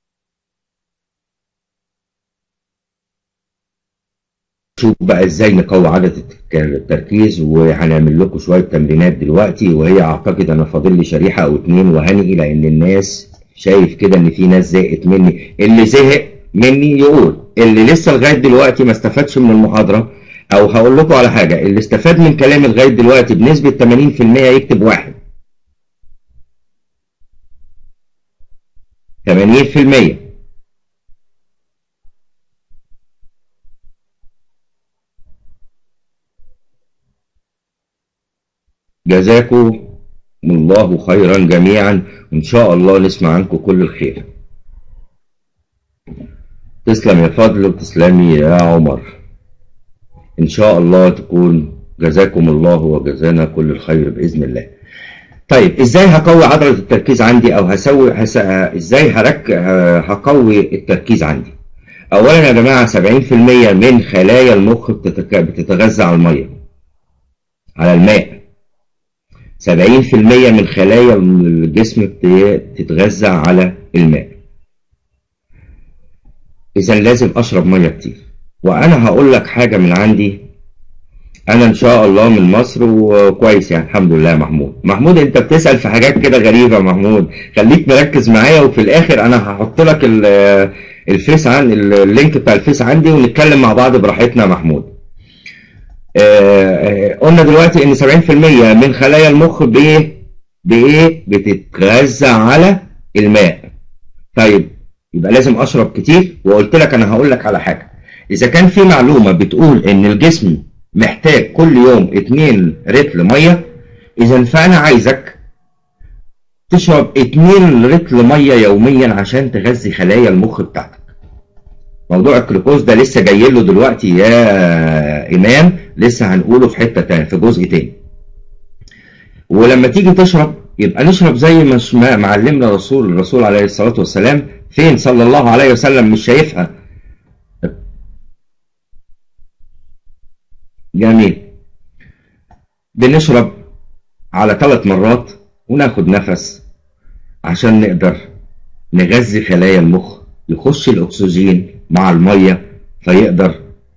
شوف بقى ازاي نقوي عدد التركيز وهنعمل لكم شوية تمرينات دلوقتي وهي اعتقد انا فاضل لي شريحة او اتنين وهنقي لان الناس شايف كده ان في ناس زهقت مني اللي زهق مني يقول اللي لسه لغاية دلوقتي ما استفادش من المحاضرة او هقول لكم على حاجة اللي استفاد من كلامي لغاية دلوقتي بنسبة 80% يكتب واحد 80% جزاكم الله خيرا جميعا وإن شاء الله نسمع عنكم كل الخير تسلم يا فضل وتسلمي يا عمر إن شاء الله تكون جزاكم الله وجزانا كل الخير بإذن الله طيب ازاي هقوي عضلة التركيز عندي او هسوي هس... ازاي هرك هقوي التركيز عندي اولا يا جماعة 70% من خلايا المخ بتتك... بتتغذى على المية على الماء 70% من خلايا الجسم بتتغذى على الماء اذا لازم اشرب مية كتير وانا هقول لك حاجة من عندي انا ان شاء الله من مصر وكويس يعني الحمد لله محمود محمود انت بتسأل في حاجات كده غريبة محمود خليك مركز معايا وفي الاخر انا هحط لك الفيس عن اللينك بتاع الفيس عندي ونتكلم مع بعض براحتنا يا محمود قلنا دلوقتي ان 70% من خلايا المخ بايه بايه بتتغذى على الماء طيب يبقى لازم اشرب كتير وقلت لك انا هقول لك على حاجه اذا كان في معلومه بتقول ان الجسم محتاج كل يوم 2 رتل ميه اذا فانا عايزك تشرب 2 رتل ميه يوميا عشان تغذي خلايا المخ بتاعتك موضوع الجلوكوز ده لسه جاي له دلوقتي يا امام لسه هنقوله في حته تاني في جزء تاني ولما تيجي تشرب يبقى نشرب زي ما معلمنا الرسول الرسول عليه الصلاه والسلام فين صلى الله عليه وسلم مش شايفها جميل بنشرب على ثلاث مرات وناخد نفس عشان نقدر نغذي خلايا المخ يخش الاكسجين مع الميه فيقدر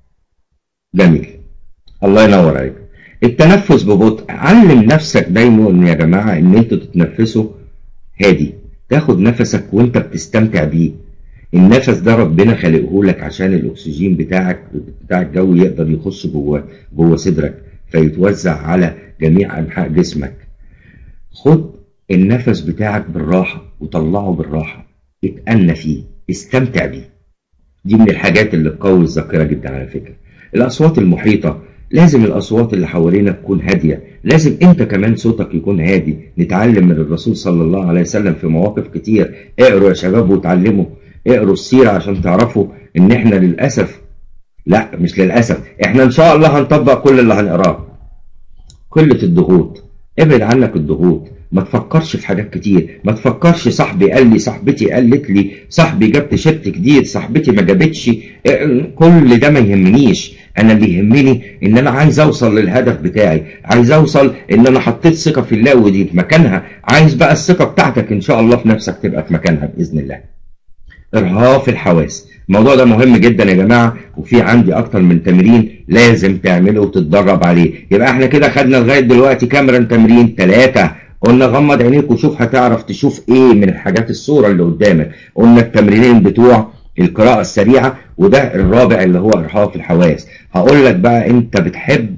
جميل الله ينور عليك التنفس ببطء علم نفسك دايما يا جماعه ان انتوا تتنفسوا هادي تاخد نفسك وانت بتستمتع بيه النفس ده ربنا خلقه لك عشان الاكسجين بتاعك بتاع الجو يقدر يخش جوه جوه صدرك فيتوزع على جميع انحاء جسمك خد النفس بتاعك بالراحه وطلعه بالراحه اتأنى فيه استمتع بيه دي من الحاجات اللي تقوي الذاكره جدا على فكره الاصوات المحيطه لازم الاصوات اللي حوالينا تكون هاديه لازم انت كمان صوتك يكون هادي نتعلم من الرسول صلى الله عليه وسلم في مواقف كتير اقروا يا شباب وتعلموا اقروا السيرة عشان تعرفوا ان احنا للأسف لا مش للأسف احنا ان شاء الله هنطبق كل اللي هنقراه قلة الضغوط ابعد عنك الضغوط ما تفكرش في حاجات كتير ما تفكرش صاحبي قال لي صاحبتي قالت لي صاحبي جاب تيشيرت جديد صاحبتي ما جابتش كل ده ما يهمنيش انا اللي يهمني ان انا عايز اوصل للهدف بتاعي عايز اوصل ان انا حطيت ثقه في الله ودي في مكانها عايز بقى الثقه بتاعتك ان شاء الله في نفسك تبقى في مكانها باذن الله ارهاف الحواس الموضوع ده مهم جدا يا جماعه وفي عندي اكتر من تمرين لازم تعمله وتتدرب عليه يبقى احنا كده خدنا لغايه دلوقتي كام تمرين ثلاثه قلنا غمض عينيك وشوف هتعرف تشوف ايه من الحاجات الصوره اللي قدامك قلنا التمرينين بتوع القراءة السريعة وده الرابع اللي هو إرهاق الحواس هقول لك بقى أنت بتحب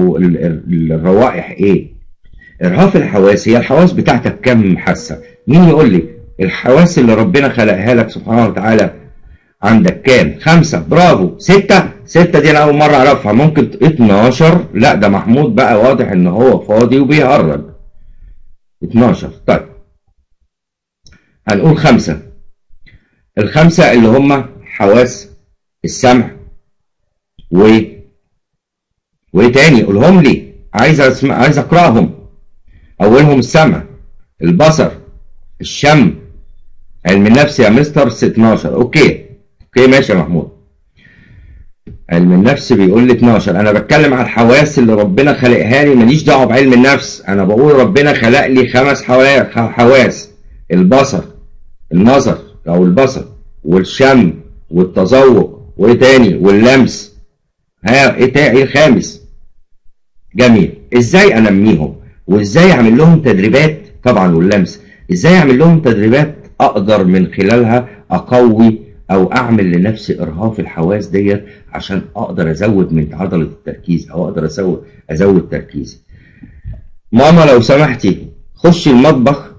الروائح إيه إرهاق الحواس هي الحواس بتاعتك كم حاسة مين يقول لي الحواس اللي ربنا خلقها لك سبحانه وتعالى عندك كام؟ خمسة برافو ستة ستة دي أنا أول مرة أعرفها ممكن 12 لا ده محمود بقى واضح إن هو فاضي وبيهرج 12 طيب هنقول خمسة الخمسة اللي هم حواس السمع و وايه تاني قولهم لي عايز اسمع عايز اقراهم اولهم السمع البصر الشم علم النفس يا مستر 12 اوكي اوكي ماشي يا محمود علم النفس بيقول لي 12 انا بتكلم على الحواس اللي ربنا خلقها لي ماليش دعوه بعلم النفس انا بقول ربنا خلق لي خمس حواس البصر النظر او البصر والشم والتذوق وايه تاني واللمس ها ايه تاني ايه الخامس جميل ازاي انميهم وازاي اعمل لهم تدريبات طبعا واللمس ازاي اعمل لهم تدريبات اقدر من خلالها اقوي او اعمل لنفسي ارهاف الحواس ديت عشان اقدر ازود من عضله التركيز او اقدر ازود ازود تركيزي ماما لو سمحتي خشي المطبخ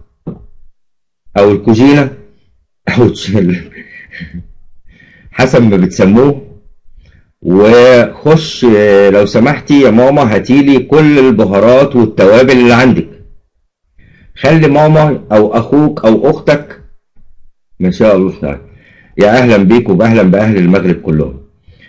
او الكوجينه او حسب ما بتسموه وخش آه، لو سمحتي يا ماما هاتيلي كل البهارات والتوابل اللي عندك خلي ماما او اخوك او اختك ما شاء الله تعالى يا اهلا بيك واهلا باهل المغرب كلهم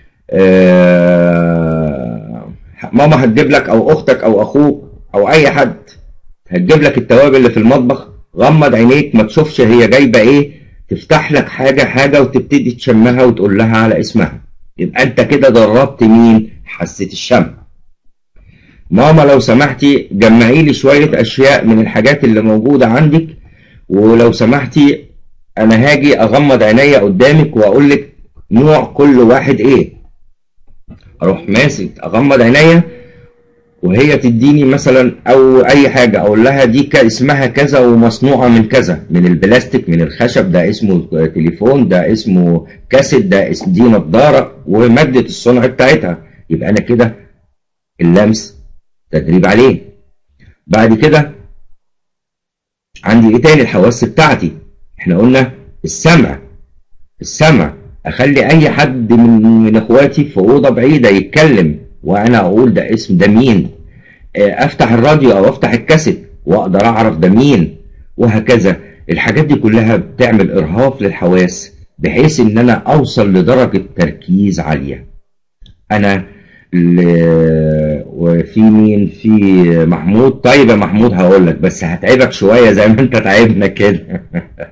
آه، ماما هتجيب لك او اختك او اخوك او اي حد هتجيب لك التوابل اللي في المطبخ غمض عينيك ما تشوفش هي جايبه ايه تفتح لك حاجه حاجه وتبتدي تشمها وتقول لها على اسمها يبقى انت كده دربت مين حاسه الشم ماما لو سمحتي جمعي لي شويه اشياء من الحاجات اللي موجوده عندك ولو سمحتي انا هاجي اغمض عينيا قدامك واقول لك نوع كل واحد ايه اروح ماسك اغمض عينيا وهي تديني مثلا او اي حاجه اقول لها دي ك- اسمها كذا ومصنوعه من كذا من البلاستيك من الخشب ده اسمه تليفون ده اسمه كاسيت ده اسم دي نضاره وماده الصنع بتاعتها يبقى انا كده اللمس تدريب عليه بعد كده عندي ايه تاني الحواس بتاعتي احنا قلنا السمع السمع اخلي اي حد من من اخواتي في اوضه بعيده يتكلم وانا اقول ده اسم ده مين آه، افتح الراديو او افتح الكاسيت واقدر اعرف ده مين وهكذا الحاجات دي كلها بتعمل ارهاق للحواس بحيث ان انا اوصل لدرجه تركيز عاليه انا ل... وفي مين في محمود طيب يا محمود هقول لك بس هتعبك شويه زي ما انت تعبنا كده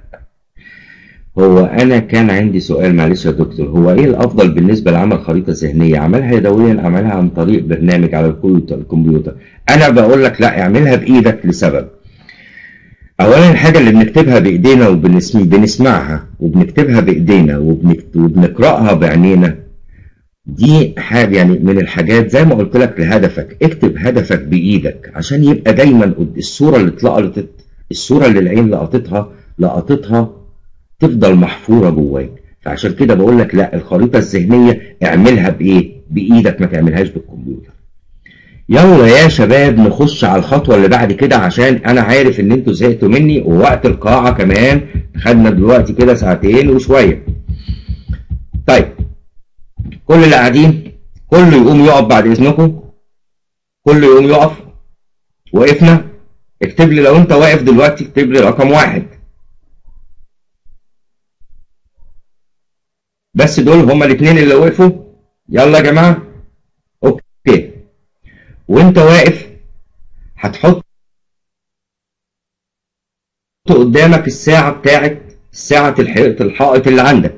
هو انا كان عندي سؤال معلش يا دكتور هو ايه الافضل بالنسبه لعمل خريطه ذهنيه اعملها يدويا اعملها عن طريق برنامج على الكمبيوتر الكمبيوتر انا بقول لك لا اعملها بايدك لسبب اولا الحاجه اللي بنكتبها بايدينا وبنسمعها وبنكتبها بايدينا وبنكت- وبنقراها بعينينا دي حاجه يعني من الحاجات زي ما قلت لك لهدفك اكتب هدفك بايدك عشان يبقى دايما قد- الصوره اللي اتلقطت الصوره اللي العين لقطتها لقطتها تفضل محفورة جواك فعشان كده بقول لك لا الخريطة الذهنية اعملها بإيه؟ بإيدك ما تعملهاش بالكمبيوتر. يلا يا شباب نخش على الخطوة اللي بعد كده عشان أنا عارف إن أنتوا زهقتوا مني ووقت القاعة كمان خدنا دلوقتي كده ساعتين وشوية. طيب كل اللي قاعدين كله يقوم يقف بعد إذنكم كله يقوم يقف وقفنا اكتب لي لو أنت واقف دلوقتي اكتب لي رقم واحد بس دول هما الاثنين اللي وقفوا يلا يا جماعه اوكي وانت واقف هتحط قدامك الساعه بتاعت ساعه الحائط الحائط اللي عندك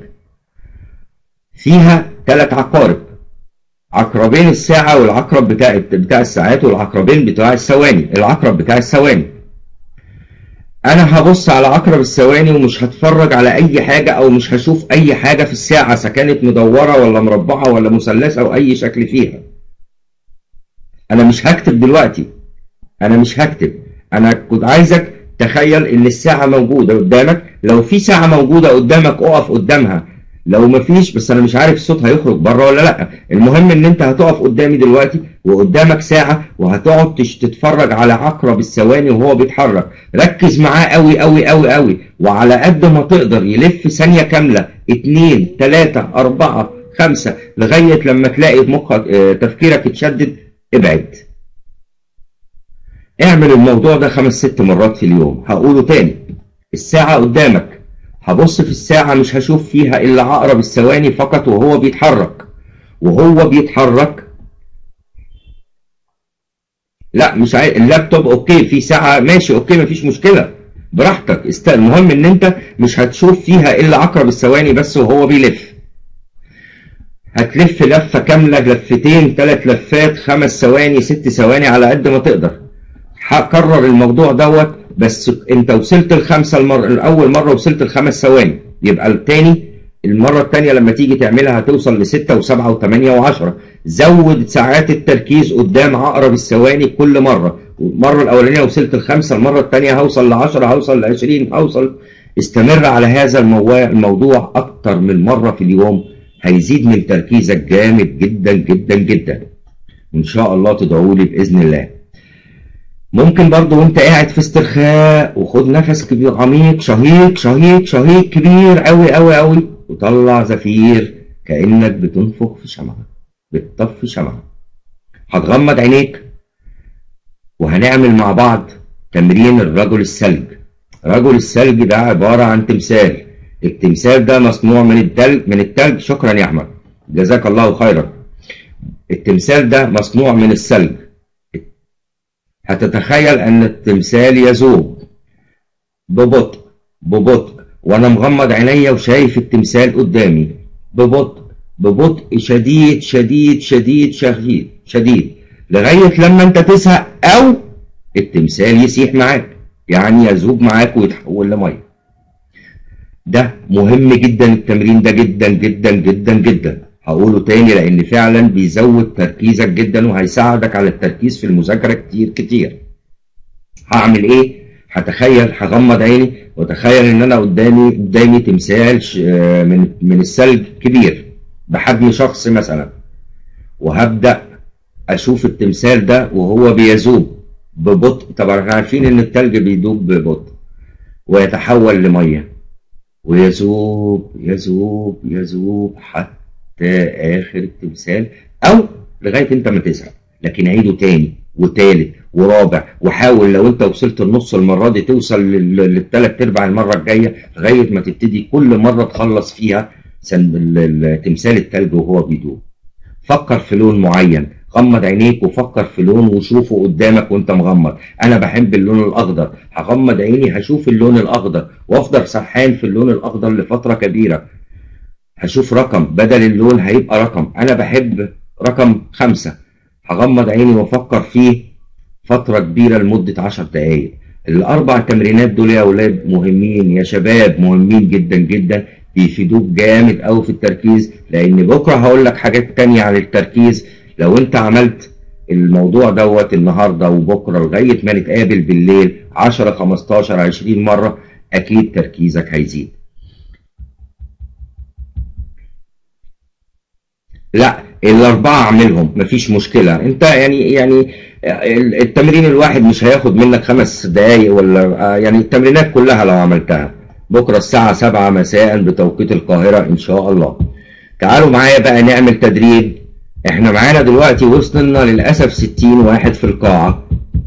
فيها ثلاث عقارب عقربين الساعه والعقرب بتاع بتاع الساعات والعقربين بتاع الثواني العقرب بتاع الثواني انا هبص على عقرب الثواني ومش هتفرج على اي حاجه او مش هشوف اي حاجه في الساعه اذا كانت مدوره ولا مربعه ولا مثلثه او اي شكل فيها انا مش هكتب دلوقتي انا مش هكتب انا كنت عايزك تخيل ان الساعه موجوده قدامك لو في ساعه موجوده قدامك اقف قدامها لو مفيش بس انا مش عارف الصوت هيخرج بره ولا لا المهم ان انت هتقف قدامي دلوقتي وقدامك ساعه وهتقعد تش- تتفرج على عقرب الثواني وهو بيتحرك ركز معاه قوي قوي قوي قوي وعلى قد ما تقدر يلف ثانيه كامله اتنين تلاته اربعه خمسه لغايه لما تلاقي مخك اه، تفكيرك اتشدد ابعد اعمل الموضوع ده خمس ست مرات في اليوم هقوله تاني الساعة قدامك هبص في الساعة مش هشوف فيها إلا عقرب الثواني فقط وهو بيتحرك وهو بيتحرك لا مش عايز اللابتوب اوكي في ساعة ماشي اوكي مفيش مشكلة براحتك است... المهم ان انت مش هتشوف فيها الا عقرب الثواني بس وهو بيلف هتلف لفة كاملة لفتين ثلاث لفات خمس ثواني ست ثواني على قد ما تقدر هكرر الموضوع دوت بس انت وصلت الخمسة المرة الأول مرة وصلت الخمس ثواني يبقى التاني المرة التانية لما تيجي تعملها هتوصل لستة وسبعة وثمانية وعشرة زود ساعات التركيز قدام عقرب الثواني كل مرة المرة الأولانية وصلت الخمسة المرة التانية هوصل لعشرة هوصل لعشرين هوصل استمر على هذا الموضوع, الموضوع أكتر من مرة في اليوم هيزيد من تركيزك جامد جدا جدا جدا وإن شاء الله تدعوا لي بإذن الله ممكن برضو وانت قاعد في استرخاء وخد نفس كبير عميق شهيق شهيق شهيق كبير قوي قوي قوي وطلع زفير كأنك بتنفخ في شمعة بتطفي شمعة هتغمض عينيك وهنعمل مع بعض تمرين الرجل الثلج رجل الثلج ده عبارة عن تمثال التمثال ده مصنوع من التلج من التلج شكرا يا احمد جزاك الله خيرا التمثال ده مصنوع من الثلج هتتخيل ان التمثال يذوب ببطء ببطء وانا مغمض عينيا وشايف التمثال قدامي ببطء ببطء شديد شديد شديد شديد شديد لغاية لما انت تزهق او التمثال يسيح معاك يعني يذوب معاك ويتحول لميه ده مهم جدا التمرين ده جدا جدا جدا جدا هقوله تاني لان فعلا بيزود تركيزك جدا وهيساعدك على التركيز في المذاكره كتير كتير هعمل ايه هتخيل هغمض عيني وتخيل ان انا قدامي قدامي تمثال من من الثلج كبير بحجم شخص مثلا وهبدا اشوف التمثال ده وهو بيذوب ببطء طبعا احنا عارفين ان التلج بيدوب ببطء ويتحول لميه ويذوب يذوب يذوب حتى اخر التمثال او لغايه انت ما تزهق لكن عيده تاني وتالت ورابع وحاول لو انت وصلت النص المره دي توصل للثلاث ارباع المره الجايه لغايه ما تبتدي كل مره تخلص فيها تمثال التلج وهو بيدوب فكر في لون معين غمض عينيك وفكر في لون وشوفه قدامك وانت مغمض انا بحب اللون الاخضر هغمض عيني هشوف اللون الاخضر وافضل سرحان في اللون الاخضر لفتره كبيره هشوف رقم بدل اللون هيبقى رقم انا بحب رقم خمسة هغمض عيني وافكر فيه فترة كبيرة لمدة عشر دقايق الاربع تمرينات دول يا اولاد مهمين يا شباب مهمين جدا جدا بيفيدوك جامد قوي في التركيز لان بكره هقول لك حاجات تانية عن التركيز لو انت عملت الموضوع دوت النهارده وبكره لغايه ما نتقابل بالليل 10 15 20 مره اكيد تركيزك هيزيد. لا الاربعه اعملهم مفيش مشكله انت يعني يعني التمرين الواحد مش هياخد منك خمس دقايق ولا يعني التمرينات كلها لو عملتها بكره الساعه 7 مساء بتوقيت القاهره ان شاء الله. تعالوا معايا بقى نعمل تدريب احنا معانا دلوقتي وصلنا للأسف 60 واحد في القاعة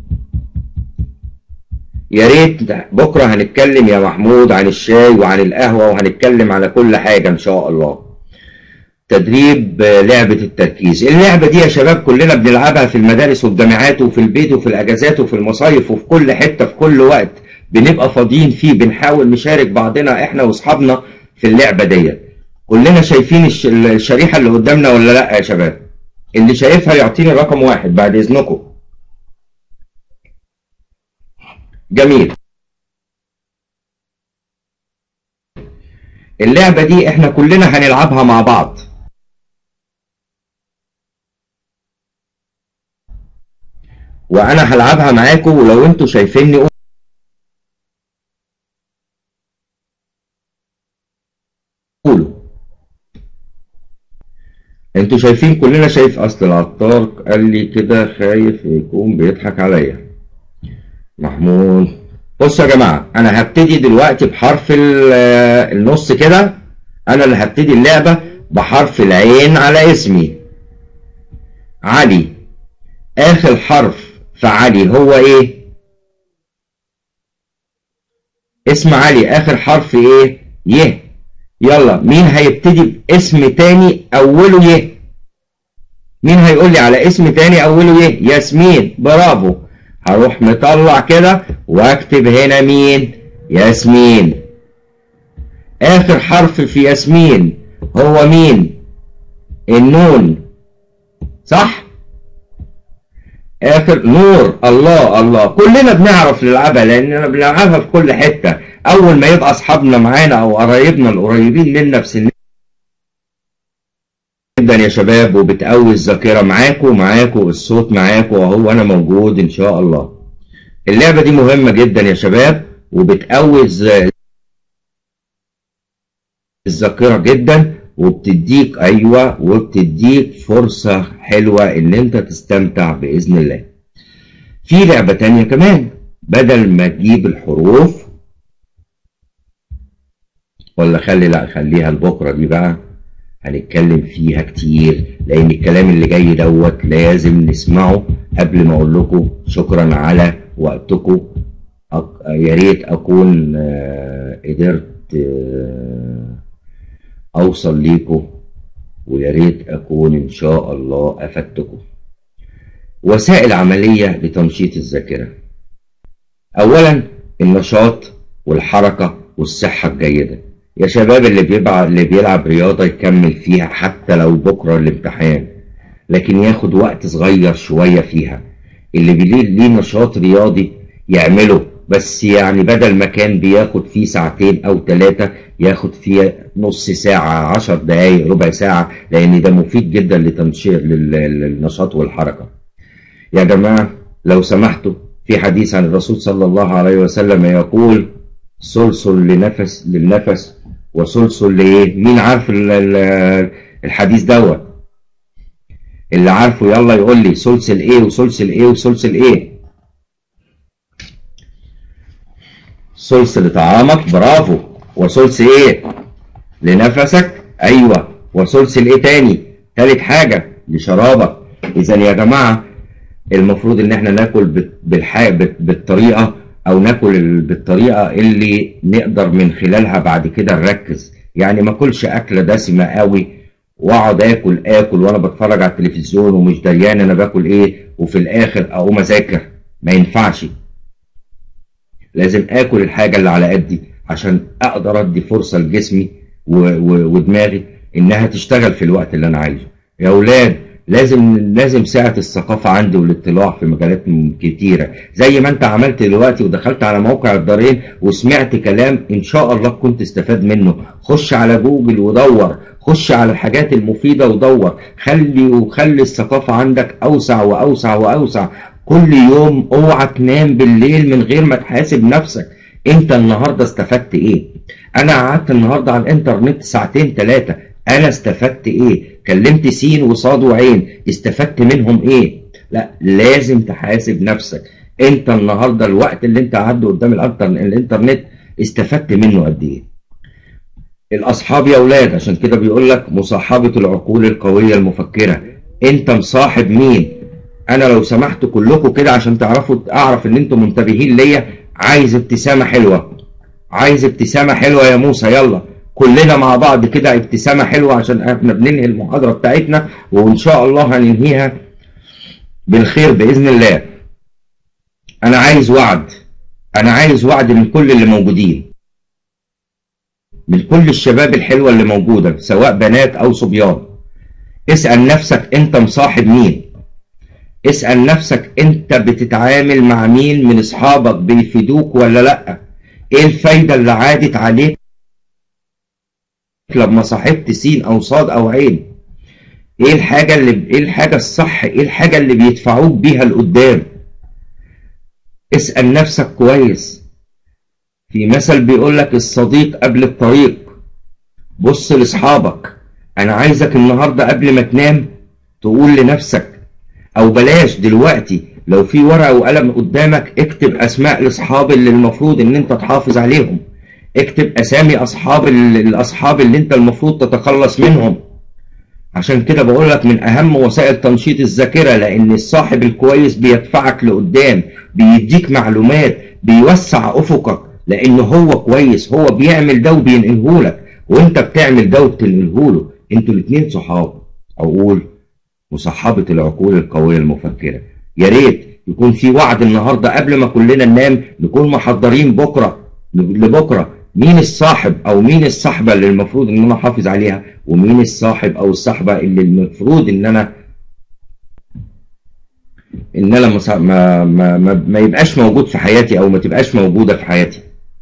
يا ريت بكرة هنتكلم يا محمود عن الشاي وعن القهوة وهنتكلم على كل حاجة إن شاء الله تدريب لعبة التركيز اللعبة دي يا شباب كلنا بنلعبها في المدارس والجامعات وفي البيت وفي الأجازات وفي المصايف وفي كل حتة في كل وقت بنبقى فاضيين فيه بنحاول نشارك بعضنا احنا واصحابنا في اللعبة ديت كلنا شايفين الشريحة اللي قدامنا ولا لا يا شباب اللي شايفها يعطيني رقم واحد بعد اذنكم جميل اللعبة دي احنا كلنا هنلعبها مع بعض وانا هلعبها معاكم ولو انتوا شايفيني قولوا انتوا شايفين كلنا شايف اصل العطار قال لي كده خايف يكون بيضحك عليا محمود بصوا يا جماعه انا هبتدي دلوقتي بحرف النص كده انا اللي هبتدي اللعبه بحرف العين على اسمي علي اخر حرف في علي هو ايه اسم علي اخر حرف ايه يه يلا مين هيبتدي باسم تاني اوله يه مين هيقول لي على اسم تاني اوله يه ياسمين برافو هروح مطلع كده واكتب هنا مين ياسمين اخر حرف في ياسمين هو مين النون صح اخر نور الله الله كلنا بنعرف نلعبها لاننا بنلعبها في كل حته اول ما يبقى اصحابنا معانا او قرايبنا القريبين منا في سننا جدا يا شباب وبتقوي الذاكره معاكم معاكم الصوت معاكم وهو انا موجود ان شاء الله اللعبه دي مهمه جدا يا شباب وبتقوي الذاكره جدا وبتديك ايوه وبتديك فرصه حلوه ان انت تستمتع باذن الله في لعبه تانية كمان بدل ما تجيب الحروف ولا خلي لا خليها لبكره دي بقى هنتكلم فيها كتير لان الكلام اللي جاي دوت لازم نسمعه قبل ما اقول لكم شكرا على وقتكم أك- يا ريت اكون آه، قدرت آه، اوصل ليكم ويا ريت اكون ان شاء الله افدتكم وسائل عمليه لتنشيط الذاكره اولا النشاط والحركه والصحه الجيده يا شباب اللي بيبقى اللي بيلعب رياضه يكمل فيها حتى لو بكره الامتحان لكن ياخد وقت صغير شويه فيها اللي ليه ليه نشاط رياضي يعمله بس يعني بدل ما كان بياخد فيه ساعتين او ثلاثة ياخد فيه نص ساعة عشر دقايق ربع ساعة لان ده مفيد جدا لتنشيط لل- للنشاط والحركة يا جماعة لو سمحتوا في حديث عن الرسول صلى الله عليه وسلم يقول سلسل لنفس للنفس وسلسل لايه مين عارف ال- ال- الحديث دوت اللي عارفه يلا يقول لي سلسل ايه وسلسل ايه وسلسل ايه سلس لطعامك برافو وسلس ايه لنفسك ايوه وسلس ايه تاني تالت حاجه لشرابك اذا يا جماعه المفروض ان احنا ناكل بت- بالح... بت- بالطريقه او ناكل ال- بالطريقه اللي نقدر من خلالها بعد كده نركز يعني ما اكلش اكله دسمه قوي واقعد اكل اكل وانا بتفرج على التلفزيون ومش دريان انا باكل ايه وفي الاخر اقوم اذاكر ما ينفعش لازم اكل الحاجه اللي على قدي عشان اقدر ادي فرصه لجسمي و... و... ودماغي انها تشتغل في الوقت اللي انا عايزه يا اولاد لازم لازم سعه الثقافه عندي والاطلاع في مجالات م- كتيره زي ما انت عملت دلوقتي ودخلت على موقع الدارين وسمعت كلام ان شاء الله كنت استفاد منه خش على جوجل ودور خش على الحاجات المفيده ودور خلي وخلي الثقافه عندك اوسع واوسع واوسع كل يوم اوعى تنام بالليل من غير ما تحاسب نفسك انت النهارده استفدت ايه انا قعدت النهارده على الانترنت ساعتين ثلاثه انا استفدت ايه كلمت سين وصاد وعين استفدت منهم ايه لا لازم تحاسب نفسك انت النهارده الوقت اللي انت قعدته قدام الانتر- الانترنت استفدت منه قد ايه الاصحاب يا اولاد عشان كده بيقول لك مصاحبه العقول القويه المفكره انت مصاحب مين انا لو سمحت كلكم كده عشان تعرفوا اعرف ان انتم منتبهين ليا عايز ابتسامه حلوه عايز ابتسامه حلوه يا موسى يلا كلنا مع بعض كده ابتسامه حلوه عشان احنا بننهي المحاضره بتاعتنا وان شاء الله هننهيها بالخير باذن الله انا عايز وعد انا عايز وعد من كل اللي موجودين من كل الشباب الحلوه اللي موجوده سواء بنات او صبيان اسال نفسك انت مصاحب مين اسال نفسك انت بتتعامل مع مين من اصحابك بيفيدوك ولا لا ايه الفايده اللي عادت عليك لما صاحبت سين او صاد او عين ايه الحاجه اللي ايه الحاجه الصح ايه الحاجه اللي بيدفعوك بيها لقدام اسال نفسك كويس في مثل بيقول لك الصديق قبل الطريق بص لاصحابك انا عايزك النهارده قبل ما تنام تقول لنفسك او بلاش دلوقتي لو في ورقه وقلم قدامك اكتب اسماء الاصحاب اللي المفروض ان انت تحافظ عليهم اكتب اسامي اصحاب ال- الاصحاب اللي انت المفروض تتخلص منهم عشان كده بقول لك من اهم وسائل تنشيط الذاكره لان الصاحب الكويس بيدفعك لقدام بيديك معلومات بيوسع افقك لان هو كويس هو بيعمل ده وبينقله لك وانت بتعمل ده وبتنقله له انتوا الاثنين صحاب اقول مصاحبه العقول القويه المفكره يا ريت يكون في وعد النهارده قبل ما كلنا ننام نكون محضرين بكره لبكره مين الصاحب او مين الصحبه اللي المفروض ان انا احافظ عليها ومين الصاحب او الصحبه اللي المفروض ان انا ان انا مص- ما, ما, ما, ما يبقاش موجود في حياتي او ما تبقاش موجوده في حياتي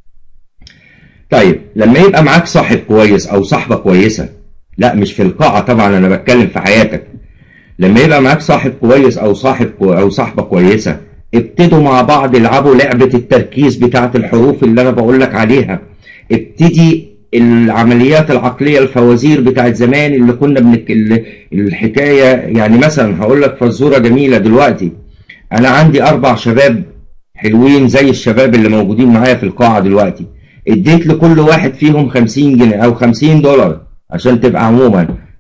طيب لما يبقى معاك صاحب كويس او صاحبه كويسه لا مش في القاعه طبعا انا بتكلم في حياتك لما يبقى معاك صاحب كويس او صاحب كو او صاحبه كويسه ابتدوا مع بعض العبوا لعبه التركيز بتاعه الحروف اللي انا بقول لك عليها ابتدي العمليات العقليه الفوازير بتاعت زمان اللي كنا بنك... ال- الحكايه يعني مثلا هقول لك فزوره جميله دلوقتي انا عندي اربع شباب حلوين زي الشباب اللي موجودين معايا في القاعه دلوقتي اديت لكل واحد فيهم 50 جنيه او 50 دولار عشان تبقى عموما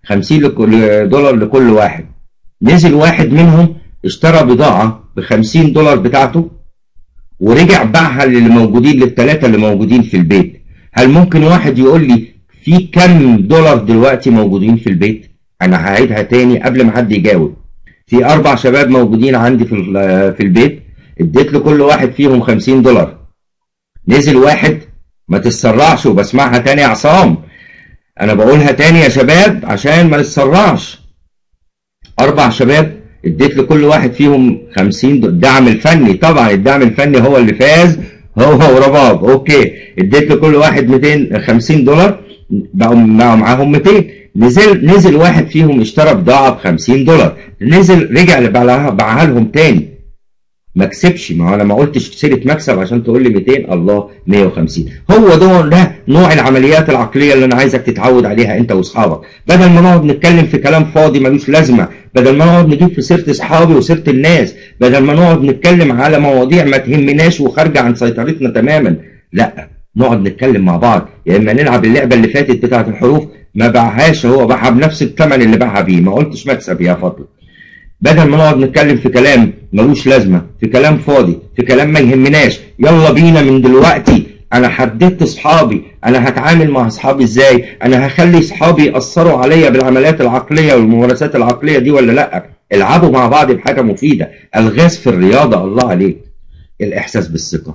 50 لكل- دولار لكل واحد نزل واحد منهم اشترى بضاعة ب 50 دولار بتاعته ورجع باعها للي موجودين للثلاثة اللي موجودين في البيت هل ممكن واحد يقول لي في كم دولار دلوقتي موجودين في البيت انا هعيدها تاني قبل ما حد يجاوب في اربع شباب موجودين عندي في ال- في البيت اديت لكل واحد فيهم 50 دولار نزل واحد ما تتسرعش وبسمعها تاني يا عصام انا بقولها تاني يا شباب عشان ما نتسرعش اربع شباب اديت لكل واحد فيهم 50 دولار الدعم الفني طبعا الدعم الفني هو اللي فاز هو هو رباب اوكي اديت لكل واحد 250 دولار بقوا بقوا معاهم 200 نزل نزل واحد فيهم اشترى بضاعه ب 50 دولار نزل رجع باعها باعها لهم تاني ما كسبش ما هو انا ما قلتش سيره مكسب عشان تقول لي 200 الله 150 هو ده ده نوع العمليات العقليه اللي انا عايزك تتعود عليها انت واصحابك بدل ما نقعد نتكلم في كلام فاضي ملوش لازمه بدل ما نقعد نجيب في سيره اصحابي وسيره الناس بدل ما نقعد نتكلم على مواضيع ما تهمناش وخارجه عن سيطرتنا تماما لا نقعد نتكلم مع بعض يا اما نلعب اللعبه اللي فاتت بتاعه الحروف ما باعهاش هو باعها بنفس الثمن اللي باعها بيه ما قلتش مكسب يا فضل بدل ما نقعد نتكلم في كلام ملوش لازمه في كلام فاضي في كلام ما يهمناش يلا بينا من دلوقتي انا حددت اصحابي انا هتعامل مع اصحابي ازاي انا هخلي اصحابي ياثروا عليا بالعمليات العقليه والممارسات العقليه دي ولا لا العبوا مع بعض بحاجه مفيده الغاز في الرياضه الله عليك الاحساس بالثقه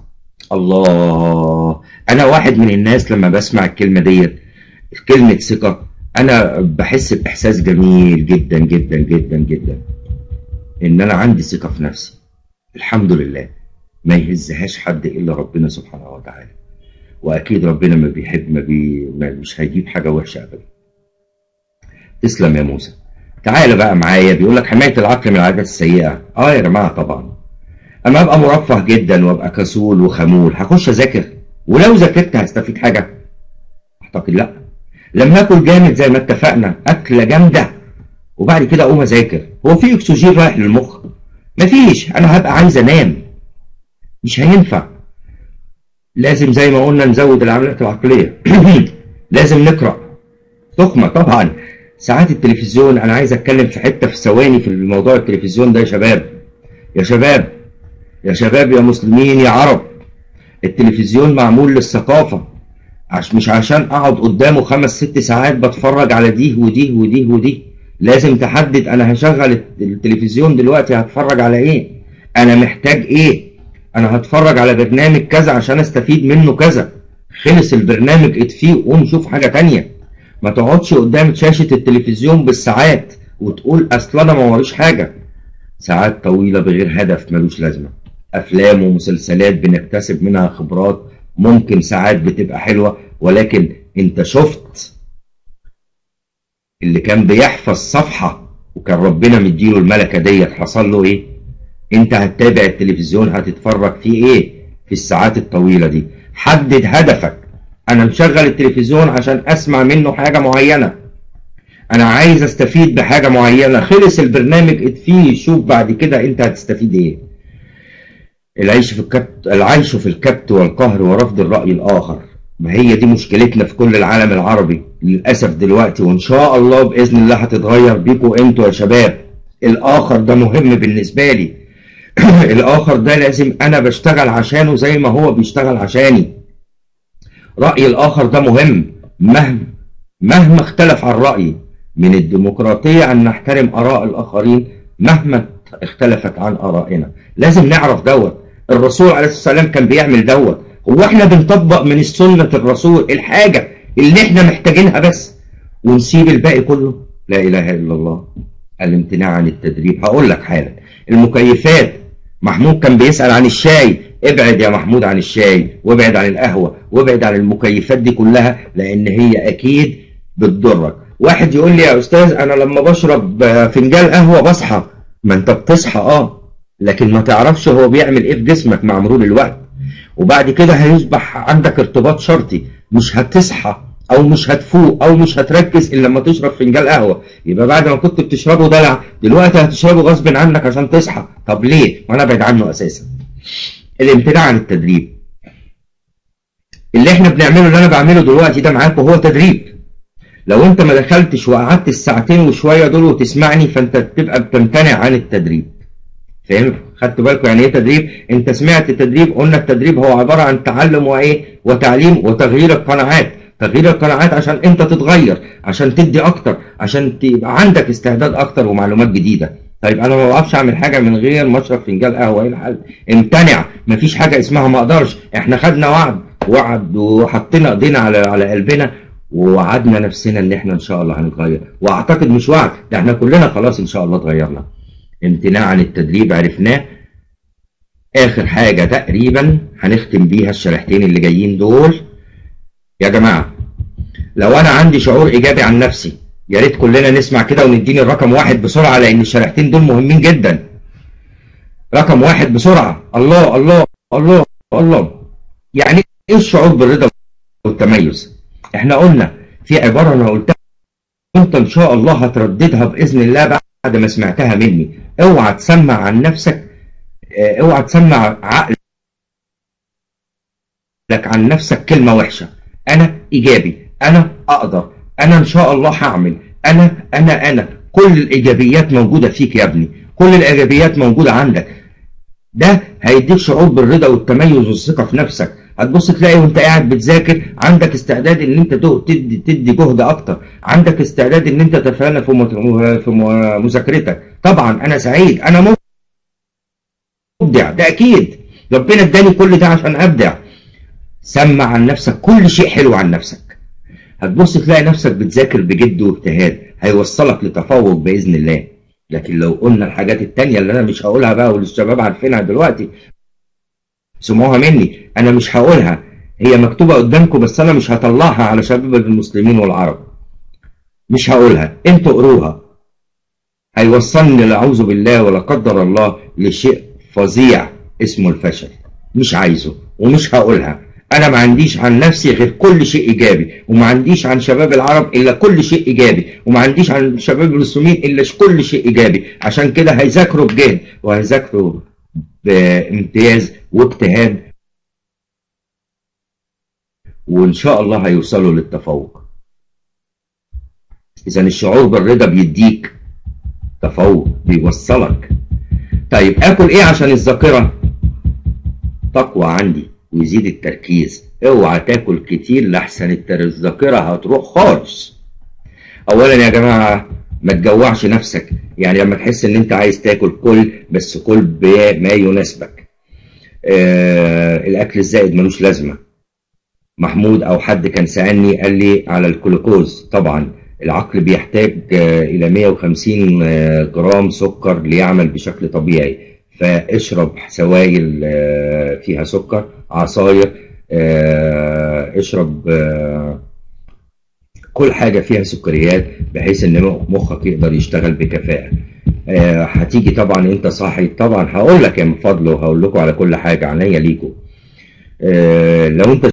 الله انا واحد من الناس لما بسمع الكلمه ديت كلمه ثقه انا بحس باحساس جميل جدا جدا جدا جدا ان انا عندي ثقه في نفسي الحمد لله ما يهزهاش حد الا ربنا سبحانه وتعالى واكيد ربنا ما بيحب ما, بي ما مش هيجيب حاجه وحشه ابدا تسلم يا موسى تعال بقى معايا بيقول لك حمايه العقل من العادات السيئه اه يا جماعه طبعا اما ابقى مرفه جدا وابقى كسول وخمول هخش اذاكر ولو ذاكرت هستفيد حاجه اعتقد لا لما اكل جامد زي ما اتفقنا اكله جامده وبعد كده اقوم اذاكر هو في اكسجين رايح للمخ مفيش انا هبقى عايز انام مش هينفع لازم زي ما قلنا نزود العمليات العقليه لازم نقرا تخمه طبعا ساعات التلفزيون انا عايز اتكلم في حته في ثواني في الموضوع التلفزيون ده يا شباب يا شباب يا شباب يا مسلمين يا عرب التلفزيون معمول للثقافه عش مش عشان اقعد قدامه خمس ست ساعات بتفرج على دي ودي ودي ودي لازم تحدد انا هشغل التلفزيون دلوقتي هتفرج على ايه انا محتاج ايه انا هتفرج على برنامج كذا عشان استفيد منه كذا خلص البرنامج اطفيه وقوم شوف حاجه تانية ما تقعدش قدام شاشه التلفزيون بالساعات وتقول اصل انا ما وريش حاجه ساعات طويله بغير هدف ملوش لازمه افلام ومسلسلات بنكتسب منها خبرات ممكن ساعات بتبقى حلوه ولكن انت شفت اللي كان بيحفظ صفحه وكان ربنا مديله الملكه ديت حصل له ايه انت هتتابع التلفزيون هتتفرج فيه ايه في الساعات الطويله دي حدد هدفك انا مشغل التلفزيون عشان اسمع منه حاجه معينه انا عايز استفيد بحاجه معينه خلص البرنامج اطفيه شوف بعد كده انت هتستفيد ايه العيش في الكبت العيش في الكبت والقهر ورفض الراي الاخر ما هي دي مشكلتنا في كل العالم العربي للاسف دلوقتي وان شاء الله باذن الله هتتغير بيكوا انتوا يا شباب الاخر ده مهم بالنسبه لي الاخر ده لازم انا بشتغل عشانه زي ما هو بيشتغل عشاني راي الاخر ده مهم مهما مهما اختلف عن رايي من الديمقراطيه ان نحترم اراء الاخرين مهما اختلفت عن ارائنا لازم نعرف دوت الرسول عليه الصلاه والسلام كان بيعمل دوت هو احنا بنطبق من سنه الرسول الحاجه اللي احنا محتاجينها بس ونسيب الباقي كله لا اله الا الله الامتناع عن التدريب هقول لك حالا المكيفات محمود كان بيسال عن الشاي ابعد يا محمود عن الشاي وابعد عن القهوه وابعد عن المكيفات دي كلها لان هي اكيد بتضرك واحد يقول لي يا استاذ انا لما بشرب فنجان قهوه بصحى ما انت بتصحى اه لكن ما تعرفش هو بيعمل ايه في جسمك مع مرور الوقت وبعد كده هيصبح عندك ارتباط شرطي مش هتصحى او مش هتفوق او مش هتركز الا لما تشرب فنجان قهوه يبقى بعد ما كنت بتشربه دلع دلوقتي هتشربه غصب عنك عشان تصحى طب ليه وانا ابعد عنه اساسا الامتناع عن التدريب اللي احنا بنعمله اللي انا بعمله دلوقتي ده معاكم هو تدريب لو انت ما دخلتش وقعدت الساعتين وشويه دول وتسمعني فانت بتبقى بتمتنع عن التدريب فهمت خدت بالكم يعني ايه تدريب انت سمعت تدريب قلنا التدريب هو عباره عن تعلم وايه وتعليم وتغيير القناعات تغيير القناعات عشان انت تتغير عشان تدي اكتر عشان تبقى عندك استعداد اكتر ومعلومات جديده طيب انا ما بعرفش اعمل حاجه من غير ما اشرب فنجان قهوه ايه الحل امتنع مفيش حاجه اسمها ما اقدرش احنا خدنا وعد وعد وحطينا ايدينا على على قلبنا ووعدنا نفسنا ان احنا ان شاء الله هنتغير واعتقد مش وعد ده احنا كلنا خلاص ان شاء الله اتغيرنا امتناع عن التدريب عرفناه اخر حاجه تقريبا هنختم بيها الشريحتين اللي جايين دول يا جماعه لو انا عندي شعور ايجابي عن نفسي يا ريت كلنا نسمع كده ونديني الرقم واحد بسرعه لان الشريحتين دول مهمين جدا رقم واحد بسرعه الله الله الله الله يعني ايه الشعور بالرضا والتميز احنا قلنا في عباره انا قلتها انت ان شاء الله هترددها باذن الله بعد ما سمعتها مني اوعى تسمع عن نفسك اه، اوعى تسمع عقلك عن نفسك كلمه وحشه انا ايجابي انا اقدر انا ان شاء الله هعمل انا انا انا كل الايجابيات موجوده فيك يا ابني كل الايجابيات موجوده عندك ده هيديك شعور بالرضا والتميز والثقه في نفسك هتبص تلاقي وانت قاعد بتذاكر عندك استعداد ان انت تدي تدي جهد اكتر عندك استعداد ان انت تتفانى في في مذاكرتك طبعا انا سعيد انا مبدع ده اكيد ربنا اداني كل ده عشان ابدع سمع عن نفسك كل شيء حلو عن نفسك هتبص تلاقي نفسك بتذاكر بجد واجتهاد هيوصلك لتفوق باذن الله لكن لو قلنا الحاجات التانية اللي انا مش هقولها بقى والشباب عارفينها دلوقتي سمعوها مني انا مش هقولها هي مكتوبة قدامكم بس انا مش هطلعها على شباب المسلمين والعرب مش هقولها انتوا قروها هيوصلني لأعوذ بالله ولا قدر الله لشيء فظيع اسمه الفشل مش عايزه ومش هقولها انا ما عنديش عن نفسي غير كل شيء ايجابي وما عنديش عن شباب العرب الا كل شيء ايجابي وما عنديش عن شباب المسلمين الا كل شيء ايجابي عشان كده هيذاكروا بجهد وهيذاكروا بامتياز واجتهاد وان شاء الله هيوصلوا للتفوق اذا الشعور بالرضا بيديك تفوق بيوصلك طيب اكل ايه عشان الذاكره تقوى عندي ويزيد التركيز اوعى تاكل كتير لحسن الذاكره هتروح خالص اولا يا جماعه ما تجوعش نفسك يعني لما تحس ان انت عايز تاكل كل بس كل بما يناسبك آه الاكل الزائد ملوش لازمه محمود او حد كان سالني قال لي على الجلوكوز طبعا العقل بيحتاج آه الى 150 آه جرام سكر ليعمل بشكل طبيعي فاشرب سوائل آه فيها سكر عصاير آه اشرب آه كل حاجة فيها سكريات بحيث ان مخك يقدر يشتغل بكفاءة آه هتيجي طبعا انت صاحي طبعا هقول لك يا فضل وهقول لكم على كل حاجة عينيا ليكم آه لو انت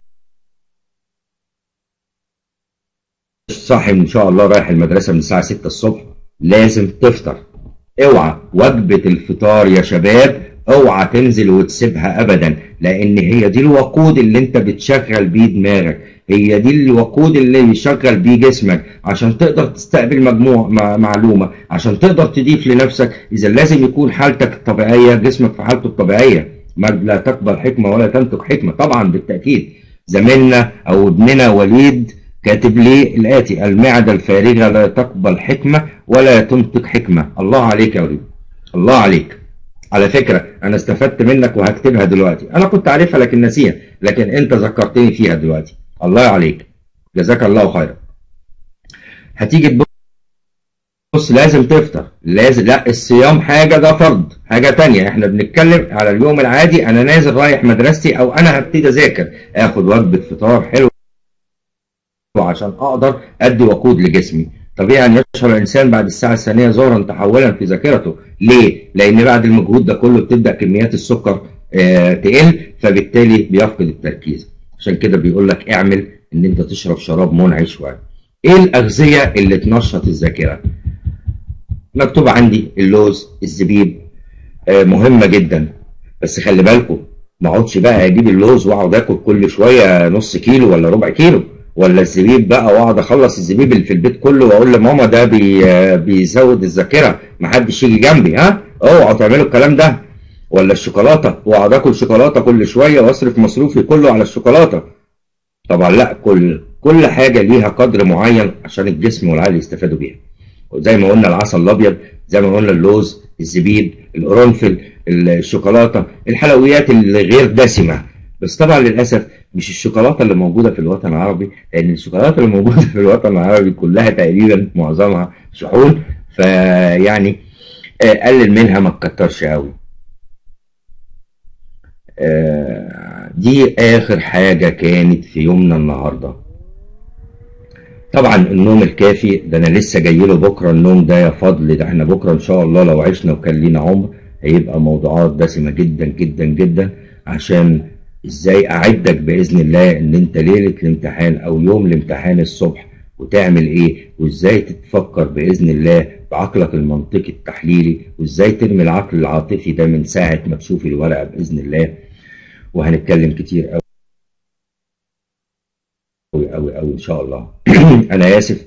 صاحي ان شاء الله رايح المدرسة من الساعة 6 الصبح لازم تفطر اوعى وجبة الفطار يا شباب اوعى تنزل وتسيبها ابدا لان هي دي الوقود اللي انت بتشغل بيه دماغك هي دي الوقود اللي بيشغل بيه جسمك عشان تقدر تستقبل مجموع معلومة عشان تقدر تضيف لنفسك اذا لازم يكون حالتك الطبيعية جسمك في حالته الطبيعية ما لا تقبل حكمة ولا تنطق حكمة طبعا بالتأكيد زميلنا او ابننا وليد كاتب لي الآتي المعدة الفارغة لا تقبل حكمة ولا تنطق حكمة الله عليك يا وليد الله عليك على فكرة أنا استفدت منك وهكتبها دلوقتي أنا كنت عارفها لكن نسيها لكن أنت ذكرتني فيها دلوقتي الله عليك جزاك الله خيرا هتيجي تبص لازم تفطر لازم لا الصيام حاجة ده فرض حاجة تانية احنا بنتكلم على اليوم العادي انا نازل رايح مدرستي او انا هبتدي اذاكر اخد وجبة فطار حلو عشان اقدر ادي وقود لجسمي طبيعي ان يشعر الانسان بعد الساعه الثانيه ظهرا تحولا في ذاكرته ليه لان بعد المجهود ده كله بتبدا كميات السكر آه تقل فبالتالي بيفقد التركيز عشان كده بيقول لك اعمل ان انت تشرب شراب منعش شويه ايه الاغذيه اللي تنشط الذاكره مكتوب عندي اللوز الزبيب آه مهمه جدا بس خلي بالكم ما اقعدش بقى اجيب اللوز واقعد اكل كل شويه نص كيلو ولا ربع كيلو ولا الزبيب بقى واقعد اخلص الزبيب اللي في البيت كله واقول لماما ده بي بيزود الذاكره محدش يجي جنبي ها اوعوا تعملوا الكلام ده ولا الشوكولاته واقعد اكل شوكولاته كل شويه واصرف مصروفي كله على الشوكولاته طبعا لا كل كل حاجه ليها قدر معين عشان الجسم والعقل يستفادوا بيها وزي ما قلنا العسل الابيض زي ما قلنا اللوز الزبيب القرنفل الشوكولاته الحلويات الغير دسمه بس طبعا للاسف مش الشوكولاته اللي موجوده في الوطن العربي لان الشوكولاته اللي موجوده في الوطن العربي كلها تقريبا معظمها شحون فيعني قلل منها ما تكترش قوي دي اخر حاجه كانت في يومنا النهارده طبعا النوم الكافي ده انا لسه جاي له بكره النوم ده يا فضل ده احنا بكره ان شاء الله لو عشنا وكان لينا عمر هيبقى موضوعات دسمه جدا جدا جدا عشان ازاي اعدك باذن الله ان انت ليله الامتحان او يوم الامتحان الصبح وتعمل ايه وازاي تتفكر باذن الله بعقلك المنطقي التحليلي وازاي ترمي العقل العاطفي ده من ساعه ما تشوف الورقه باذن الله وهنتكلم كتير قوي قوي قوي قوي ان شاء الله انا اسف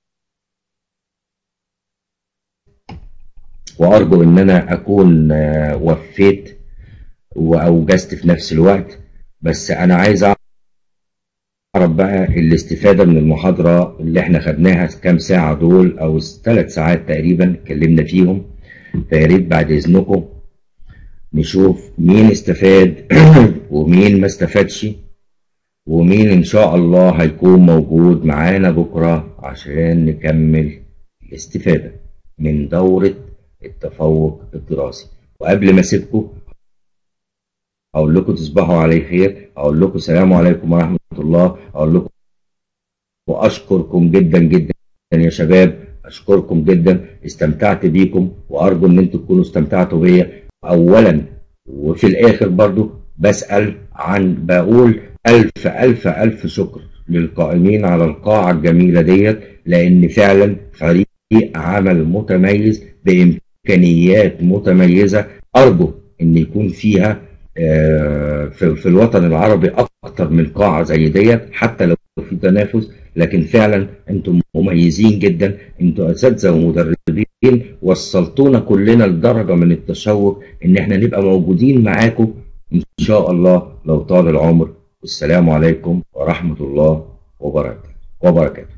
وارجو ان انا اكون وفيت واوجزت في نفس الوقت بس انا عايز اعرف بقى الاستفاده من المحاضره اللي احنا خدناها كام ساعه دول او ثلاث ساعات تقريبا اتكلمنا فيهم فيا ريت بعد اذنكم نشوف مين استفاد ومين ما استفادش ومين ان شاء الله هيكون موجود معانا بكره عشان نكمل الاستفاده من دوره التفوق الدراسي وقبل ما اسيبكم اقول لكم تصبحوا على خير اقول لكم السلام عليكم ورحمه الله اقول لكم واشكركم جدا جدا يا شباب اشكركم جدا استمتعت بيكم وارجو ان انتم تكونوا استمتعتوا بيا اولا وفي الاخر برضو بسال عن بقول الف الف الف شكر للقائمين على القاعه الجميله ديت لان فعلا فريق عمل متميز بامكانيات متميزه ارجو ان يكون فيها في الوطن العربي اكتر من قاعه زي ديت حتى لو في تنافس لكن فعلا انتم مميزين جدا انتم اساتذه ومدربين وصلتونا كلنا لدرجه من التشوق ان احنا نبقى موجودين معاكم ان شاء الله لو طال العمر والسلام عليكم ورحمه الله وبركاته وبركاته